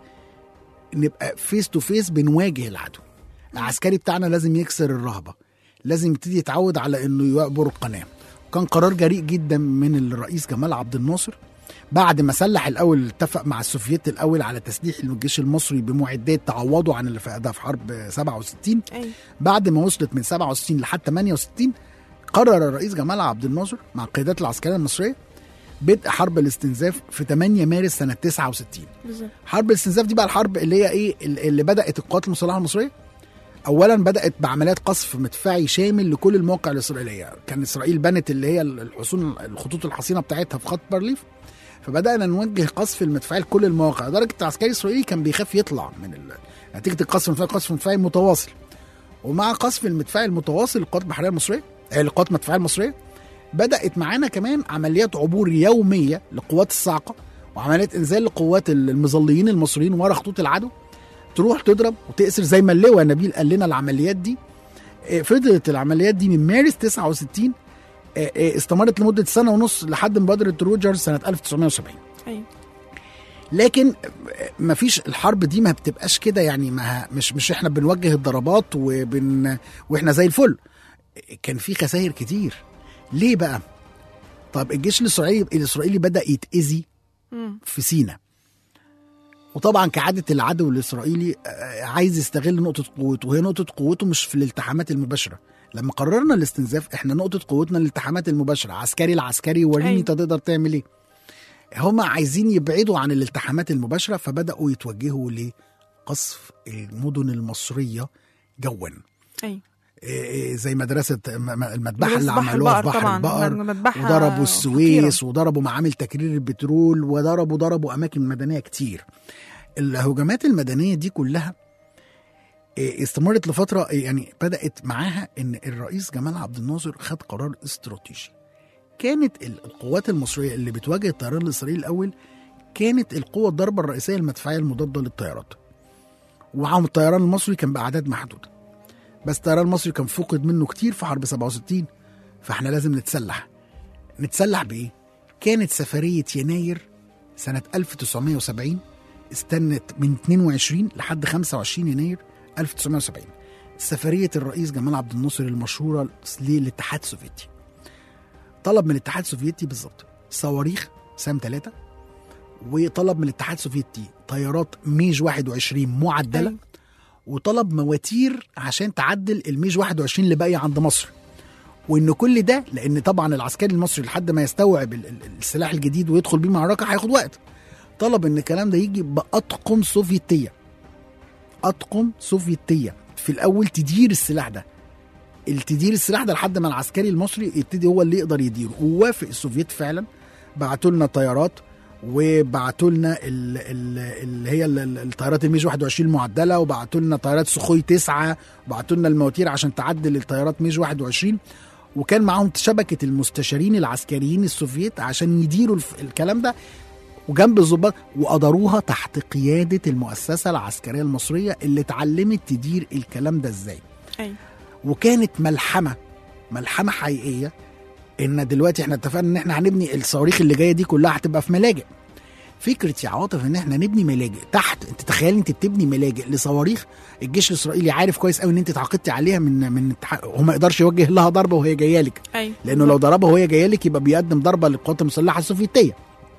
Speaker 2: نبقى فيس تو فيس بنواجه العدو العسكري بتاعنا لازم يكسر الرهبه لازم يبتدي يتعود على انه يعبر القناه وكان قرار جريء جدا من الرئيس جمال عبد الناصر بعد ما سلح الاول اتفق مع السوفييت الاول على تسليح الجيش المصري بمعدات تعوضوا عن اللي فقدها في حرب 67
Speaker 3: ايوه
Speaker 2: بعد ما وصلت من 67 لحد 68 قرر الرئيس جمال عبد الناصر مع القيادات العسكريه المصريه بدء حرب الاستنزاف في 8 مارس سنه 69
Speaker 3: بالظبط
Speaker 2: حرب الاستنزاف دي بقى الحرب اللي هي ايه اللي بدات القوات المسلحه المصريه اولا بدات بعمليات قصف مدفعي شامل لكل المواقع الاسرائيليه كان اسرائيل بنت اللي هي الحصون الخطوط الحصينه بتاعتها في خط بارليف فبدانا نوجه قصف المدفعي لكل المواقع لدرجه العسكري الاسرائيلي كان بيخاف يطلع من ال... نتيجه القصف المدفعي قصف مدفعي متواصل ومع قصف المدفعي المتواصل للقوات البحريه المصريه آه، القوات المدفعيه المصريه بدات معانا كمان عمليات عبور يوميه لقوات الصاعقه وعمليات انزال لقوات المظليين المصريين ورا خطوط العدو تروح تضرب وتأسر زي ما اللواء نبيل قال لنا العمليات دي آه، فضلت العمليات دي من مارس 69 آه، آه، استمرت لمده سنه ونص لحد مبادره روجرز سنه 1970
Speaker 3: ايوه
Speaker 2: لكن مفيش الحرب دي ما بتبقاش كده يعني ما مش مش احنا بنوجه الضربات وبن واحنا زي الفل كان في خسائر كتير ليه بقى طب الجيش الاسرائيلي الاسرائيلي بدا يتاذي
Speaker 3: مم.
Speaker 2: في سينا وطبعا كعاده العدو الاسرائيلي آه، عايز يستغل نقطه قوته وهي نقطه قوته مش في الالتحامات المباشره لما قررنا الاستنزاف احنا نقطه قوتنا الالتحامات المباشره عسكري العسكري وريني
Speaker 3: أيوة.
Speaker 2: انت تقدر تعمل ايه هما عايزين يبعدوا عن الالتحامات المباشره فبداوا يتوجهوا لقصف المدن المصريه جوا
Speaker 3: ايوه
Speaker 2: إيه إيه زي مدرسه م- م- المذبحه
Speaker 3: مدرسة
Speaker 2: اللي
Speaker 3: بحر
Speaker 2: عملوها في
Speaker 3: البقر
Speaker 2: بحر
Speaker 3: طبعاً.
Speaker 2: البقر
Speaker 3: مذبحة
Speaker 2: وضربوا السويس
Speaker 3: خطيرة.
Speaker 2: وضربوا معامل تكرير البترول وضربوا ضربوا اماكن مدنيه كتير الهجمات المدنيه دي كلها إيه، استمرت لفتره إيه، يعني بدات معاها ان الرئيس جمال عبد الناصر خد قرار استراتيجي كانت ال- القوات المصريه اللي بتواجه الطيران الاسرائيلي الاول كانت القوه الضربه الرئيسيه المدفعيه المضاده للطيارات ومعاهم الطيران المصري كان باعداد محدوده بس الطيران المصري كان فقد منه كتير في حرب 67 فاحنا لازم نتسلح نتسلح بايه كانت سفريه يناير سنه 1970 استنت من 22 لحد 25 يناير 1970 سفريه الرئيس جمال عبد الناصر المشهوره للاتحاد السوفيتي طلب من الاتحاد السوفيتي بالظبط صواريخ سام 3 وطلب من الاتحاد السوفيتي طيارات ميج 21 معدله
Speaker 3: أيوة.
Speaker 2: وطلب مواتير عشان تعدل الميج 21 اللي باقي عند مصر وان كل ده لان طبعا العسكري المصري لحد ما يستوعب ال- ال- السلاح الجديد ويدخل بيه معركه هياخد وقت طلب ان الكلام ده يجي باطقم سوفيتيه اطقم سوفيتيه في الاول تدير السلاح ده التدير السلاح ده لحد ما العسكري المصري يبتدي هو اللي يقدر يديره ووافق السوفييت فعلا بعتوا لنا طيارات وبعتوا لنا ال- ال- اللي هي ال- ال- الطيارات الميج 21 المعدله وبعتوا لنا طيارات سخوي 9 وبعتوا لنا المواتير عشان تعدل الطيارات ميج 21 وكان معاهم شبكه المستشارين العسكريين السوفييت عشان يديروا الف- الكلام ده وجنب الظباط وقدروها تحت قياده المؤسسه العسكريه المصريه اللي اتعلمت تدير الكلام ده ازاي
Speaker 3: ايوه
Speaker 2: وكانت ملحمه ملحمه حقيقيه ان دلوقتي احنا اتفقنا ان احنا هنبني الصواريخ اللي جايه دي كلها هتبقى في ملاجئ فكره يا عاطف ان احنا نبني ملاجئ تحت انت تخيل انت بتبني ملاجئ لصواريخ الجيش الاسرائيلي عارف كويس قوي ان انت اتعاقدتي عليها من من اتحاد- هو ما يقدرش يوجه لها ضربه وهي جايه لك
Speaker 3: ايوه
Speaker 2: لانه لو ضربها وهي جايه لك يبقى بيقدم ضربه للقوات المسلحه السوفيتيه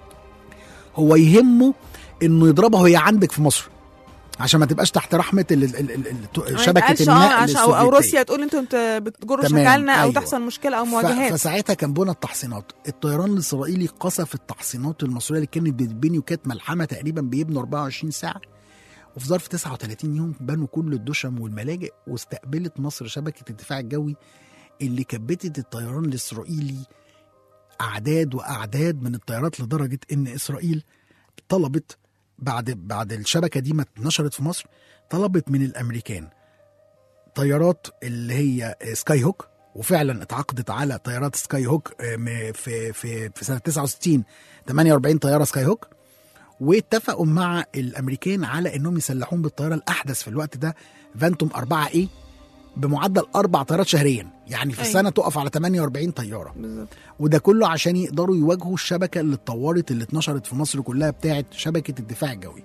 Speaker 2: هو يهمه انه يضربها وهي عندك في مصر عشان ما تبقاش تحت رحمه ال ال ال ال
Speaker 3: ما
Speaker 2: شبكه
Speaker 3: يتقالش اه
Speaker 2: النقل
Speaker 3: عشان او, أو
Speaker 2: السوفيتية.
Speaker 3: روسيا تقول انتوا انت بتجروا
Speaker 2: تمام،
Speaker 3: شكلنا او
Speaker 2: أيوة.
Speaker 3: تحصل مشكله او
Speaker 2: ف-
Speaker 3: مواجهات
Speaker 2: فساعتها كان بنا التحصينات الطيران الاسرائيلي قصف التحصينات المصريه اللي كانت بتتبني وكانت ملحمه تقريبا بيبنوا 24 ساعه وفي ظرف 39 يوم بنوا كل الدشم والملاجئ واستقبلت مصر شبكه الدفاع الجوي اللي كبتت الطيران الاسرائيلي اعداد واعداد من الطيارات لدرجه ان اسرائيل طلبت بعد بعد الشبكه دي ما اتنشرت في مصر طلبت من الامريكان طيارات اللي هي سكاي هوك وفعلا اتعاقدت على طيارات سكاي هوك آه، م- في في في سنه 69 48 طياره سكاي هوك واتفقوا مع الامريكان على انهم يسلحون بالطياره الاحدث في الوقت ده فانتوم 4 اي بمعدل اربع طيارات شهريا يعني في
Speaker 3: أيوة.
Speaker 2: السنه تقف على 48 طياره
Speaker 3: بالظبط
Speaker 2: وده كله عشان يقدروا يواجهوا الشبكه اللي اتطورت اللي اتنشرت في مصر كلها بتاعت شبكه الدفاع الجوي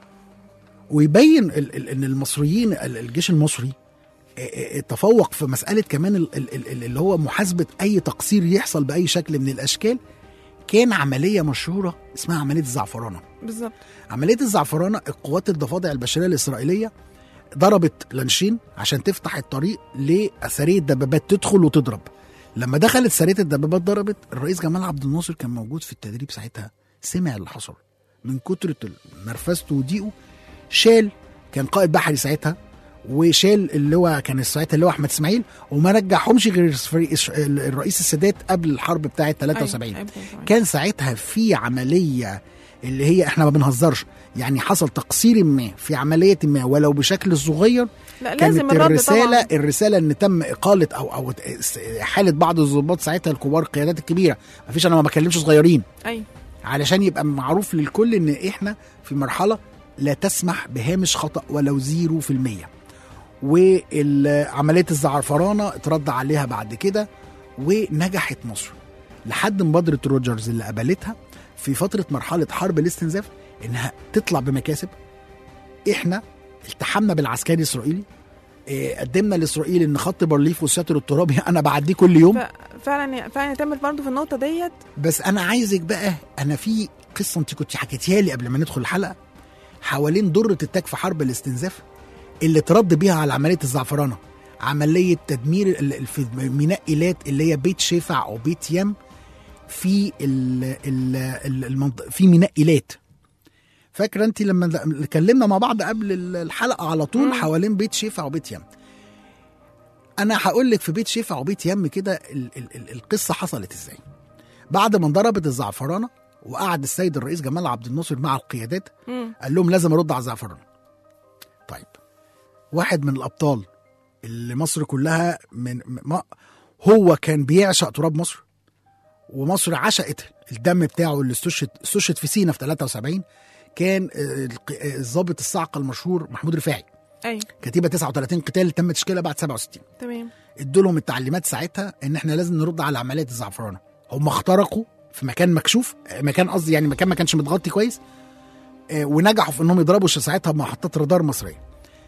Speaker 2: ويبين ال- ال- ان المصريين ال- الجيش المصري ا- ا- تفوق في مساله كمان ال- ال- ال- اللي هو محاسبه اي تقصير يحصل باي شكل من الاشكال كان عمليه مشهوره اسمها عمليه الزعفرانه
Speaker 3: بالظبط
Speaker 2: عمليه الزعفرانه القوات الضفادع البشريه الاسرائيليه ضربت لانشين عشان تفتح الطريق لسريه دبابات تدخل وتضرب لما دخلت سريه الدبابات ضربت الرئيس جمال عبد الناصر كان موجود في التدريب ساعتها سمع اللي حصل من كتر نرفزته وضيقه شال كان قائد بحري ساعتها وشال اللي هو كان ساعتها اللي هو احمد اسماعيل وما رجعهمش غير فريق الش- الرئيس السادات قبل الحرب بتاعه 73
Speaker 3: أيوة، أيوة، أيوة.
Speaker 2: كان ساعتها في عمليه اللي هي احنا ما بنهزرش يعني حصل تقصير ما في عمليه ما ولو بشكل صغير
Speaker 3: لا لازم
Speaker 2: كانت
Speaker 3: الرد
Speaker 2: الرساله
Speaker 3: طبعا
Speaker 2: الرساله ان تم اقاله او او حاله بعض الضباط ساعتها الكبار القيادات الكبيره ما فيش انا ما بكلمش صغيرين
Speaker 3: ايوه
Speaker 2: علشان يبقى معروف للكل ان احنا في مرحله لا تسمح بهامش خطا ولو زيرو في المية وعمليه الزعفرانه اترد عليها بعد كده ونجحت مصر لحد مبادره روجرز اللي قبلتها في فتره مرحله حرب الاستنزاف انها تطلع بمكاسب احنا التحمنا بالعسكري الاسرائيلي إيه، قدمنا لاسرائيل ان خط بارليف والساتر الترابي انا بعديه كل يوم
Speaker 3: ف- فعلا فعلا تامر برضه في النقطه ديت
Speaker 2: بس انا عايزك بقى انا في قصه انت كنت حكيتيها لي قبل ما ندخل الحلقه حوالين دره التاج في حرب الاستنزاف اللي ترد بيها على عمليه الزعفرانه عمليه تدمير ال- ال- في ميناء ايلات اللي هي بيت شفع او بيت يم في ال ال ال المنطقة في ميناء ايلات فاكره انت لما د- اتكلمنا مع بعض قبل ال- الحلقه على طول
Speaker 3: مم.
Speaker 2: حوالين بيت شفع وبيت يم انا هقول لك في بيت شفع وبيت يم كده ال- ال- ال- القصه حصلت ازاي بعد ما انضربت الزعفرانه وقعد السيد الرئيس جمال عبد الناصر مع القيادات
Speaker 3: مم.
Speaker 2: قال لهم لازم ارد على الزعفرانه طيب واحد من الابطال اللي مصر كلها من ما هو كان بيعشق تراب مصر ومصر عشقت الدم بتاعه اللي استشهد استشهد في سينا في 73 كان آه، الق- آه، الضابط الصاعقه المشهور محمود رفاعي
Speaker 3: ايوه
Speaker 2: كتيبه 39 قتال تم تشكيلها بعد 67
Speaker 3: تمام
Speaker 2: ادوا لهم التعليمات ساعتها ان احنا لازم نرد على عمليه الزعفرانه هم اخترقوا في مكان مكشوف آه، مكان قصدي يعني مكان ما كانش متغطي كويس آه، ونجحوا في انهم يضربوا ساعتها بمحطات رادار مصريه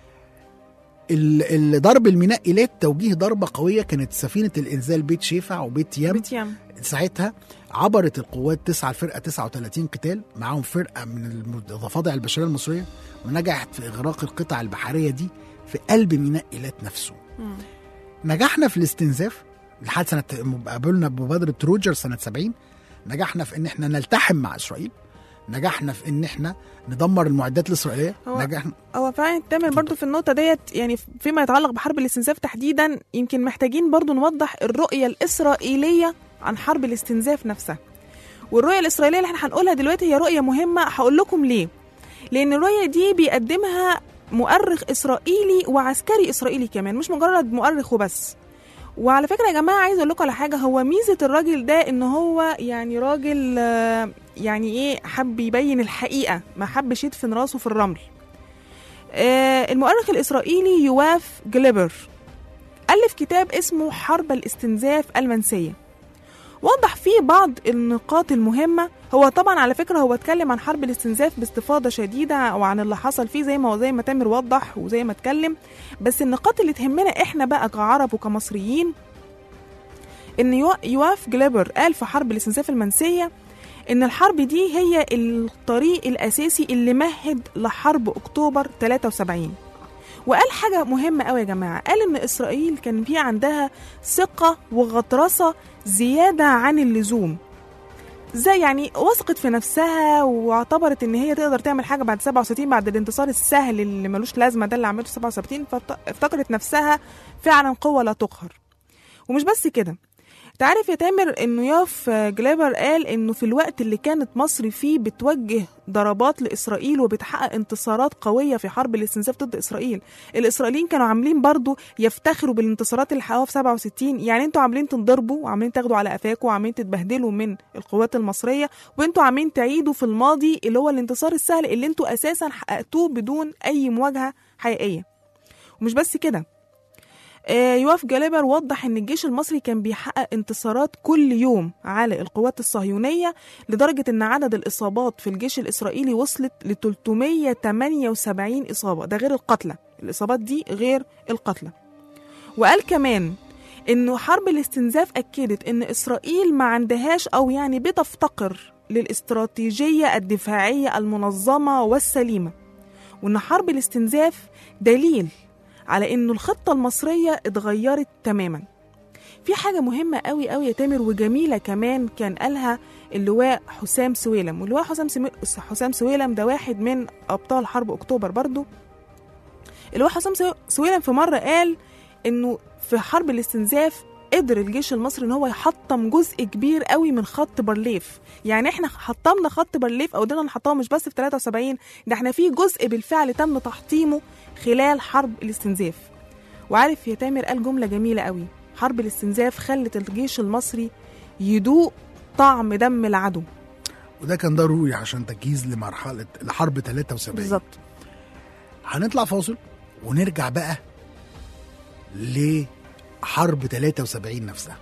Speaker 2: ال- ال- ضرب الميناء ايلات توجيه ضربه قويه كانت سفينه الانزال بيت شيفع وبيت يم
Speaker 3: بيت يم
Speaker 2: ساعتها عبرت القوات تسعة الفرقة 39 قتال معاهم فرقة من الضفادع البشرية المصرية ونجحت في إغراق القطع البحرية دي في قلب ميناء إيلات نفسه
Speaker 3: مم.
Speaker 2: نجحنا في الاستنزاف لحد سنة قابلنا بمبادرة روجر سنة 70 نجحنا في إن إحنا نلتحم مع إسرائيل نجحنا في إن إحنا ندمر المعدات الإسرائيلية
Speaker 3: هو-
Speaker 2: نجحنا
Speaker 3: هو فعلا تامر برضو في النقطة ديت يعني فيما يتعلق بحرب الاستنزاف تحديدا يمكن محتاجين برضو نوضح الرؤية الإسرائيلية عن حرب الاستنزاف نفسها والرؤية الإسرائيلية اللي احنا هنقولها دلوقتي هي رؤية مهمة هقول لكم ليه لأن الرؤية دي بيقدمها مؤرخ إسرائيلي وعسكري إسرائيلي كمان مش مجرد مؤرخ وبس وعلى فكرة يا جماعة عايز أقول لكم على حاجة هو ميزة الراجل ده إن هو يعني راجل آه، يعني إيه حب يبين الحقيقة ما حبش يدفن راسه في الرمل آه، المؤرخ الإسرائيلي يواف جليبر ألف كتاب اسمه حرب الاستنزاف المنسية وضح فيه بعض النقاط المهمة هو طبعا على فكرة هو اتكلم عن حرب الاستنزاف باستفاضة شديدة وعن اللي حصل فيه زي ما هو زي ما تامر وضح وزي ما اتكلم بس النقاط اللي تهمنا احنا بقى كعرب وكمصريين ان يو- يواف جليبر قال في حرب الاستنزاف المنسية ان الحرب دي هي الطريق الاساسي اللي مهد لحرب اكتوبر 73 وقال حاجة مهمة قوي يا جماعة قال إن إسرائيل كان في عندها ثقة وغطرسة زيادة عن اللزوم زي يعني وثقت في نفسها واعتبرت ان هي تقدر تعمل حاجه بعد 67 بعد الانتصار السهل اللي ملوش لازمه ده اللي عملته في 67 فافتكرت نفسها فعلا قوه لا تقهر ومش بس كده تعرف يا تامر انه ياف جليبر قال انه في الوقت اللي كانت مصر فيه بتوجه ضربات لاسرائيل وبتحقق انتصارات قويه في حرب الاستنزاف ضد اسرائيل الاسرائيليين كانوا عاملين برضو يفتخروا بالانتصارات اللي حققوها في 67 يعني انتوا عاملين تنضربوا وعاملين تاخدوا على قفاكوا وعاملين تتبهدلوا من القوات المصريه وانتوا عاملين تعيدوا في الماضي اللي هو الانتصار السهل اللي انتوا اساسا حققتوه بدون اي مواجهه حقيقيه ومش بس كده آه، يواف جاليبر وضح ان الجيش المصري كان بيحقق انتصارات كل يوم على القوات الصهيونيه لدرجه ان عدد الاصابات في الجيش الاسرائيلي وصلت ل 378 اصابه ده غير القتلى الاصابات دي غير القتلى وقال كمان انه حرب الاستنزاف اكدت ان اسرائيل ما عندهاش او يعني بتفتقر للاستراتيجيه الدفاعيه المنظمه والسليمه وان حرب الاستنزاف دليل على انه الخطه المصريه اتغيرت تماما في حاجه مهمه قوي قوي يا تامر وجميله كمان كان قالها اللواء حسام سويلم واللواء حسام سمي... حسام سويلم ده واحد من ابطال حرب اكتوبر برضو اللواء حسام سو- سويلم في مره قال انه في حرب الاستنزاف قدر الجيش المصري ان هو يحطم جزء كبير قوي من خط بارليف يعني احنا حطمنا خط بارليف او قدرنا نحطمه مش بس في 73 ده احنا في جزء بالفعل تم تحطيمه خلال حرب الاستنزاف وعارف يا تامر قال جمله جميله قوي حرب الاستنزاف خلت الجيش المصري يدوق طعم دم العدو
Speaker 2: وده كان ضروري عشان تجهيز لمرحله لحرب 73
Speaker 3: بالظبط
Speaker 2: هنطلع فاصل ونرجع بقى لحرب 73 نفسها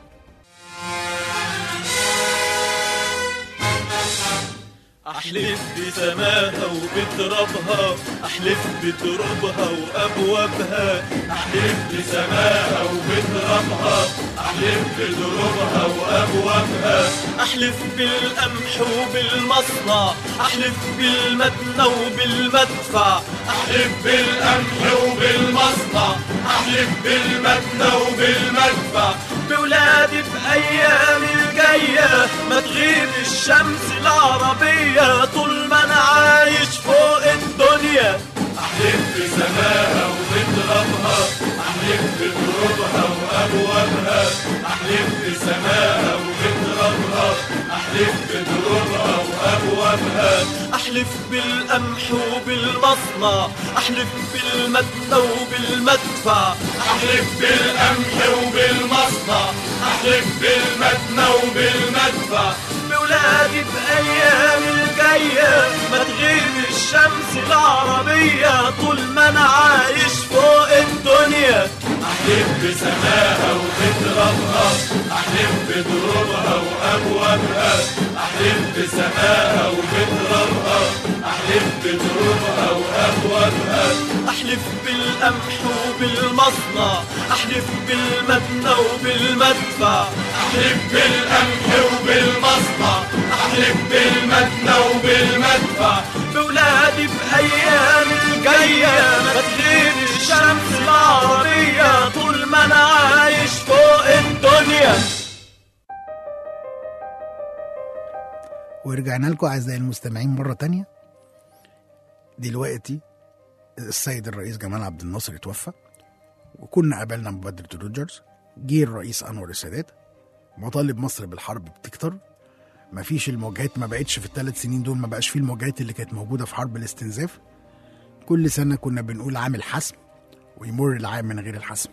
Speaker 7: أحلف بسماها وبترابها أحلف بترابها وأبوابها
Speaker 4: أحلف بسماها وبترابها أحلف بدروبها وأبوابها
Speaker 7: أحلف بالقمح وبالمصنع أحلف بالمدنى وبالمدفع
Speaker 4: أحلف بالقمح وبالمصنع أحلف بالمدنى وبالمدفع
Speaker 7: بولادي بأيام الجاية ما تغيب الشمس العربية طول ما أنا عايش فوق الدنيا
Speaker 4: أحلف بسماها وبترابها أحلف بدروبها وأبوابها أحلف بسماها وبترابها أحلف بدروبها وأبوابها
Speaker 7: أحلف بالقمح وبالمصنع أحلف بالمدنى وبالمدفع
Speaker 4: أحلف بالقمح وبالمصنع أحلف بالمدنى وبالمدفع
Speaker 7: بولادي بأيام الجاية ما تغيب الشمس العربية طول ما أنا عايش فوق الدنيا
Speaker 4: أحلف بسماها وبترابها أحلف بدروبها وأبوابها أحلف بسماها وبترابها أحلف بدروبها وأبوابها
Speaker 7: أحلف بالقمح وبالمصنع أحلف بالمدنى وبالمدفع
Speaker 4: أحلف بالقمح وبالمصنع أحلف بالمدنى وبالمدفع
Speaker 7: بولادي بأيام الجاية ما تغيب الشمس العربية طول ما أنا عايش فوق الدنيا
Speaker 2: ورجعنا لكم اعزائي المستمعين مره تانية دلوقتي السيد الرئيس جمال عبد الناصر اتوفى وكنا قابلنا مبادره روجرز جه الرئيس انور السادات مطالب مصر بالحرب بتكتر مفيش المواجهات ما بقتش في الثلاث سنين دول ما بقاش فيه المواجهات اللي كانت موجوده في حرب الاستنزاف كل سنه كنا بنقول عام الحسم ويمر العام من غير الحسم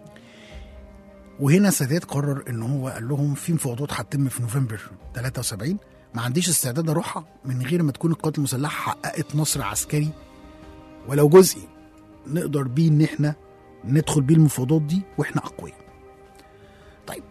Speaker 2: وهنا السادات قرر ان هو قال لهم في مفاوضات هتتم في نوفمبر 73 ما عنديش استعداد اروحها من غير ما تكون القوات المسلحه حققت نصر عسكري ولو جزئي نقدر بيه ان احنا ندخل بيه المفاوضات دي واحنا اقوياء. طيب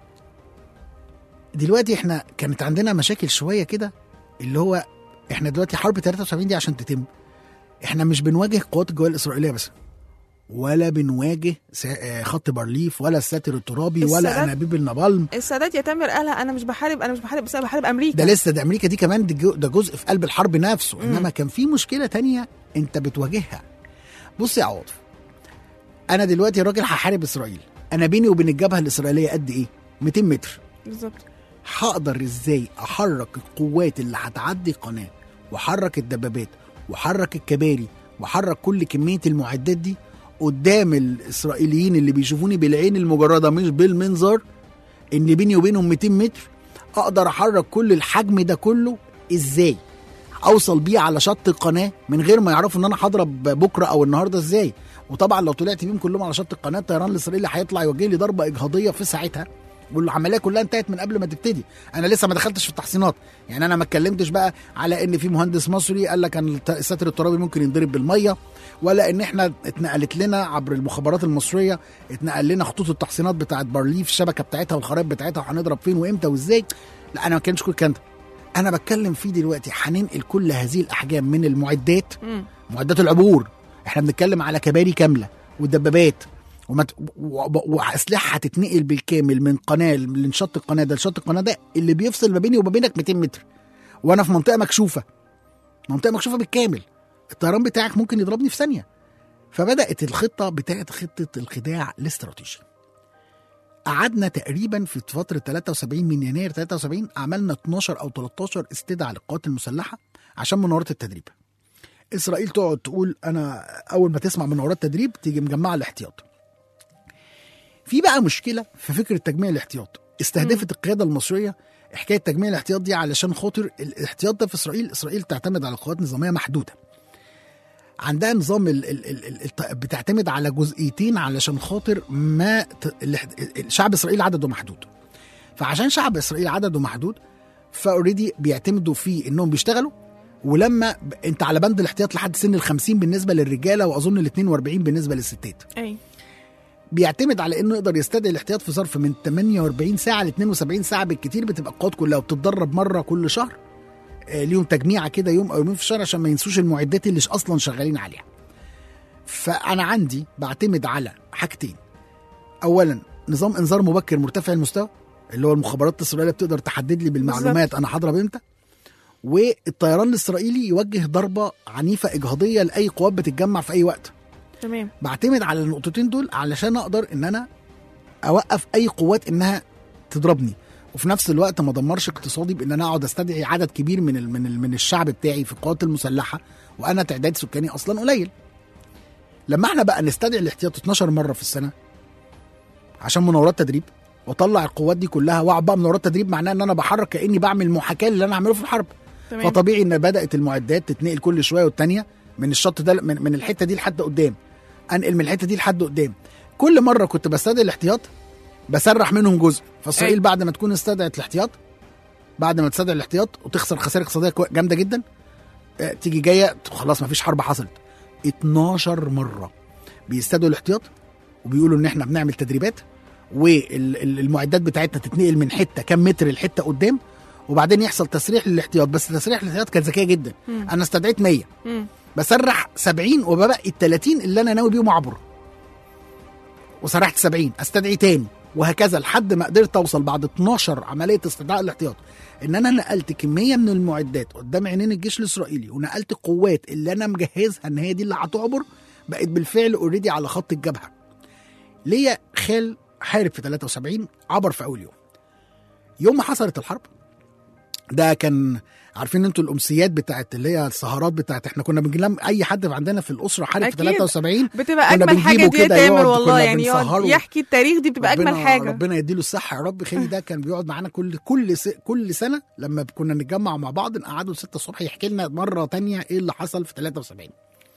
Speaker 2: دلوقتي احنا كانت عندنا مشاكل شويه كده اللي هو احنا دلوقتي حرب 73 دي عشان تتم احنا مش بنواجه قوات الجويه الاسرائيليه بس ولا بنواجه سا- آه، خط بارليف ولا الساتر الترابي ولا
Speaker 3: السادات-
Speaker 2: انابيب النابالم
Speaker 3: السادات يا تامر قالها انا مش بحارب انا مش بحارب بس انا بحارب امريكا
Speaker 2: ده لسه ده امريكا دي كمان ده جو- ده جزء في قلب الحرب نفسه انما كان في مشكله تانية انت بتواجهها بص يا عواطف انا دلوقتي راجل هحارب اسرائيل انا بيني وبين الجبهه الاسرائيليه قد ايه 200 متر
Speaker 3: بالظبط
Speaker 2: هقدر ازاي احرك القوات اللي هتعدي القناه واحرك الدبابات واحرك الكباري واحرك كل كميه المعدات دي قدام الاسرائيليين اللي بيشوفوني بالعين المجرده مش بالمنظار ان بيني وبينهم 200 متر اقدر احرك كل الحجم ده كله ازاي اوصل بيه على شط القناه من غير ما يعرفوا ان انا هضرب بكره او النهارده ازاي وطبعا لو طلعت بيهم كلهم على شط القناه الطيران الاسرائيلي هيطلع يوجه لي ضربه اجهاضيه في ساعتها والعمليه كلها انتهت من قبل ما تبتدي انا لسه ما دخلتش في التحصينات يعني انا ما اتكلمتش بقى على ان في مهندس مصري قال لك ان الت- الساتر الترابي ممكن ينضرب بالميه ولا ان احنا اتنقلت لنا عبر المخابرات المصريه اتنقل لنا خطوط التحصينات بتاعت بارليف الشبكه بتاعتها والخرائط بتاعتها وهنضرب فين وامتى وازاي لا انا ما كانش كل الكلام ده انا بتكلم فيه دلوقتي هننقل كل هذه الاحجام من المعدات
Speaker 3: مم.
Speaker 2: معدات العبور احنا بنتكلم على كباري كامله والدبابات ومت... و... و... واسلحه هتتنقل بالكامل من قناه من شط القناه ده لشط القناه ده اللي بيفصل ما بيني وما بينك 200 متر وانا في منطقه مكشوفه منطقه مكشوفه بالكامل الطيران بتاعك ممكن يضربني في ثانيه فبدات الخطه بتاعت خطه الخداع الاستراتيجي قعدنا تقريبا في فتره 73 من يناير 73 عملنا 12 او 13 استدعاء للقوات المسلحه عشان مناورات التدريب اسرائيل تقعد تقول انا اول ما تسمع مناورات تدريب تيجي مجمعه الاحتياط في بقى مشكله في فكره تجميع الاحتياط استهدفت القياده المصريه حكايه تجميع الاحتياط دي علشان خاطر الاحتياط ده في اسرائيل اسرائيل تعتمد على قوات نظاميه محدوده عندها نظام ال ال ال ال الت- بتعتمد على جزئيتين علشان خاطر ما ت- الاحت- الشعب اسرائيل عدده محدود فعشان شعب اسرائيل عدده محدود فاوريدي بيعتمدوا في انهم بيشتغلوا ولما ب- انت على بند الاحتياط لحد سن ال 50 بالنسبه للرجاله واظن ال 42 بالنسبه للستات
Speaker 3: اي
Speaker 2: بيعتمد على انه يقدر يستدعي الاحتياط في ظرف من 48 ساعه ل 72 ساعه بالكتير بتبقى القوات كلها وبتتدرب مره كل شهر آه، ليهم تجميعه كده يوم او يومين في الشهر عشان ما ينسوش المعدات اللي اصلا شغالين عليها فانا عندي بعتمد على حاجتين اولا نظام انذار مبكر مرتفع المستوى اللي هو المخابرات الاسرائيليه بتقدر تحدد لي بالمعلومات انا هضرب امتى والطيران الاسرائيلي يوجه ضربه عنيفه اجهاضيه لاي قوات بتتجمع في اي وقت
Speaker 3: تمام
Speaker 2: بعتمد على النقطتين دول علشان اقدر ان انا اوقف اي قوات انها تضربني وفي نفس الوقت ما ادمرش اقتصادي بان انا اقعد استدعي عدد كبير من ال من ال من الشعب بتاعي في القوات المسلحه وانا تعداد سكاني اصلا قليل لما احنا بقى نستدعي الاحتياط 12 مره في السنه عشان مناورات تدريب واطلع القوات دي كلها واقعد بقى مناورات تدريب معناها ان انا بحرك كاني بعمل محاكاه اللي انا اعمله في الحرب
Speaker 3: تمام
Speaker 2: فطبيعي ان بدات المعدات تتنقل كل شويه والتانيه من الشط ده من, من الحته دي لحد قدام انقل من الحته دي لحد قدام كل مره كنت بستدعي الاحتياط بسرح منهم جزء فاسرائيل
Speaker 3: أي.
Speaker 2: بعد ما تكون استدعت الاحتياط بعد ما تستدعي الاحتياط وتخسر خسائر اقتصاديه كوي- جامده جدا آه، تيجي جايه خلاص ما فيش حرب حصلت 12 مره بيستدعوا الاحتياط وبيقولوا ان احنا بنعمل تدريبات والمعدات بتاعتنا تتنقل من حته كام متر لحته قدام وبعدين يحصل تسريح للاحتياط بس تسريح الاحتياط كانت ذكيه جدا
Speaker 3: مم.
Speaker 2: انا استدعيت 100
Speaker 3: مم.
Speaker 2: بسرح 70 وببقي ال 30 اللي انا ناوي بيهم اعبر وسرحت 70 استدعي تاني وهكذا لحد ما قدرت اوصل بعد 12 عمليه استدعاء الاحتياط ان انا نقلت كميه من المعدات قدام عينين الجيش الاسرائيلي ونقلت قوات اللي انا مجهزها ان هي دي اللي هتعبر بقت بالفعل اوريدي على خط الجبهه ليا خال حارب في 73 عبر في اول يوم يوم ما حصلت الحرب ده كان عارفين انتوا الامسيات بتاعت اللي هي السهرات بتاعت احنا كنا بنجلم اي حد عندنا في الاسره حارب في
Speaker 3: أكيد.
Speaker 2: 73
Speaker 3: بتبقى
Speaker 2: كنا
Speaker 3: اجمل حاجه
Speaker 2: بنجيبه
Speaker 3: دي يا
Speaker 2: كده
Speaker 3: تامر
Speaker 2: يقعد،
Speaker 3: والله
Speaker 2: كنا
Speaker 3: يعني يقعد
Speaker 2: بنسهره.
Speaker 3: يحكي التاريخ دي بتبقى اجمل
Speaker 2: ربنا-
Speaker 3: حاجه
Speaker 2: ربنا يديله الصحه يا رب خالي ده كان بيقعد معانا كل كل س... كل سنه لما كنا نتجمع مع بعض نقعدوا 6 الصبح يحكي لنا مره تانية ايه اللي حصل في 73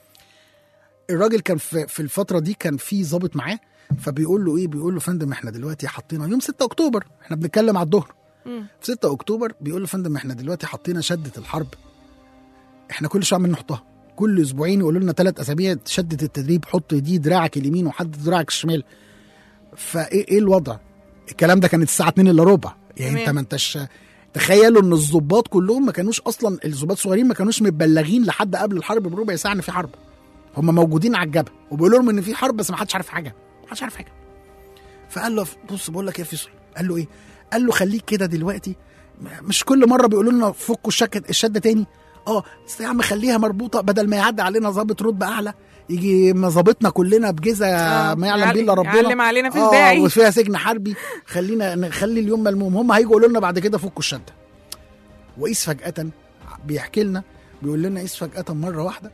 Speaker 2: الراجل كان في, في الفتره دي كان في ظابط معاه فبيقول له ايه بيقول له فندم احنا دلوقتي حاطينا يوم 6 اكتوبر احنا بنتكلم على الظهر
Speaker 3: مم.
Speaker 2: في 6 اكتوبر بيقول له فندم احنا دلوقتي حطينا شده الحرب احنا كل شويه عمالين نحطها كل اسبوعين يقولوا لنا ثلاث اسابيع شده التدريب حط دي دراعك اليمين وحد دراعك الشمال فايه ايه الوضع الكلام ده كانت الساعه 2 الا ربع يعني
Speaker 3: تمام.
Speaker 2: انت ما انتش تخيلوا ان الضباط كلهم ما كانوش اصلا الضباط الصغيرين ما كانوش متبلغين لحد قبل الحرب بربع ساعه ان في حرب هم موجودين على الجبهه وبيقولوا لهم ان في حرب بس ما حدش عارف حاجه ما حدش عارف حاجه فقال له بص بقول لك ايه يا فيصل قال له ايه قال له خليك كده دلوقتي م- مش كل مره بيقولوا لنا فكوا الشكه الشده تاني اه بس يا عم خليها مربوطه بدل ما يعدي علينا ظابط رتبه اعلى يجي ظابطنا كلنا بجزء
Speaker 3: آه،
Speaker 2: ما يعلم بيه الا
Speaker 3: يعل-
Speaker 2: ربنا
Speaker 3: يعلم علينا في
Speaker 2: اه
Speaker 3: الباقي.
Speaker 2: وفيها سجن حربي خلينا نخلي اليوم ملموم هم هيجوا يقولوا لنا بعد كده فكوا الشده وقيس فجاه بيحكي لنا بيقول لنا قيس فجاه مره واحده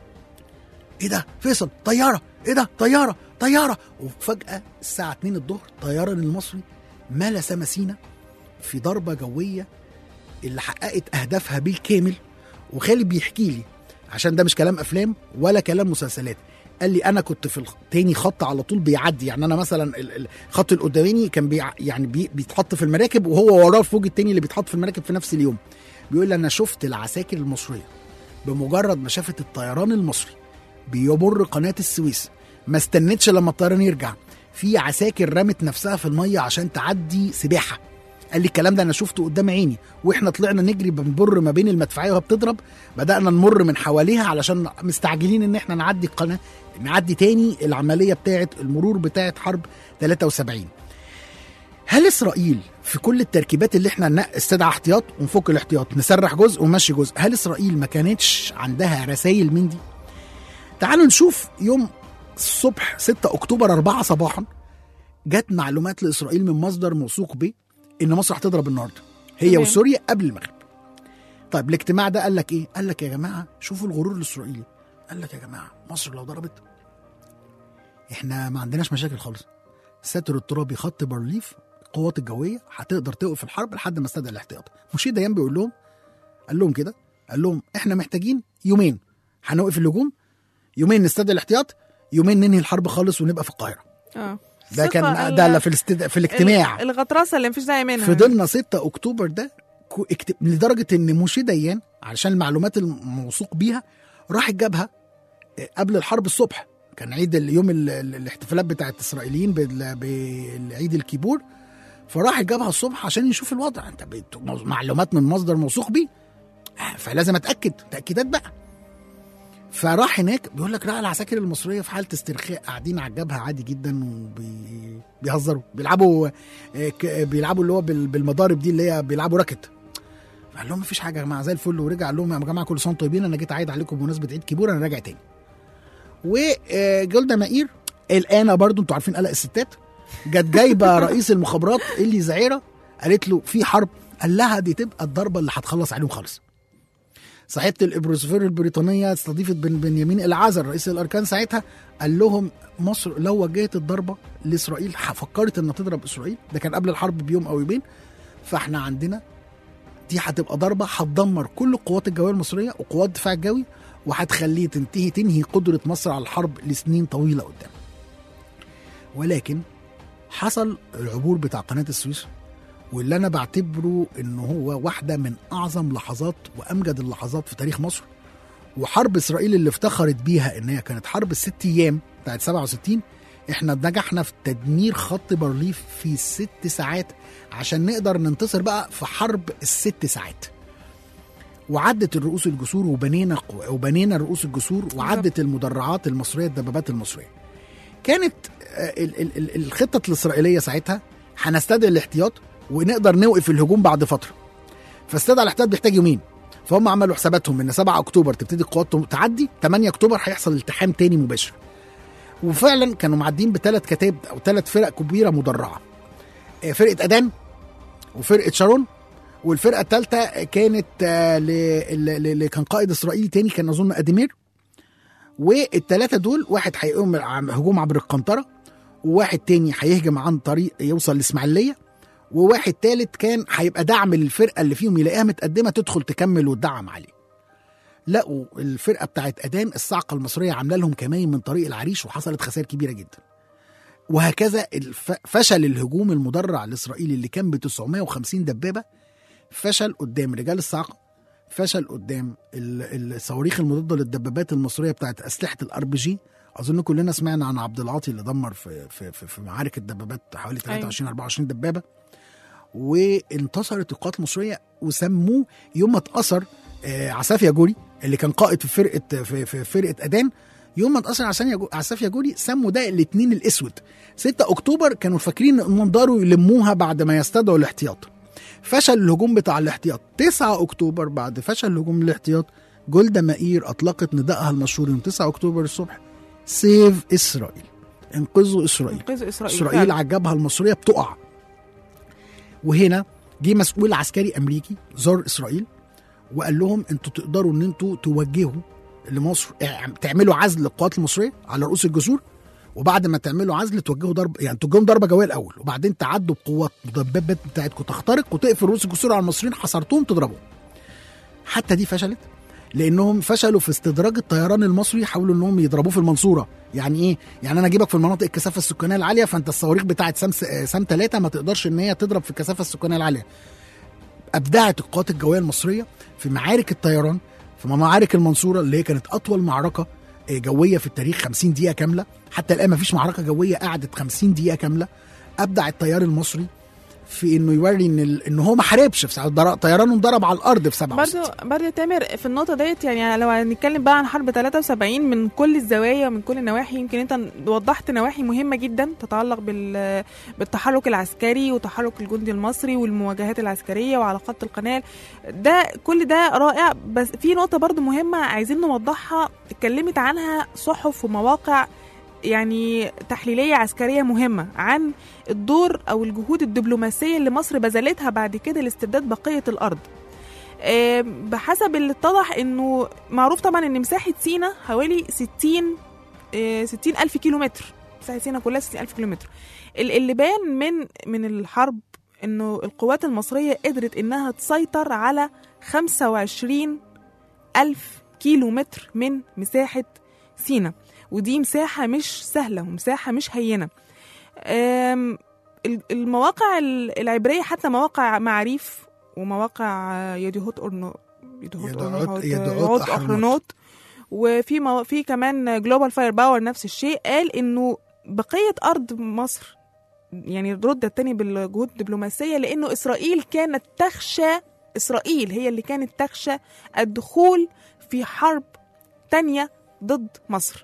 Speaker 2: ايه ده فيصل طياره ايه ده طياره طياره وفجاه الساعه 2 الظهر طياره المصري ملا سما سينا في ضربه جويه اللي حققت اهدافها بالكامل وخالد بيحكي لي عشان ده مش كلام افلام ولا كلام مسلسلات قال لي انا كنت في تاني خط على طول بيعدي يعني انا مثلا ال- ال- الخط القداماني كان بيع يعني بي بيتحط في المراكب وهو وراه الفوج التاني اللي بيتحط في المراكب في نفس اليوم بيقول لي انا شفت العساكر المصريه بمجرد ما شافت الطيران المصري بيمر قناه السويس ما استنتش لما الطيران يرجع في عساكر رمت نفسها في الميه عشان تعدي سباحه قال لي الكلام ده انا شفته قدام عيني واحنا طلعنا نجري بنبر ما بين المدفعيه وهي بتضرب بدانا نمر من حواليها علشان مستعجلين ان احنا نعدي القناه نعدي تاني العمليه بتاعه المرور بتاعه حرب 73 هل اسرائيل في كل التركيبات اللي احنا ن- استدعى احتياط ونفك الاحتياط نسرح جزء ونمشي جزء هل اسرائيل ما كانتش عندها رسائل من دي تعالوا نشوف يوم الصبح 6 اكتوبر 4 صباحا جت معلومات لاسرائيل من مصدر موثوق به ان مصر هتضرب النهارده هي
Speaker 3: تمام.
Speaker 2: وسوريا قبل المغرب طيب الاجتماع ده قال لك ايه قال لك يا جماعه شوفوا الغرور الاسرائيلي قال لك يا جماعه مصر لو ضربت احنا ما عندناش مشاكل خالص ساتر الترابي خط بارليف القوات الجويه هتقدر توقف الحرب لحد ما استدعي الاحتياط مشير ديان بيقول لهم قال لهم كده قال لهم احنا محتاجين يومين هنوقف الهجوم يومين نستدعي الاحتياط يومين ننهي الحرب خالص ونبقى في القاهره
Speaker 3: اه
Speaker 2: ده
Speaker 3: الثقة
Speaker 2: كان
Speaker 3: ال-
Speaker 2: ده اللي في الاستد... في الاجتماع
Speaker 3: ال- الغطرسه اللي مفيش داعي منها
Speaker 2: فضلنا 6 اكتوبر ده كو- اكت... لدرجه ان موشي ديان علشان المعلومات الموثوق بيها راح الجبهه آه، قبل الحرب الصبح كان عيد اليوم ال... ال- الاحتفالات بتاعت الاسرائيليين بال... بالعيد الكيبور فراح الجبهه الصبح عشان يشوف الوضع انت بت... معلومات من مصدر موثوق بيه آه، فلازم اتاكد تاكيدات بقى فراح هناك بيقول لك لا العساكر المصريه في حاله استرخاء قاعدين على الجبهه عادي جدا وبيهزروا بيلعبوا آه، ك- بيلعبوا اللي هو بال- بالمضارب دي اللي هي بيلعبوا راكت فقال لهم مفيش حاجه يا جماعه زي الفل ورجع قال لهم يا جماعه كل سنه وانتم طيبين انا جيت اعيد عليكم بمناسبه عيد كيبور انا راجع تاني وجولدا مائير الان برضو انتوا عارفين قلق الستات جت جايبه رئيس المخابرات اللي زعيره قالت له في حرب قال لها دي تبقى الضربه اللي هتخلص عليهم خالص صاحبه الابروسفير البريطانيه استضيفت بن بنيامين العازر رئيس الاركان ساعتها قال لهم مصر لو وجهت الضربه لاسرائيل فكرت انها تضرب اسرائيل ده كان قبل الحرب بيوم او يومين فاحنا عندنا دي هتبقى ضربه هتدمر كل القوات الجويه المصريه وقوات الدفاع الجوي وهتخليه تنتهي تنهي قدره مصر على الحرب لسنين طويله قدام. ولكن حصل العبور بتاع قناه السويس واللي انا بعتبره ان هو واحده من اعظم لحظات وامجد اللحظات في تاريخ مصر وحرب اسرائيل اللي افتخرت بيها ان هي كانت حرب الست ايام بتاعت 67 احنا نجحنا في تدمير خط بارليف في ست ساعات عشان نقدر ننتصر بقى في حرب الست ساعات وعدت الرؤوس الجسور وبنينا قو- وبنينا رؤوس الجسور وعدت المدرعات المصريه الدبابات المصريه كانت آه، ال- ال- ال- الخطه الاسرائيليه ساعتها هنستدعي الاحتياط ونقدر نوقف الهجوم بعد فتره فاستدعى الاحتياط بيحتاج يومين فهم عملوا حساباتهم ان 7 اكتوبر تبتدي القوات تعدي 8 اكتوبر هيحصل التحام تاني مباشر وفعلا كانوا معدين بثلاث كتائب او ثلاث فرق كبيره مدرعه آه، فرقه ادان وفرقه شارون والفرقه الثالثه كانت آه، ل- ل- ل- اللي كان قائد اسرائيلي تاني كان اظن اديمير والثلاثه دول واحد هيقوم عم- هجوم عبر القنطره وواحد تاني هيهجم عن طريق يوصل الاسماعيليه وواحد تالت كان هيبقى دعم للفرقه اللي فيهم يلاقيها متقدمه تدخل تكمل وتدعم عليه لقوا الفرقه بتاعت ادان الصاعقه المصريه عامله لهم كمائن من طريق العريش وحصلت خسائر كبيره جدا وهكذا الف... فشل الهجوم المدرع الاسرائيلي اللي كان ب 950 دبابه فشل قدام رجال الصاعقه فشل قدام ال- الصواريخ المضاده للدبابات المصريه بتاعت اسلحه الار بي جي اظن كلنا سمعنا عن عبد العاطي اللي دمر في في في, في معارك الدبابات حوالي 23 24 دبابه وانتصرت القوات المصريه وسموه يوم ما اتاثر آه، عساف ياجوري اللي كان قائد في فرقه في, في فرقه ادان يوم ما اتاثر عساف ياجو- عساف ياجوري سموا ده الاثنين الاسود 6 اكتوبر كانوا فاكرين انهم يقدروا يلموها بعد ما يستدعوا الاحتياط فشل الهجوم بتاع الاحتياط 9 اكتوبر بعد فشل الهجوم الاحتياط جولدا مائير اطلقت ندائها المشهور يوم 9 اكتوبر الصبح سيف اسرائيل انقذوا اسرائيل
Speaker 3: انقذوا اسرائيل
Speaker 2: اسرائيل
Speaker 3: فعلا.
Speaker 2: على الجبهه المصريه بتقع وهنا جه مسؤول عسكري امريكي زار اسرائيل وقال لهم انتوا تقدروا ان انتوا توجهوا لمصر اع- تعملوا عزل للقوات المصريه على رؤوس الجسور وبعد ما تعملوا عزل توجهوا ضرب يعني توجههم ضربه جويه الاول وبعدين تعدوا بقوات مدببات بتاعتكم تخترق وتقفل رؤوس الجسور على المصريين حصرتهم تضربهم حتى دي فشلت لانهم فشلوا في استدراج الطيران المصري حاولوا انهم يضربوه في المنصوره يعني ايه يعني انا اجيبك في المناطق الكثافه السكانيه العاليه فانت الصواريخ بتاعت سام سام 3 ما تقدرش ان هي تضرب في الكثافه السكانيه العاليه ابدعت القوات الجويه المصريه في معارك الطيران في معارك المنصوره اللي هي كانت اطول معركه آه، جويه في التاريخ 50 دقيقه كامله حتى الان ما فيش معركه جويه قعدت 50 دقيقه كامله ابدع الطيار المصري في انه يوري ان ال- ان هو ما حاربش في ساعة در- طيرانه انضرب على الارض في 67
Speaker 3: برضو برضو يا تامر في النقطة ديت يعني لو هنتكلم بقى عن حرب 73 من كل الزوايا ومن كل النواحي يمكن انت وضحت نواحي مهمة جدا تتعلق بال بالتحرك العسكري وتحرك الجندي المصري والمواجهات العسكرية وعلى خط القناة ده كل ده رائع بس في نقطة برضو مهمة عايزين نوضحها اتكلمت عنها صحف ومواقع يعني تحليلية عسكرية مهمة عن الدور أو الجهود الدبلوماسية اللي مصر بذلتها بعد كده لاسترداد بقية الأرض آه، بحسب اللي اتضح انه معروف طبعا ان مساحه سينا حوالي 60 آه، 60 الف كيلو متر مساحه سينا كلها 60 الف كيلو متر ال- اللي بان من من الحرب انه القوات المصريه قدرت انها تسيطر على 25 الف كيلو متر من مساحه سينا ودي مساحه مش سهله ومساحه مش هينه آم، ال- المواقع ال- العبريه حتى مواقع معاريف ومواقع آه، يدهوت أورنو يدهوت
Speaker 2: يدعوت-
Speaker 3: أورنوت-
Speaker 2: يدعوت
Speaker 3: يدعوت
Speaker 2: أحرنوت.
Speaker 3: أحرنوت وفي مو... في كمان جلوبال فاير باور نفس الشيء قال انه بقيه ارض مصر يعني ردت تاني بالجهود الدبلوماسيه لانه اسرائيل كانت تخشى اسرائيل هي اللي كانت تخشى الدخول في حرب تانية ضد مصر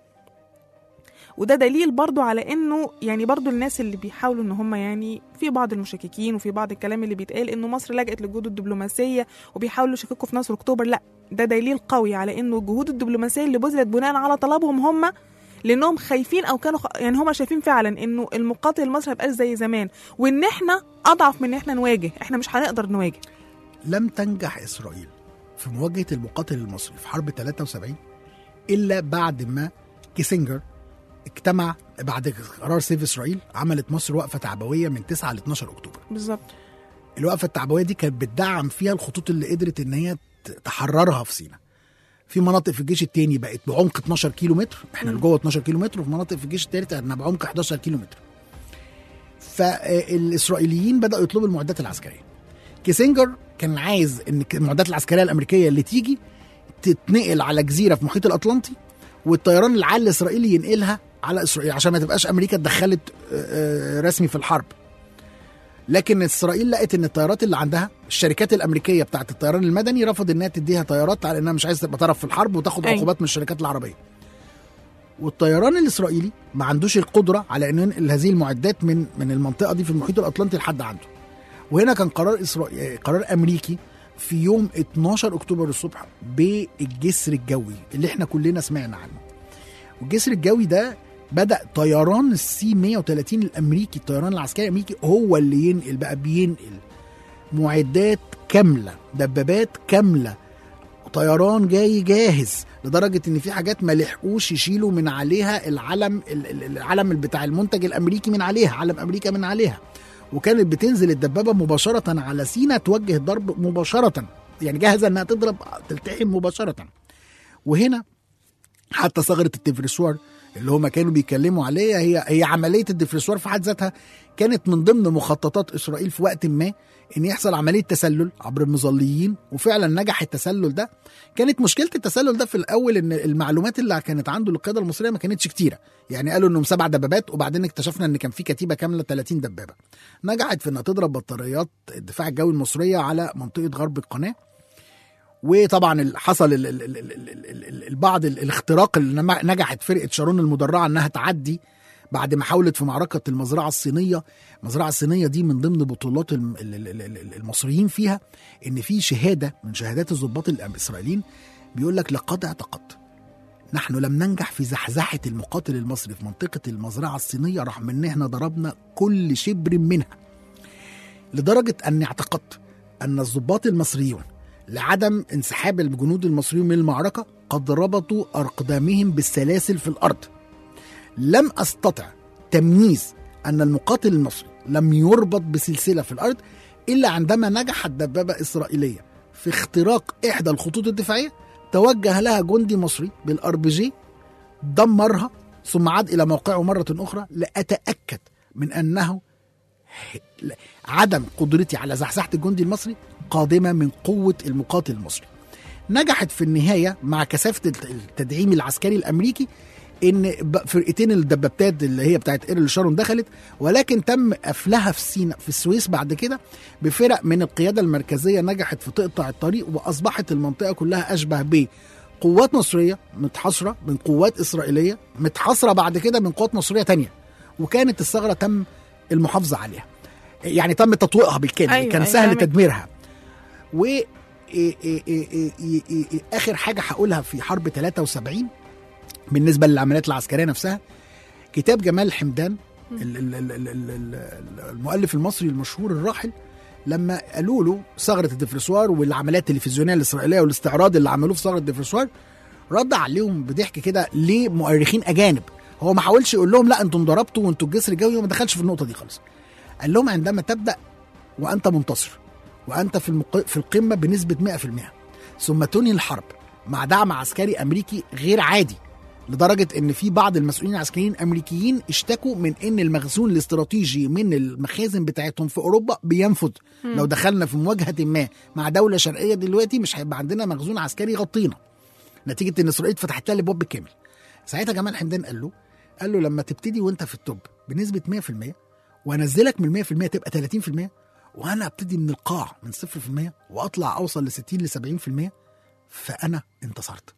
Speaker 3: وده دليل برضو على انه يعني برضو الناس اللي بيحاولوا ان هم يعني في بعض المشككين وفي بعض الكلام اللي بيتقال انه مصر لجأت للجهود الدبلوماسيه وبيحاولوا يشككوا في نصر اكتوبر لا ده دليل قوي على انه الجهود الدبلوماسيه اللي بذلت بناء على طلبهم هم لانهم خايفين او كانوا خ... يعني هم شايفين فعلا انه المقاتل المصري هيبقاش زي زمان وان احنا اضعف من ان احنا نواجه احنا مش هنقدر نواجه
Speaker 2: لم تنجح اسرائيل في مواجهه المقاتل المصري في حرب 73 الا بعد ما كيسنجر اجتمع بعد قرار سيف اسرائيل عملت مصر وقفه تعبويه من 9 ل 12 اكتوبر
Speaker 3: بالظبط
Speaker 2: الوقفه التعبويه دي كانت بتدعم فيها الخطوط اللي قدرت ان هي ت- تحررها في سيناء في مناطق في الجيش الثاني بقت بعمق 12 كيلو متر احنا
Speaker 3: مم.
Speaker 2: لجوه 12 كيلو متر وفي مناطق في الجيش الثالث احنا بعمق 11 كيلو متر فالاسرائيليين بداوا يطلبوا المعدات العسكريه كيسنجر كان عايز ان المعدات العسكريه الامريكيه اللي تيجي تتنقل على جزيره في المحيط الاطلنطي والطيران العالي الاسرائيلي ينقلها على اسرائيل عشان ما تبقاش امريكا اتدخلت آه، آه، رسمي في الحرب لكن اسرائيل لقت ان الطيارات اللي عندها الشركات الامريكيه بتاعت الطيران المدني رفض انها تديها طيارات على انها مش عايزه تبقى طرف في الحرب وتاخد
Speaker 3: أيوة.
Speaker 2: عقوبات من الشركات العربيه والطيران الاسرائيلي ما عندوش القدره على انه ينقل هذه المعدات من من المنطقه دي في المحيط الاطلنطي لحد عنده وهنا كان قرار إسرائيل قرار امريكي في يوم 12 اكتوبر الصبح بالجسر الجوي اللي احنا كلنا سمعنا عنه والجسر الجوي ده بدا طيران السي 130 الامريكي الطيران العسكري الامريكي هو اللي ينقل بقى بينقل معدات كامله دبابات كامله طيران جاي جاهز لدرجه ان في حاجات ما لحقوش يشيلوا من عليها العلم ال- ال- العلم بتاع المنتج الامريكي من عليها علم امريكا من عليها وكانت بتنزل الدبابه مباشره على سينا توجه ضرب مباشره يعني جاهزه انها تضرب تلتحم مباشره وهنا حتى ثغره الدفرسوار اللي هما كانوا بيتكلموا عليها هي هي عمليه الدفرسوار في حد ذاتها كانت من ضمن مخططات اسرائيل في وقت ما ان يحصل عمليه تسلل عبر المظليين وفعلا نجح التسلل ده كانت مشكله التسلل ده في الاول ان المعلومات اللي كانت عنده القياده المصريه ما كانتش كتيره يعني قالوا انهم سبع دبابات وبعدين اكتشفنا ان كان في كتيبه كامله 30 دبابه نجحت في انها تضرب بطاريات الدفاع الجوي المصريه على منطقه غرب القناه وطبعا ال- حصل ال- ال- ال- ال- ال- ال- ال- البعض ال- الاختراق اللي نما- نجحت فرقه شارون المدرعه انها تعدي بعد ما حاولت في معركه المزرعه الصينيه المزرعه الصينيه دي من ضمن بطولات الم- ال- ال- ال- ال- المصريين فيها ان في شهاده من شهادات الضباط الاسرائيليين بيقول لك لقد اعتقدت نحن لم ننجح في زحزحه المقاتل المصري في منطقه المزرعه الصينيه رغم ان احنا ضربنا كل شبر منها لدرجه اني اعتقدت ان الضباط المصريون لعدم انسحاب الجنود المصريون من المعركه قد ربطوا اقدامهم بالسلاسل في الارض لم استطع تمييز ان المقاتل المصري لم يربط بسلسله في الارض الا عندما نجحت دبابه اسرائيليه في اختراق احدى الخطوط الدفاعيه توجه لها جندي مصري بالار بي جي دمرها ثم عاد الى موقعه مره اخرى لاتاكد من انه عدم قدرتي على زحزحه الجندي المصري قادمه من قوه المقاتل المصري. نجحت في النهايه مع كثافه التدعيم العسكري الامريكي ان ب- فرقتين الدبابات اللي هي بتاعت ايرل شارون دخلت ولكن تم قفلها في سيناء في السويس بعد كده بفرق من القياده المركزيه نجحت في تقطع الطريق واصبحت المنطقه كلها اشبه ب قوات مصريه متحاصره من قوات اسرائيليه متحاصره بعد كده من قوات مصريه تانية وكانت الثغره تم المحافظه عليها يعني تم تطويقها بالكامل
Speaker 3: أيوة،
Speaker 2: كان
Speaker 3: أيوة،
Speaker 2: سهل
Speaker 3: فاهمك.
Speaker 2: تدميرها و إيه إيه إيه إيه إيه إيه إيه اخر حاجه هقولها في حرب 73 بالنسبه للعمليات العسكريه نفسها كتاب جمال حمدان ال- ال- ال- ال- ال- ال- المؤلف المصري المشهور الراحل لما قالوا له ثغره الدفرسوار والعمليات التلفزيونيه الاسرائيليه والاستعراض اللي عملوه في ثغره الدفرسوار رد عليهم بضحك كده ليه مؤرخين اجانب هو ما حاولش يقول لهم لا انتم ضربتوا وانتوا الجسر الجوي وما دخلش في النقطه دي خالص قال لهم عندما تبدا وانت منتصر وانت في المق... في القمه بنسبه 100% ثم تنهي الحرب مع دعم عسكري امريكي غير عادي لدرجه ان في بعض المسؤولين العسكريين الامريكيين اشتكوا من ان المخزون الاستراتيجي من المخازن بتاعتهم في اوروبا بينفد لو دخلنا في مواجهه ما مع دوله شرقيه دلوقتي مش هيبقى عندنا مخزون عسكري يغطينا نتيجه ان اسرائيل فتحت لها الابواب بالكامل ساعتها جمال حمدان قال له قال له لما تبتدي وانت في التوب بنسبه 100% وانزلك من 100% تبقى 30% وانا ابتدي من القاع من 0% واطلع اوصل ل 60 ل 70% فانا انتصرت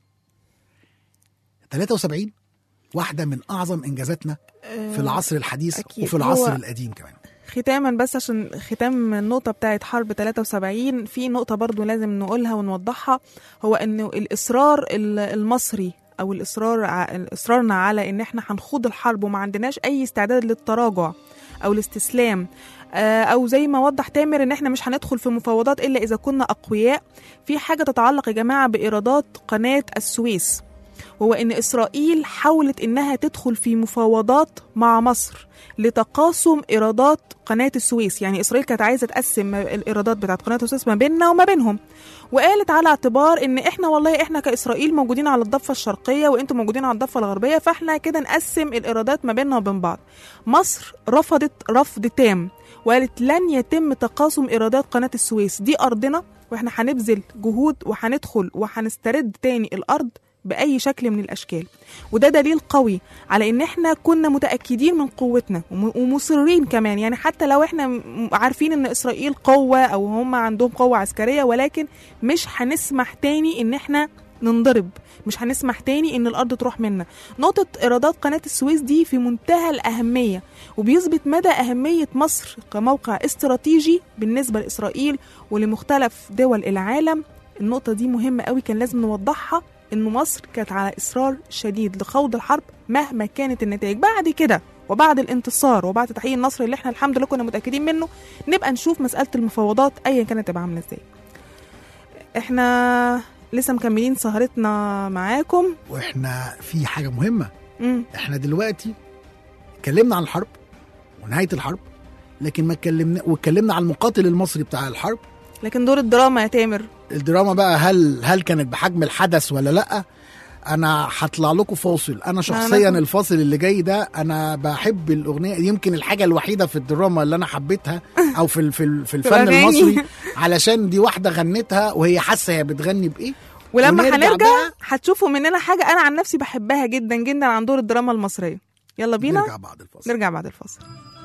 Speaker 2: 73 واحده من اعظم انجازاتنا في العصر الحديث
Speaker 3: أكيد.
Speaker 2: وفي العصر
Speaker 3: هو-
Speaker 2: القديم كمان
Speaker 3: ختاما بس عشان ختام النقطة بتاعت حرب 73 في نقطة برضو لازم نقولها ونوضحها هو انه الاصرار ال- المصري او الاصرار ع- اصرارنا على ان احنا هنخوض الحرب وما عندناش اي استعداد للتراجع او الاستسلام آه، او زي ما وضح تامر ان احنا مش هندخل في مفاوضات الا اذا كنا اقوياء في حاجة تتعلق يا جماعة بايرادات قناة السويس وهو ان اسرائيل حاولت انها تدخل في مفاوضات مع مصر لتقاسم ايرادات قناه السويس يعني اسرائيل كانت عايزه تقسم الايرادات بتاعت قناه السويس ما بيننا وما بينهم وقالت على اعتبار ان احنا والله احنا كاسرائيل موجودين على الضفه الشرقيه وانتم موجودين على الضفه الغربيه فاحنا كده نقسم الايرادات ما بيننا وبين بعض مصر رفضت رفض تام وقالت لن يتم تقاسم ايرادات قناه السويس دي ارضنا واحنا هنبذل جهود وهندخل وهنسترد تاني الارض باي شكل من الاشكال وده دليل قوي على ان احنا كنا متاكدين من قوتنا وم- ومصرين كمان يعني حتى لو احنا م- عارفين ان اسرائيل قوه او هم عندهم قوه عسكريه ولكن مش هنسمح تاني ان احنا ننضرب مش هنسمح تاني ان الارض تروح منا نقطه ايرادات قناه السويس دي في منتهى الاهميه وبيثبت مدى اهميه مصر كموقع استراتيجي بالنسبه لاسرائيل ولمختلف دول العالم النقطه دي مهمه قوي كان لازم نوضحها ان مصر كانت على اصرار شديد لخوض الحرب مهما كانت النتائج بعد كده وبعد الانتصار وبعد تحقيق النصر اللي احنا الحمد لله كنا متاكدين منه نبقى نشوف مساله المفاوضات ايا كانت تبقى عامله ازاي احنا لسه مكملين سهرتنا معاكم
Speaker 2: واحنا في حاجه مهمه
Speaker 3: مم.
Speaker 2: احنا دلوقتي اتكلمنا عن الحرب ونهايه الحرب لكن ما اتكلمنا واتكلمنا عن المقاتل المصري بتاع الحرب
Speaker 3: لكن دور الدراما يا تامر
Speaker 2: الدراما بقى هل هل كانت بحجم الحدث ولا لا انا هطلع لكم فاصل انا شخصيا
Speaker 3: أنا-
Speaker 2: الفاصل اللي جاي ده انا بحب الاغنيه يمكن الحاجه الوحيده في الدراما اللي انا حبيتها او في ال- في ال- في الفن
Speaker 3: الأغاني.
Speaker 2: المصري علشان دي واحده غنتها وهي حاسه هي بتغني بايه
Speaker 3: ولما
Speaker 2: ونرجع
Speaker 3: هنرجع
Speaker 2: بقى-
Speaker 3: هتشوفوا مننا حاجه انا عن نفسي بحبها جدا جدا عن دور الدراما المصريه يلا بينا
Speaker 2: نرجع بعد الفاصل
Speaker 3: نرجع بعد الفاصل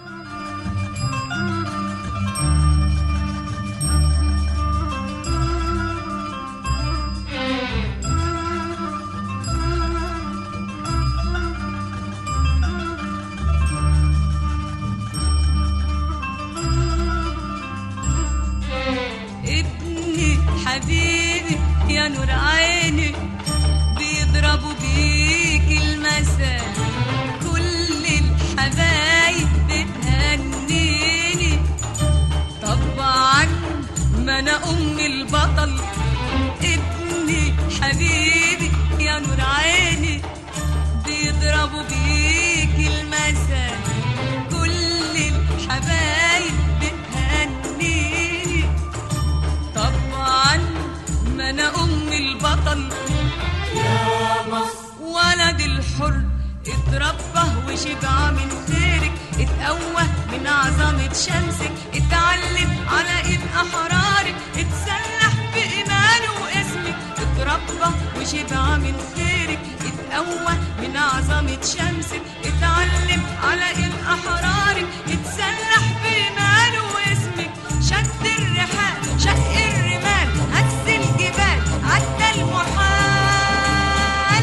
Speaker 5: ابني حبيبي يا نور عيني بيضربوا بيك المثل كل الحبايب وشبع من خيرك اتقوى من عظمة شمسك اتعلم على ايد احرارك اتسلح بإيمانه واسمك اتربى وشبع من خيرك اتقوى من عظمة شمسك اتعلم على ايد احرارك اتسلح بإيمانه واسمك شد الرحال شق الرمال هز الجبال عدى المحال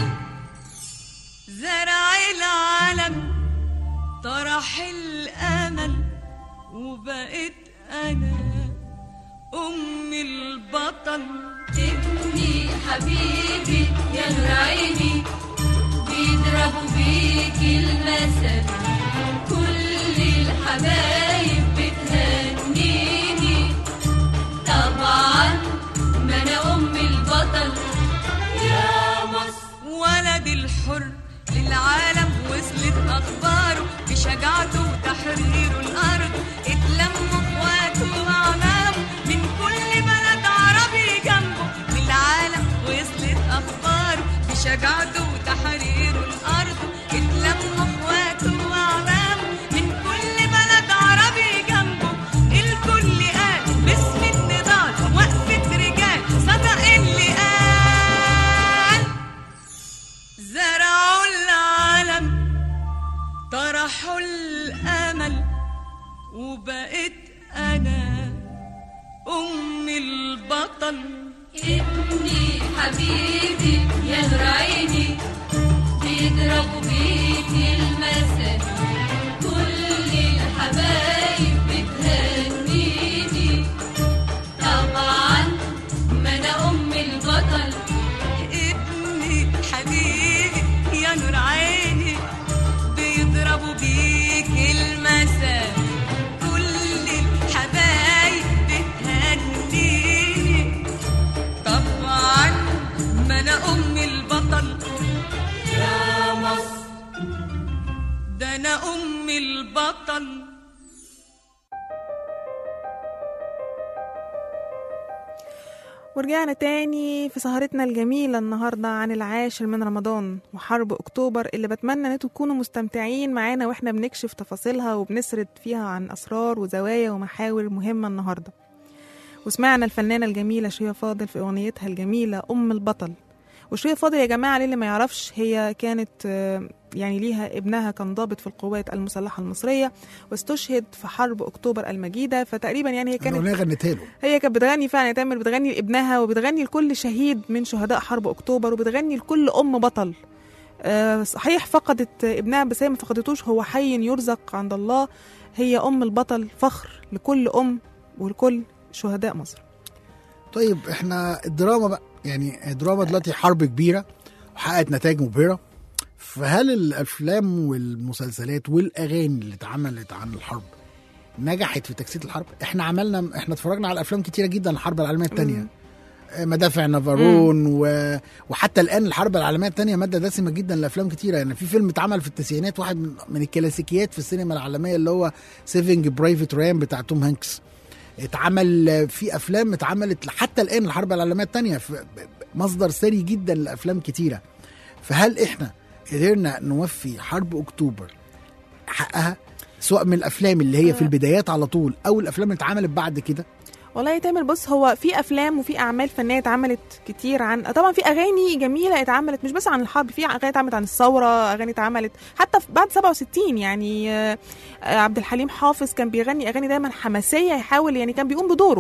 Speaker 5: زرع العالم طرح الامل وبقيت انا ام البطل
Speaker 8: ابني حبيبي يا نور عيني بيضربوا بيك المثل كل الحبايب بتهنيني طبعا ما انا ام البطل يا مصر
Speaker 5: ولد الحر للعالم وصلت اخباره بشجاعته وتحرير الارض اتلموا اخواته واعمامه من كل بلد عربي جنبه للعالم وصلت اخباره بشجاعته وتحرير الارض اتلموا اخواته واعمامه من كل بلد عربي جنبه الكل قال باسم النضال وقفة رجال صدق اللي قال زرعوا العالم طرحوا الامل وبقيت انا ام البطل
Speaker 8: ابني حبيبي يا نور عيني بيضربوا بيك المثل كل الحبايب بتهنيني طبعا ما انا ام البطل
Speaker 5: ابني حبيبي يا نور عيني بيضربوا بيك المثل كل الحبايب بتهنيني طبعا ما انا ام البطل
Speaker 8: يا مصر
Speaker 5: ده انا ام البطل
Speaker 3: ورجعنا تاني في سهرتنا الجميلة النهاردة عن العاشر من رمضان وحرب أكتوبر اللي بتمنى إن انتوا تكونوا مستمتعين معانا وإحنا بنكشف تفاصيلها وبنسرد فيها عن أسرار وزوايا ومحاور مهمة النهاردة وسمعنا الفنانة الجميلة شوية فاضل في أغنيتها الجميلة أم البطل وشوية فاضل يا جماعة للي ما يعرفش هي كانت آه، يعني ليها ابنها كان ضابط في القوات المسلحة المصرية واستشهد في حرب أكتوبر المجيدة فتقريبا يعني هي كانت
Speaker 2: الاغنيه غنيتها له
Speaker 3: هي كانت بتغني فعلا يا تامر بتغني لابنها وبتغني لكل شهيد من شهداء حرب اكتوبر وبتغني لكل ام بطل آه، صحيح فقدت ابنها بس هي ما فقدتوش هو حي يرزق عند الله هي ام البطل فخر لكل ام ولكل شهداء مصر
Speaker 2: طيب احنا الدراما بقى يعني الدراما دلوقتي حرب كبيره وحققت نتائج مبهره فهل الافلام والمسلسلات والاغاني اللي اتعملت عن الحرب نجحت في تجسيد الحرب احنا عملنا احنا اتفرجنا على افلام كتيره جدا عن الحرب العالميه الثانيه مدافع نافارون و... وحتى الان الحرب العالميه الثانيه ماده دسمه جدا لافلام كتيره يعني في فيلم اتعمل في التسعينات واحد من, من الكلاسيكيات في السينما العالميه اللي هو سيفنج برايفت رام بتاع توم هانكس اتعمل في افلام اتعملت حتى الان الحرب العالميه الثانيه مصدر ثري جدا لافلام كتيره فهل احنا قدرنا نوفي حرب اكتوبر حقها سواء من الافلام اللي هي في البدايات على طول او الافلام اللي اتعملت بعد كده
Speaker 3: والله يا تامر بص هو في افلام وفي اعمال فنيه اتعملت كتير عن طبعا في اغاني جميله اتعملت مش بس عن الحرب في اغاني اتعملت عن الثوره اغاني اتعملت حتى في- بعد 67 يعني آه، آه، عبد الحليم حافظ كان بيغني اغاني دايما حماسيه يحاول يعني كان بيقوم بدوره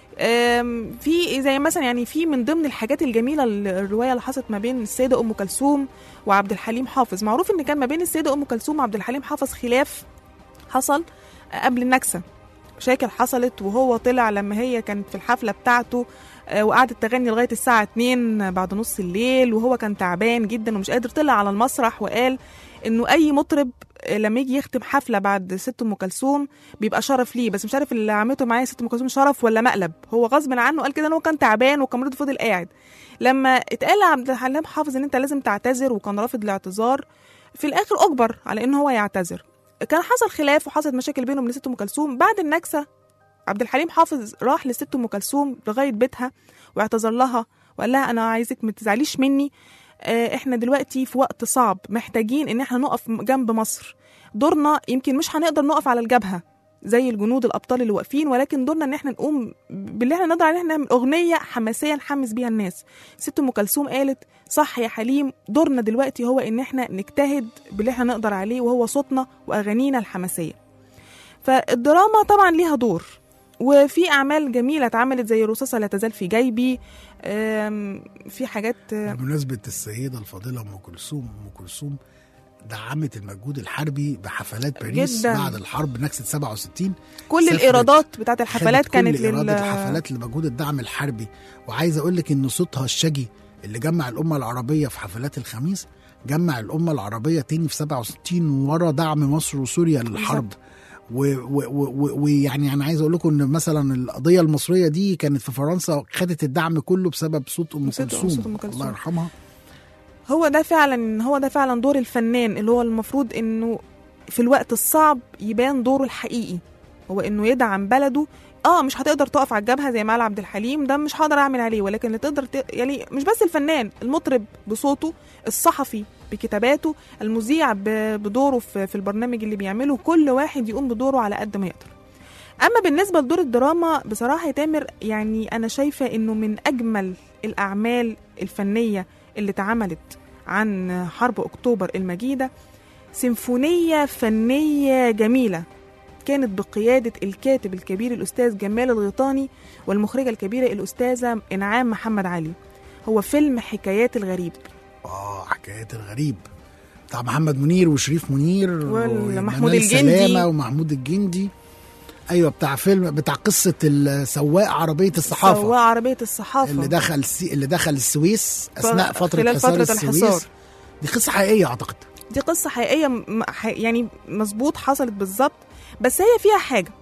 Speaker 3: آم، في زي مثلا يعني في من ضمن الحاجات الجميله ال- الروايه اللي حصلت ما بين السيده ام كلثوم وعبد الحليم حافظ معروف ان كان ما بين السيده ام كلثوم وعبد الحليم حافظ خلاف حصل قبل النكسه مشاكل حصلت وهو طلع لما هي كانت في الحفله بتاعته آه، وقعدت تغني لغايه الساعه 2 بعد نص الليل وهو كان تعبان جدا ومش قادر طلع على المسرح وقال انه اي مطرب آه، لما يجي يختم حفله بعد ست ام كلثوم بيبقى شرف ليه بس مش عارف اللي عملته معايا ست ام كلثوم شرف ولا مقلب هو غصب عنه قال كده ان هو كان تعبان وكان مريض فضل قاعد لما اتقال لعبد الحليم حافظ ان انت لازم تعتذر وكان رافض الاعتذار في الاخر اجبر على ان هو يعتذر كان حصل خلاف وحصلت مشاكل بينه وبين ست ام كلثوم بعد النكسه عبد الحليم حافظ راح لست ام كلثوم لغايه بيتها واعتذر لها وقال لها انا عايزك ما تزعليش مني آه، احنا دلوقتي في وقت صعب محتاجين ان احنا نقف جنب مصر دورنا يمكن مش هنقدر نقف على الجبهه زي الجنود الابطال اللي واقفين ولكن دورنا ان احنا نقوم باللي احنا نقدر عليه ان احنا نعمل اغنيه حماسيه نحمس بيها الناس ست ام كلثوم قالت صح يا حليم دورنا دلوقتي هو ان احنا نجتهد باللي احنا نقدر عليه وهو صوتنا واغانينا الحماسيه فالدراما طبعا ليها دور وفي اعمال جميله اتعملت زي رصاصه لا تزال في جيبي آم، في حاجات آه،
Speaker 2: بمناسبة السيدة الفاضلة أم كلثوم أم كلثوم دعمت المجهود الحربي بحفلات باريس
Speaker 3: جداً.
Speaker 2: بعد الحرب نكسة 67
Speaker 3: كل
Speaker 2: سافرت.
Speaker 3: الايرادات بتاعت الحفلات
Speaker 2: خدت
Speaker 3: كانت
Speaker 2: كل إيراد
Speaker 3: لل
Speaker 2: الحفلات لمجهود الدعم الحربي وعايز أقول لك إن صوتها الشجي اللي جمع الأمة العربية في حفلات الخميس جمع الأمة العربية تاني في 67 ورا دعم مصر وسوريا للحرب ويعني و و و ويعني انا عايز اقول لكم ان مثلا القضيه المصريه دي كانت في فرنسا خدت الدعم كله بسبب صوت ام
Speaker 3: صوت-
Speaker 2: كلثوم
Speaker 3: صوت أم كلثوم.
Speaker 2: الله يرحمها
Speaker 3: هو ده فعلا هو ده فعلا دور الفنان اللي هو المفروض انه في الوقت الصعب يبان دوره الحقيقي هو انه يدعم بلده اه مش هتقدر تقف على الجبهه زي ما قال عبد الحليم ده مش هقدر اعمل عليه ولكن اللي تقدر ت... يعني مش بس الفنان المطرب بصوته الصحفي بكتاباته المذيع ب... بدوره في... في البرنامج اللي بيعمله كل واحد يقوم بدوره على قد ما يقدر اما بالنسبه لدور الدراما بصراحه يا تامر يعني انا شايفه انه من اجمل الاعمال الفنيه اللي اتعملت عن حرب اكتوبر المجيده سيمفونيه فنيه جميله كانت بقياده الكاتب الكبير الاستاذ جمال الغيطاني والمخرجه الكبيره الاستاذه انعام محمد علي هو فيلم حكايات الغريب
Speaker 2: اه حكايات الغريب بتاع محمد منير وشريف منير
Speaker 3: ومحمود
Speaker 2: ومنال
Speaker 3: الجندي.
Speaker 2: سلامة ومحمود الجندي ايوه بتاع فيلم بتاع قصه السواق عربيه الصحافه
Speaker 3: سواق عربيه الصحافه
Speaker 2: اللي دخل سي... اللي دخل السويس
Speaker 3: ف-
Speaker 2: اثناء فتره
Speaker 3: خلال
Speaker 2: حصار
Speaker 3: فترة
Speaker 2: السويس
Speaker 3: الحصار.
Speaker 2: دي قصه حقيقيه اعتقد
Speaker 3: دي قصة حقيقية م- ح- يعني مظبوط حصلت بالظبط بس هي فيها حاجة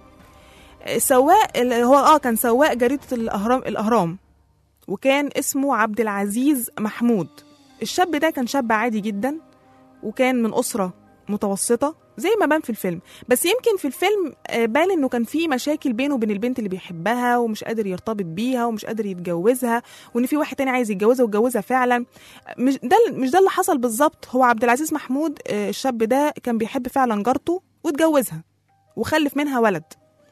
Speaker 3: سواق ال- هو اه كان سواق جريدة الأهرام الأهرام وكان اسمه عبد العزيز محمود الشاب ده كان شاب عادي جدا وكان من أسرة متوسطة زي ما بان في الفيلم بس يمكن في الفيلم آه، بان انه كان في مشاكل بينه وبين البنت اللي بيحبها ومش قادر يرتبط بيها ومش قادر يتجوزها وان في واحد تاني عايز يتجوزها واتجوزها فعلا مش ده مش ده اللي حصل بالظبط هو عبد العزيز محمود آه، الشاب ده كان بيحب فعلا جارته واتجوزها وخلف منها ولد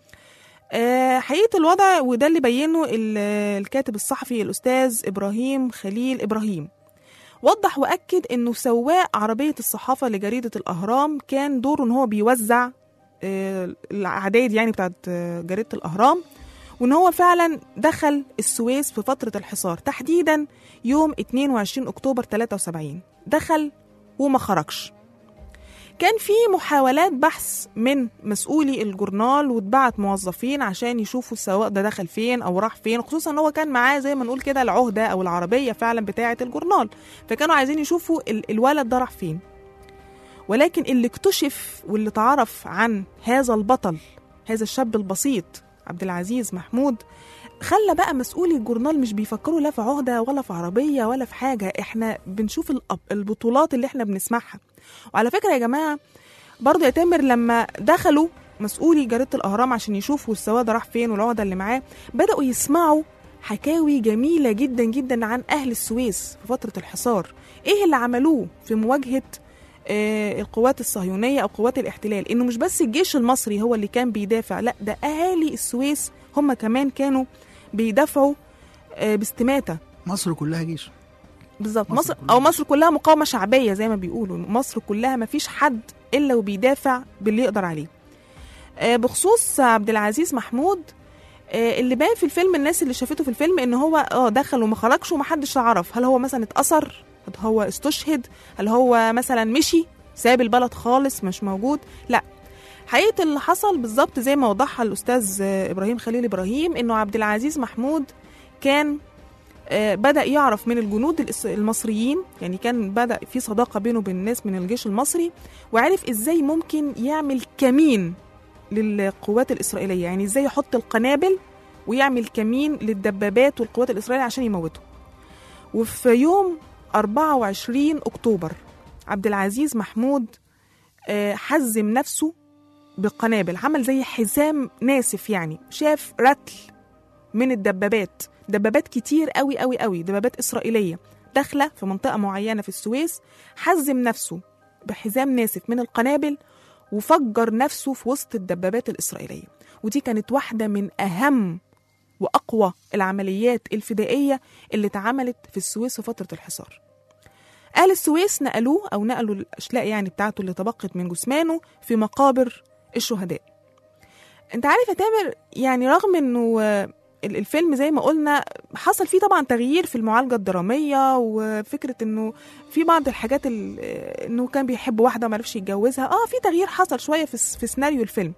Speaker 3: آه، حقيقة الوضع وده اللي بينه ال- الكاتب الصحفي الأستاذ إبراهيم خليل إبراهيم وضح وأكد إنه سواق عربية الصحافة لجريدة الأهرام كان دوره إن هو بيوزع آه، الأعداد يعني بتاعت آه، جريدة الأهرام وإن هو فعلا دخل السويس في فترة الحصار تحديدا يوم 22 أكتوبر 73 دخل وما خرجش كان في محاولات بحث من مسؤولي الجورنال واتبعت موظفين عشان يشوفوا السواق ده دخل فين او راح فين خصوصا ان هو كان معاه زي ما نقول كده العهده او العربيه فعلا بتاعه الجورنال فكانوا عايزين يشوفوا ال- الولد ده راح فين ولكن اللي اكتشف واللي تعرف عن هذا البطل هذا الشاب البسيط عبد العزيز محمود خلى بقى مسؤولي الجورنال مش بيفكروا لا في عهده ولا في عربيه ولا في حاجه احنا بنشوف الأب- البطولات اللي احنا بنسمعها وعلى فكره يا جماعه برضه يا تامر لما دخلوا مسؤولي جريده الاهرام عشان يشوفوا السواق ده راح فين والعقده اللي معاه بداوا يسمعوا حكاوي جميله جدا جدا عن اهل السويس في فتره الحصار ايه اللي عملوه في مواجهه آه، القوات الصهيونيه او قوات الاحتلال انه مش بس الجيش المصري هو اللي كان بيدافع لا ده اهالي السويس هم كمان كانوا بيدافعوا آه، باستماته
Speaker 2: مصر كلها جيش
Speaker 3: بالظبط
Speaker 2: مصر
Speaker 3: مصر
Speaker 2: كلها
Speaker 3: او مصر كلها مقاومه شعبيه زي ما بيقولوا مصر كلها ما فيش حد الا وبيدافع باللي يقدر عليه آه، بخصوص عبد العزيز محمود آه، اللي باين في الفيلم الناس اللي شافته في الفيلم ان هو اه دخل وما خرجش ومحدش عرف هل هو مثلا اتأثر هل هو استشهد هل هو مثلا مشي ساب البلد خالص مش موجود لا حقيقة اللي حصل بالظبط زي ما وضحها الأستاذ آه، إبراهيم خليل إبراهيم إنه عبد العزيز محمود كان آه، بدأ يعرف من الجنود الإس- المصريين يعني كان بدأ في صداقة بينه وبين الناس من الجيش المصري وعرف إزاي ممكن يعمل كمين للقوات الإسرائيلية يعني إزاي يحط القنابل ويعمل كمين للدبابات والقوات الإسرائيلية عشان يموتهم وفي يوم 24 أكتوبر عبد العزيز محمود آه، حزم نفسه بالقنابل عمل زي حزام ناسف يعني شاف رتل من الدبابات دبابات كتير قوي قوي قوي دبابات إسرائيلية داخله في منطقه معينه في السويس حزم نفسه بحزام ناسف من القنابل وفجر نفسه في وسط الدبابات الاسرائيليه ودي كانت واحده من اهم واقوى العمليات الفدائيه اللي اتعملت في السويس في فتره الحصار اهل السويس نقلوه او نقلوا الاشلاء يعني بتاعته اللي تبقت من جثمانه في مقابر الشهداء انت عارف يا تامر يعني رغم انه آه، ال- الفيلم زي ما قلنا حصل فيه طبعا تغيير في المعالجه الدراميه وفكره انه في بعض الحاجات ال- آه، انه كان بيحب واحده ما عرفش يتجوزها اه في تغيير حصل شويه في س- في سيناريو الفيلم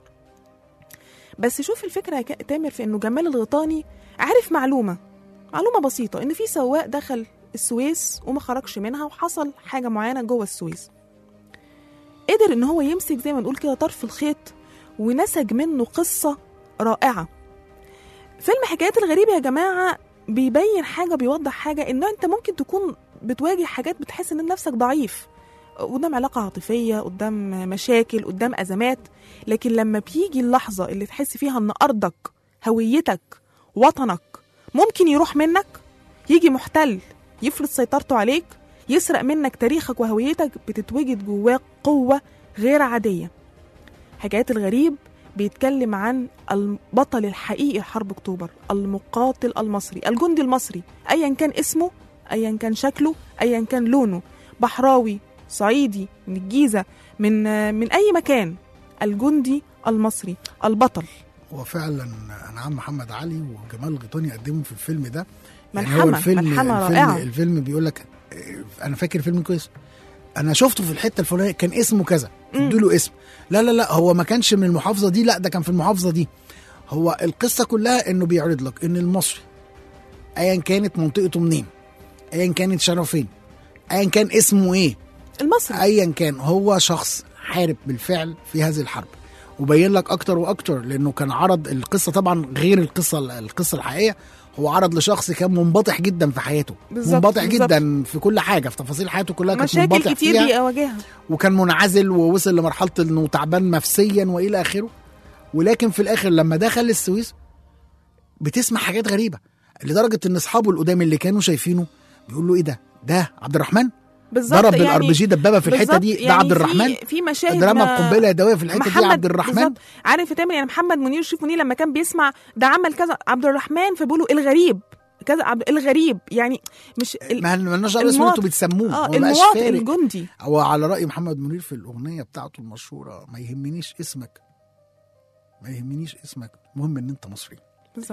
Speaker 3: بس شوف الفكره يا كا- تامر في انه جمال الغيطاني عارف معلومه معلومه بسيطه ان في سواق دخل السويس وما خرجش منها وحصل حاجه معينه جوه السويس قدر ان هو يمسك زي ما نقول كده طرف الخيط ونسج منه قصه رائعه فيلم حكايات الغريبه يا جماعه بيبين حاجه بيوضح حاجه ان انت ممكن تكون بتواجه حاجات بتحس ان نفسك ضعيف قدام علاقة عاطفية قدام مشاكل قدام أزمات لكن لما بيجي اللحظة اللي تحس فيها إن أرضك هويتك وطنك ممكن يروح منك يجي محتل يفرض سيطرته عليك يسرق منك تاريخك وهويتك بتتوجد جواك قوة غير عادية حكايات الغريب بيتكلم عن البطل الحقيقي لحرب اكتوبر المقاتل المصري الجندي المصري ايا كان اسمه ايا كان شكله ايا كان لونه بحراوي صعيدي من الجيزه من من اي مكان الجندي المصري البطل
Speaker 2: هو فعلا انعام محمد علي وجمال الغيطاني قدموا في الفيلم ده
Speaker 3: ملحمة،
Speaker 2: هو الفيلم
Speaker 3: ملحمة
Speaker 2: الفيلم,
Speaker 3: رائعة.
Speaker 2: الفيلم بيقول لك آه، انا فاكر الفيلم كويس انا شفته في الحته الفلانيه كان اسمه كذا ادوا له اسم لا لا لا هو ما كانش من المحافظه دي لا ده كان في المحافظه دي هو القصه كلها انه بيعرض لك ان المصري ايا كانت منطقته منين ايا كانت شرفه فين ايا كان اسمه ايه
Speaker 3: المصري
Speaker 2: ايا كان هو شخص حارب بالفعل في هذه الحرب وبين لك اكتر واكتر لانه كان عرض القصه طبعا غير القصه القصه الحقيقيه هو عرض لشخص كان منبطح جدا في حياته
Speaker 3: بالظبط،
Speaker 2: منبطح
Speaker 3: بالظبط.
Speaker 2: جدا في كل حاجه في تفاصيل حياته كلها كانت
Speaker 3: مشاكل
Speaker 2: منبطح
Speaker 3: كتير
Speaker 2: فيها
Speaker 3: بيواجهها
Speaker 2: وكان منعزل ووصل لمرحله انه تعبان نفسيا والى اخره ولكن في الاخر لما دخل السويس بتسمع حاجات غريبه لدرجه ان اصحابه القدام اللي كانوا شايفينه بيقول له ايه ده ده عبد الرحمن
Speaker 3: بالظبط
Speaker 2: ضرب
Speaker 3: يعني
Speaker 2: بالار بي جي دبابه في الحته
Speaker 3: بالظبط
Speaker 2: دي ده
Speaker 3: يعني
Speaker 2: عبد الرحمن
Speaker 3: في, في مشاهد
Speaker 2: رمى
Speaker 3: ما-
Speaker 2: بقنبله يدويه في الحته دي
Speaker 3: محمد
Speaker 2: عبد الرحمن
Speaker 3: بالظبط. عارف يا تامر يعني محمد منير شوف منير لما كان بيسمع ده عمل كذا عبد الرحمن فبيقولوا الغريب كذا عبد الغريب يعني مش ال-
Speaker 2: ما مالناش دعوه باسم
Speaker 3: المواطن-
Speaker 2: انتوا بتسموه
Speaker 3: اه
Speaker 2: هو مبقاش
Speaker 3: المواطن
Speaker 2: فارق.
Speaker 3: الجندي
Speaker 2: هو على راي محمد منير في الاغنيه بتاعته المشهوره ما يهمنيش اسمك ما يهمنيش اسمك المهم ان انت مصري
Speaker 3: بالظبط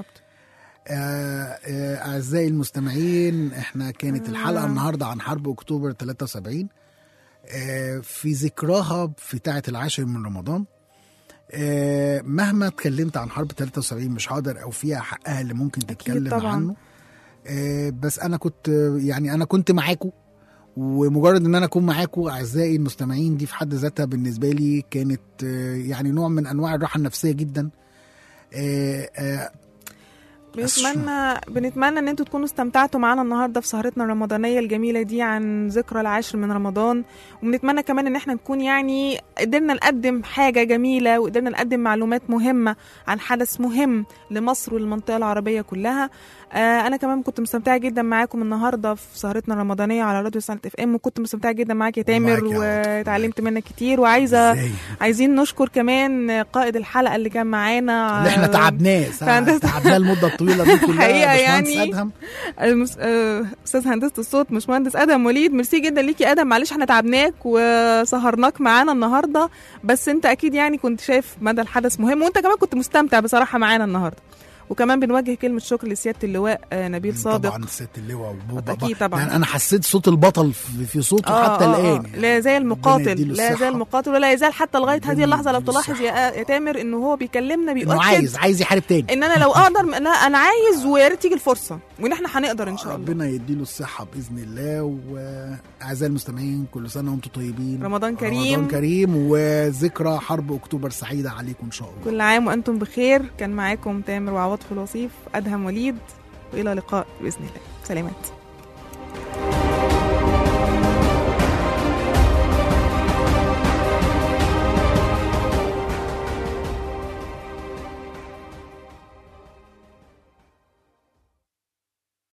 Speaker 2: آه، آه، اعزائي المستمعين احنا كانت الحلقه النهارده عن حرب اكتوبر 73 آه، في ذكراها بتاعه العاشر من رمضان آه، مهما اتكلمت عن حرب 73 مش هقدر اوفيها حقها اللي ممكن تتكلم
Speaker 3: طبعاً.
Speaker 2: عنه آه، بس انا كنت يعني انا كنت معاكم ومجرد ان انا اكون معاكم اعزائي المستمعين دي في حد ذاتها بالنسبه لي كانت آه، يعني نوع من انواع الراحه النفسيه جدا آه، آه،
Speaker 3: بنتمنى بنتمنى ان انتوا تكونوا استمتعتوا معانا النهارده في سهرتنا الرمضانيه الجميله دي عن ذكرى العاشر من رمضان وبنتمنى كمان ان احنا نكون يعني قدرنا نقدم حاجه جميله وقدرنا نقدم معلومات مهمه عن حدث مهم لمصر وللمنطقه العربيه كلها آه انا كمان كنت مستمتعه جدا معاكم النهارده في سهرتنا الرمضانيه على راديو سنة اف ام وكنت مستمتعه جدا معاك يا تامر
Speaker 2: ومعاك يا عاطف،
Speaker 3: واتعلمت منك كتير وعايزه
Speaker 2: إزاي؟
Speaker 3: عايزين نشكر كمان قائد الحلقه اللي كان معانا
Speaker 2: اللي احنا
Speaker 3: آه،
Speaker 2: تعبناه
Speaker 3: فهندسة-
Speaker 2: تعبناه المده الطويله دي كلها
Speaker 3: حقيقة
Speaker 2: باشمهندس
Speaker 3: يعني
Speaker 2: ادهم
Speaker 3: المس... آه، استاذ هندسه الصوت مش مهندس ادم وليد ميرسي جدا ليك يا ادم معلش احنا تعبناك وسهرناك معانا النهارده بس انت اكيد يعني كنت شايف مدى الحدث مهم وانت كمان كنت مستمتع بصراحه معانا النهارده وكمان بنوجه كلمه شكر لسياده اللواء آه، نبيل صادق
Speaker 2: طبعا ست اللواء وبابا
Speaker 3: أكيد طبعاً.
Speaker 2: يعني انا حسيت صوت البطل في في صوته حتى الان يعني.
Speaker 3: لا زال
Speaker 2: ربنا
Speaker 3: المقاتل
Speaker 2: يديله
Speaker 3: لا
Speaker 2: الصحة.
Speaker 3: زال المقاتل ولا يزال حتى لغايه
Speaker 2: ربنا
Speaker 3: هذه اللحظه لو
Speaker 2: يديله
Speaker 3: تلاحظ يا, يا تامر انه هو بيكلمنا
Speaker 2: انه
Speaker 3: بيؤكد
Speaker 2: عايز عايز يحارب تاني
Speaker 3: ان انا لو اقدر لا انا عايز ويا ريت تيجي الفرصه وان احنا هنقدر ان شاء الله
Speaker 2: ربنا يديله الصحه باذن الله واعزائي المستمعين كل سنه وانتم طيبين
Speaker 3: رمضان كريم.
Speaker 2: رمضان كريم وذكرى حرب اكتوبر سعيده عليكم ان شاء الله
Speaker 3: كل عام وانتم بخير كان معاكم تامر وعواطف الوصيف ادهم وليد والى لقاء باذن الله سلامات